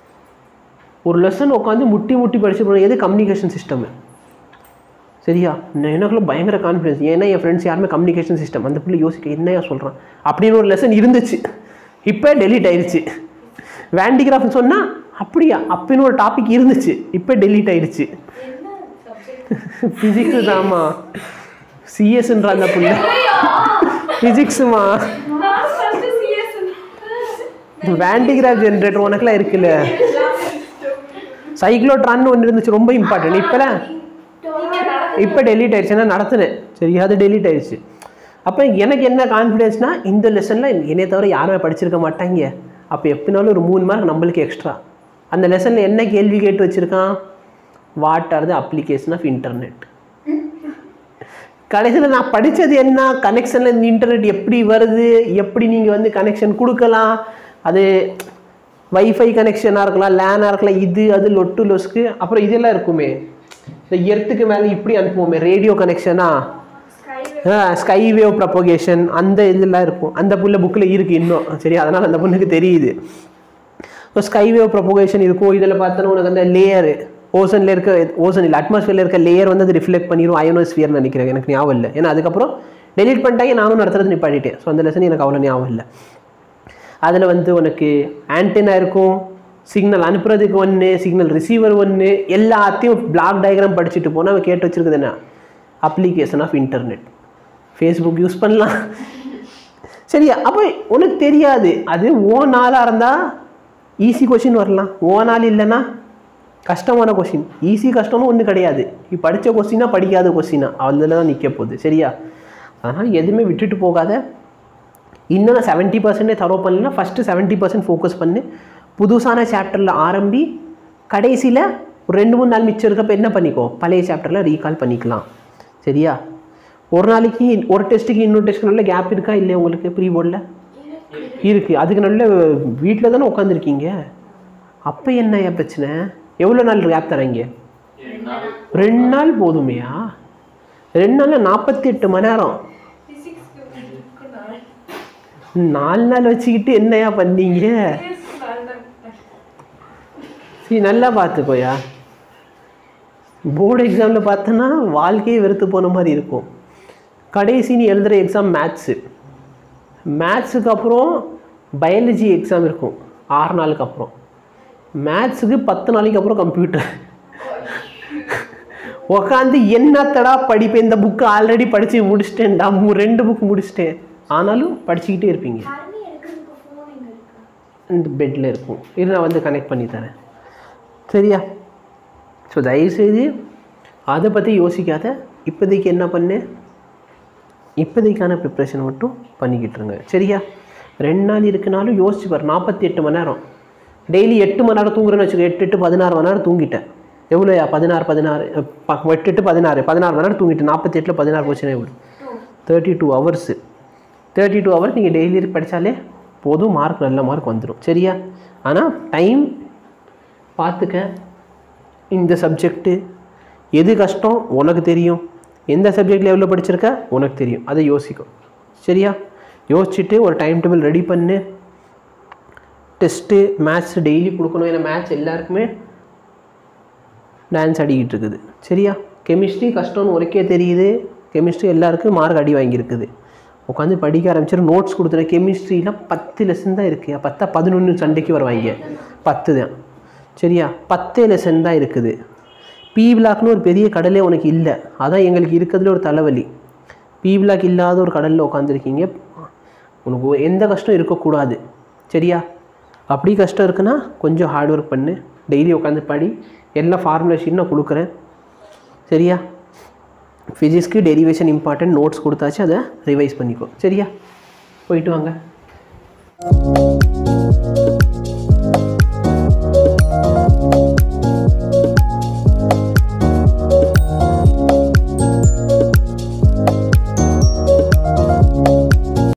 ஒரு லெசன் உட்காந்து முட்டி முட்டி படிச்சு போனேன் எது கம்யூனிகேஷன் சிஸ்டம் சரியா நான் எனக்குள்ள பயங்கர கான்ஃபிடன்ஸ் ஏன்னா என் ஃப்ரெண்ட்ஸ் யாருமே கம்யூனிகேஷன் சிஸ்டம் அந்த பிள்ளை யோசிக்க என்னையா சொல்கிறான் அப்படின்னு ஒரு லெசன் இருந்துச்சு இப்போ டெலீட் ஆயிடுச்சு வேண்டிகிராஃப்னு சொன்னால் அப்படியா அப்படின்னு ஒரு டாபிக் இருந்துச்சு இப்போ டெலீட் ஆயிடுச்சு என்ன சப்ஜெக்ட் ஃபிசிக்ஸ் தாம்மா சிஎஸ்ன்ற அந்த பிள்ளை ஃபிசிக்ஸுமா நான் ஃபர்ஸ்ட் சிஎஸ் வேண்டிகிராஃப் ஜென்ரேட்டர் உனக்குலாம் இருக்குல்ல சைக்ளோட்ரான்னு ஒன்று இருந்துச்சு ரொம்ப இம்பார்ட்டன்ட் இப்போலாம் இப்போ டெலீட் ஆயிடுச்சு ஏன்னா நடத்துனேன் சரியா அது டெலீட் ஆயிடுச்சு அப்போ எனக்கு என்ன கான்ஃபிடென்ஸ்னால் இந்த லெசனில் என்னைய தவிர யாருமே படிச்சிருக்க மாட்டாங்க அப்போ எப்படினாலும் ஒரு மூணு மார்க் நம்மளுக்கு எக்ஸ்ட்ரா அந்த லெசனில் என்ன கேள்வி கேட்டு வச்சுருக்கான் what are the application of internet கடைசியில் நான் படித்தது என்ன கனெக்ஷனில் இந்த இன்டர்நெட் எப்படி வருது எப்படி நீங்கள் வந்து கனெக்ஷன் கொடுக்கலாம் அது வைஃபை கனெக்ஷனாக இருக்கலாம் லேனாக இருக்கலாம் இது அது லொட்டு லொஸ்க்கு அப்புறம் இதெல்லாம் இருக்குமே இந்த எர்த்துக்கு மேலே இப்படி அனுப்புவோமே ரேடியோ கனெக்ஷனா ஸ்கை வேவ் ப்ரப்போகேஷன் அந்த இதெல்லாம் இருக்கும் அந்த புள்ள புக்கில் இருக்குது இன்னும் சரி அதனால் அந்த பொண்ணுக்கு தெரியுது இப்போ ஸ்கை வேவ் ப்ரப்போகேஷன் இருக்கும் இதில் பார்த்தோன்னா உனக்கு அந்த லேயரு ஓசனில் இருக்க ஓசன் இல்லை அட்மாஸ்ஃபியரில் இருக்க லேயர் வந்து அது ரிஃப்ளெக்ட் பண்ணிடும் அயோனோஸ்பியர்னு நினைக்கிறேன் எனக்கு ஞாபகம் இல்லை ஏன்னா அதுக்கப்புறம் டெலீட் பண்ணிட்டாங்க நானும் நடத்துறது நிப்பாட்டிட்டேன் ஸோ அந்த லெசன் எனக்கு அவ்வளோ ஞாபகம் இல்லை அதில் வந்து உனக்கு ஆண்டெனா இருக்கும் சிக்னல் அனுப்புறதுக்கு ஒன்று சிக்னல் ரிசீவர் ஒன்று எல்லாத்தையும் பிளாக் டயக்ராம் படிச்சுட்டு போனால் அவன் கேட்டு வச்சிருக்குது என்ன application of internet Facebook use பண்ணலாம் சரியா அப்போ உனக்கு தெரியாது அது ஓ நாளாக இருந்தால் ஈஸி கொஷின் வரலாம் ஓ நாள் இல்லைன்னா கஷ்டமான கொஷின் ஈஸி கஷ்டம்னு ஒன்றும் கிடையாது நீ படித்த கொஸ்டினா படிக்காத கொஸ்டினா அதில் தான் நிற்க போகுது சரியா அதனால் எதுவுமே விட்டுட்டு போகாத இன்னும் நான் செவன்ட்டி பர்சன்டே தரோ பண்ணலன்னா ஃபஸ்ட்டு செவன்ட்டி பர்சன்ட் ஃபோக்கஸ் பண்ணு புதுசான சாப்டரில் ஆரம்பி கடைசியில் ஒரு ரெண்டு மூணு நாள் மிச்சம் இருக்கப்ப என்ன பண்ணிக்கோ பழைய சாப்டரில் ரீகால் பண்ணிக்கலாம் சரியா ஒரு நாளைக்கு ஒரு டெஸ்ட்டுக்கு இன்னொரு டெஸ்ட்டுக்கு நல்ல கேப் இருக்கா இல்லையா உங்களுக்கு ப்ரீ போர்டில் இருக்குது அதுக்கு நல்ல வீட்டில் தானே உட்காந்துருக்கீங்க அப்போ என்னய்யா பிரச்சனை எவ்வளோ நாள் கேப் தரீங்க ரெண்டு நாள் போதுமையா ரெண்டு நாளில் நாற்பத்தி எட்டு மணி நேரம் ஃபிசிக்ஸ்க்கு புக்கு நாள் நாலு நாள் வச்சுக்கிட்டு என்னையா பண்ணீங்க சிஎஸ்க்கு நாள் தான் சரி நல்லா பார்த்துக்கோயா போர்டு எக்ஸாமில் பார்த்தோன்னா வாழ்க்கையே வெறுத்து போன மாதிரி இருக்கும் கடைசி நீ எழுதுகிற எக்ஸாம் மேத்ஸு மேத்ஸுக்கு அப்புறம் பயாலஜி எக்ஸாம் இருக்கும் ஆறு நாளுக்கு அப்புறம் மேத்ஸுக்கு பத்து நாளைக்கு அப்புறம் கம்ப்யூட்டர் உக்காந்து என்னத்தடா படிப்பேன் இந்த புக்கு ஆல்ரெடி படித்து முடிச்சிட்டேன்டா மூ- ரெண்டு புக் முடிச்சிட்டேன் ஆனாலும் படிச்சுக்கிட்டே இருப்பீங்க தண்ணி எடுக்கிறதுக்கு ஃபோன் எங்க இருக்கு இந்த பெட்டில் இருக்கும் இது நான் வந்து கனெக்ட் பண்ணி தரேன் சரியா ஸோ தயவுசெய்து அதை பற்றி யோசிக்காத இப்போதைக்கு என்ன பண்ணு இப்போதைக்கான ப்ரிப்ரேஷன் மட்டும் பண்ணிக்கிட்டு இருங்க சரியா ரெண்டு நாள் இருக்குனாலும் யோசிச்சு பாரு நாற்பத்தி எட்டு மணி நேரம் டெய்லி எட்டு மணி நேரம் தூங்குறேன்னு வச்சுக்கோ எட்டு எட்டு பதினாறு மணி நேரம் தூங்கிட்டேன் எவ்வளோயா பதினாறு பதினாறு அஹ், ப- எட்டு எட்டு பதினாறு பதினாறு மணி நேரம் தூங்கிட்டேன் நாற்பத்தி எட்டில் பதினாறு போச்சுன்னா எவ்வளோ thirty two hours thirty two hours நீங்கள் டெய்லி படித்தாலே போதும் மார்க் நல்ல மார்க் வந்துடும் சரியா ஆனால் டைம் பார்த்துக்க இந்த சப்ஜெக்ட்டு எது கஷ்டம் உனக்கு தெரியும் எந்த சப்ஜெக்டில் எவ்வளோ படிச்சிருக்க உனக்கு தெரியும் அதை யோசிக்கும் சரியா யோசிச்சுட்டு ஒரு டைம் டேபிள் ரெடி பண்ணு டெஸ்ட்டு மேத்ஸ் டெய்லி கொடுக்கணும் ஏன்னா மேத்ஸ் எல்லாருக்குமே டான்ஸ் ஆடிக்கிட்டு இருக்குது சரியா கெமிஸ்ட்ரி கஷ்டம்னு உனக்கே தெரியுது கெமிஸ்ட்ரி எல்லாருக்கும் மார்க் அடி வாங்கியிருக்குது உட்காந்து படிக்க ஆரம்பிச்சிரு நோட்ஸ் கொடுத்துரு கெமிஸ்ட்ரியில் பத்து லெசன் தான் இருக்குது பத்தா பதினொன்று சண்டைக்கு வருவாங்க பத்து தான் சரியா பத்தே லெசன் தான் இருக்குது பி பிளாக்னு ஒரு பெரிய கடலே உனக்கு இல்லை அதான் எங்களுக்கு இருக்கிறதுல ஒரு தலைவலி பி பிளாக் இல்லாத ஒரு கடலில் உட்காந்துருக்கீங்க உனக்கு ஒ- எந்த கஷ்டம் இருக்கக்கூடாது சரியா அப்படி கஷ்டம் இருக்குன்னா கொஞ்சம் ஹார்ட் ஒர்க் பண்ணு டெய்லி உட்காந்து படி எல்லா ஃபார்முலேஷன் நான் கொடுக்குறேன் சரியா ஃபிசிக்ஸ்க்கு டெரிவேஷன் இம்பார்ட்டன்ட் நோட்ஸ் கொடுத்தாச்சு அதை ரிவைஸ் பண்ணிக்கோ சரியா போயிட்டு வாங்க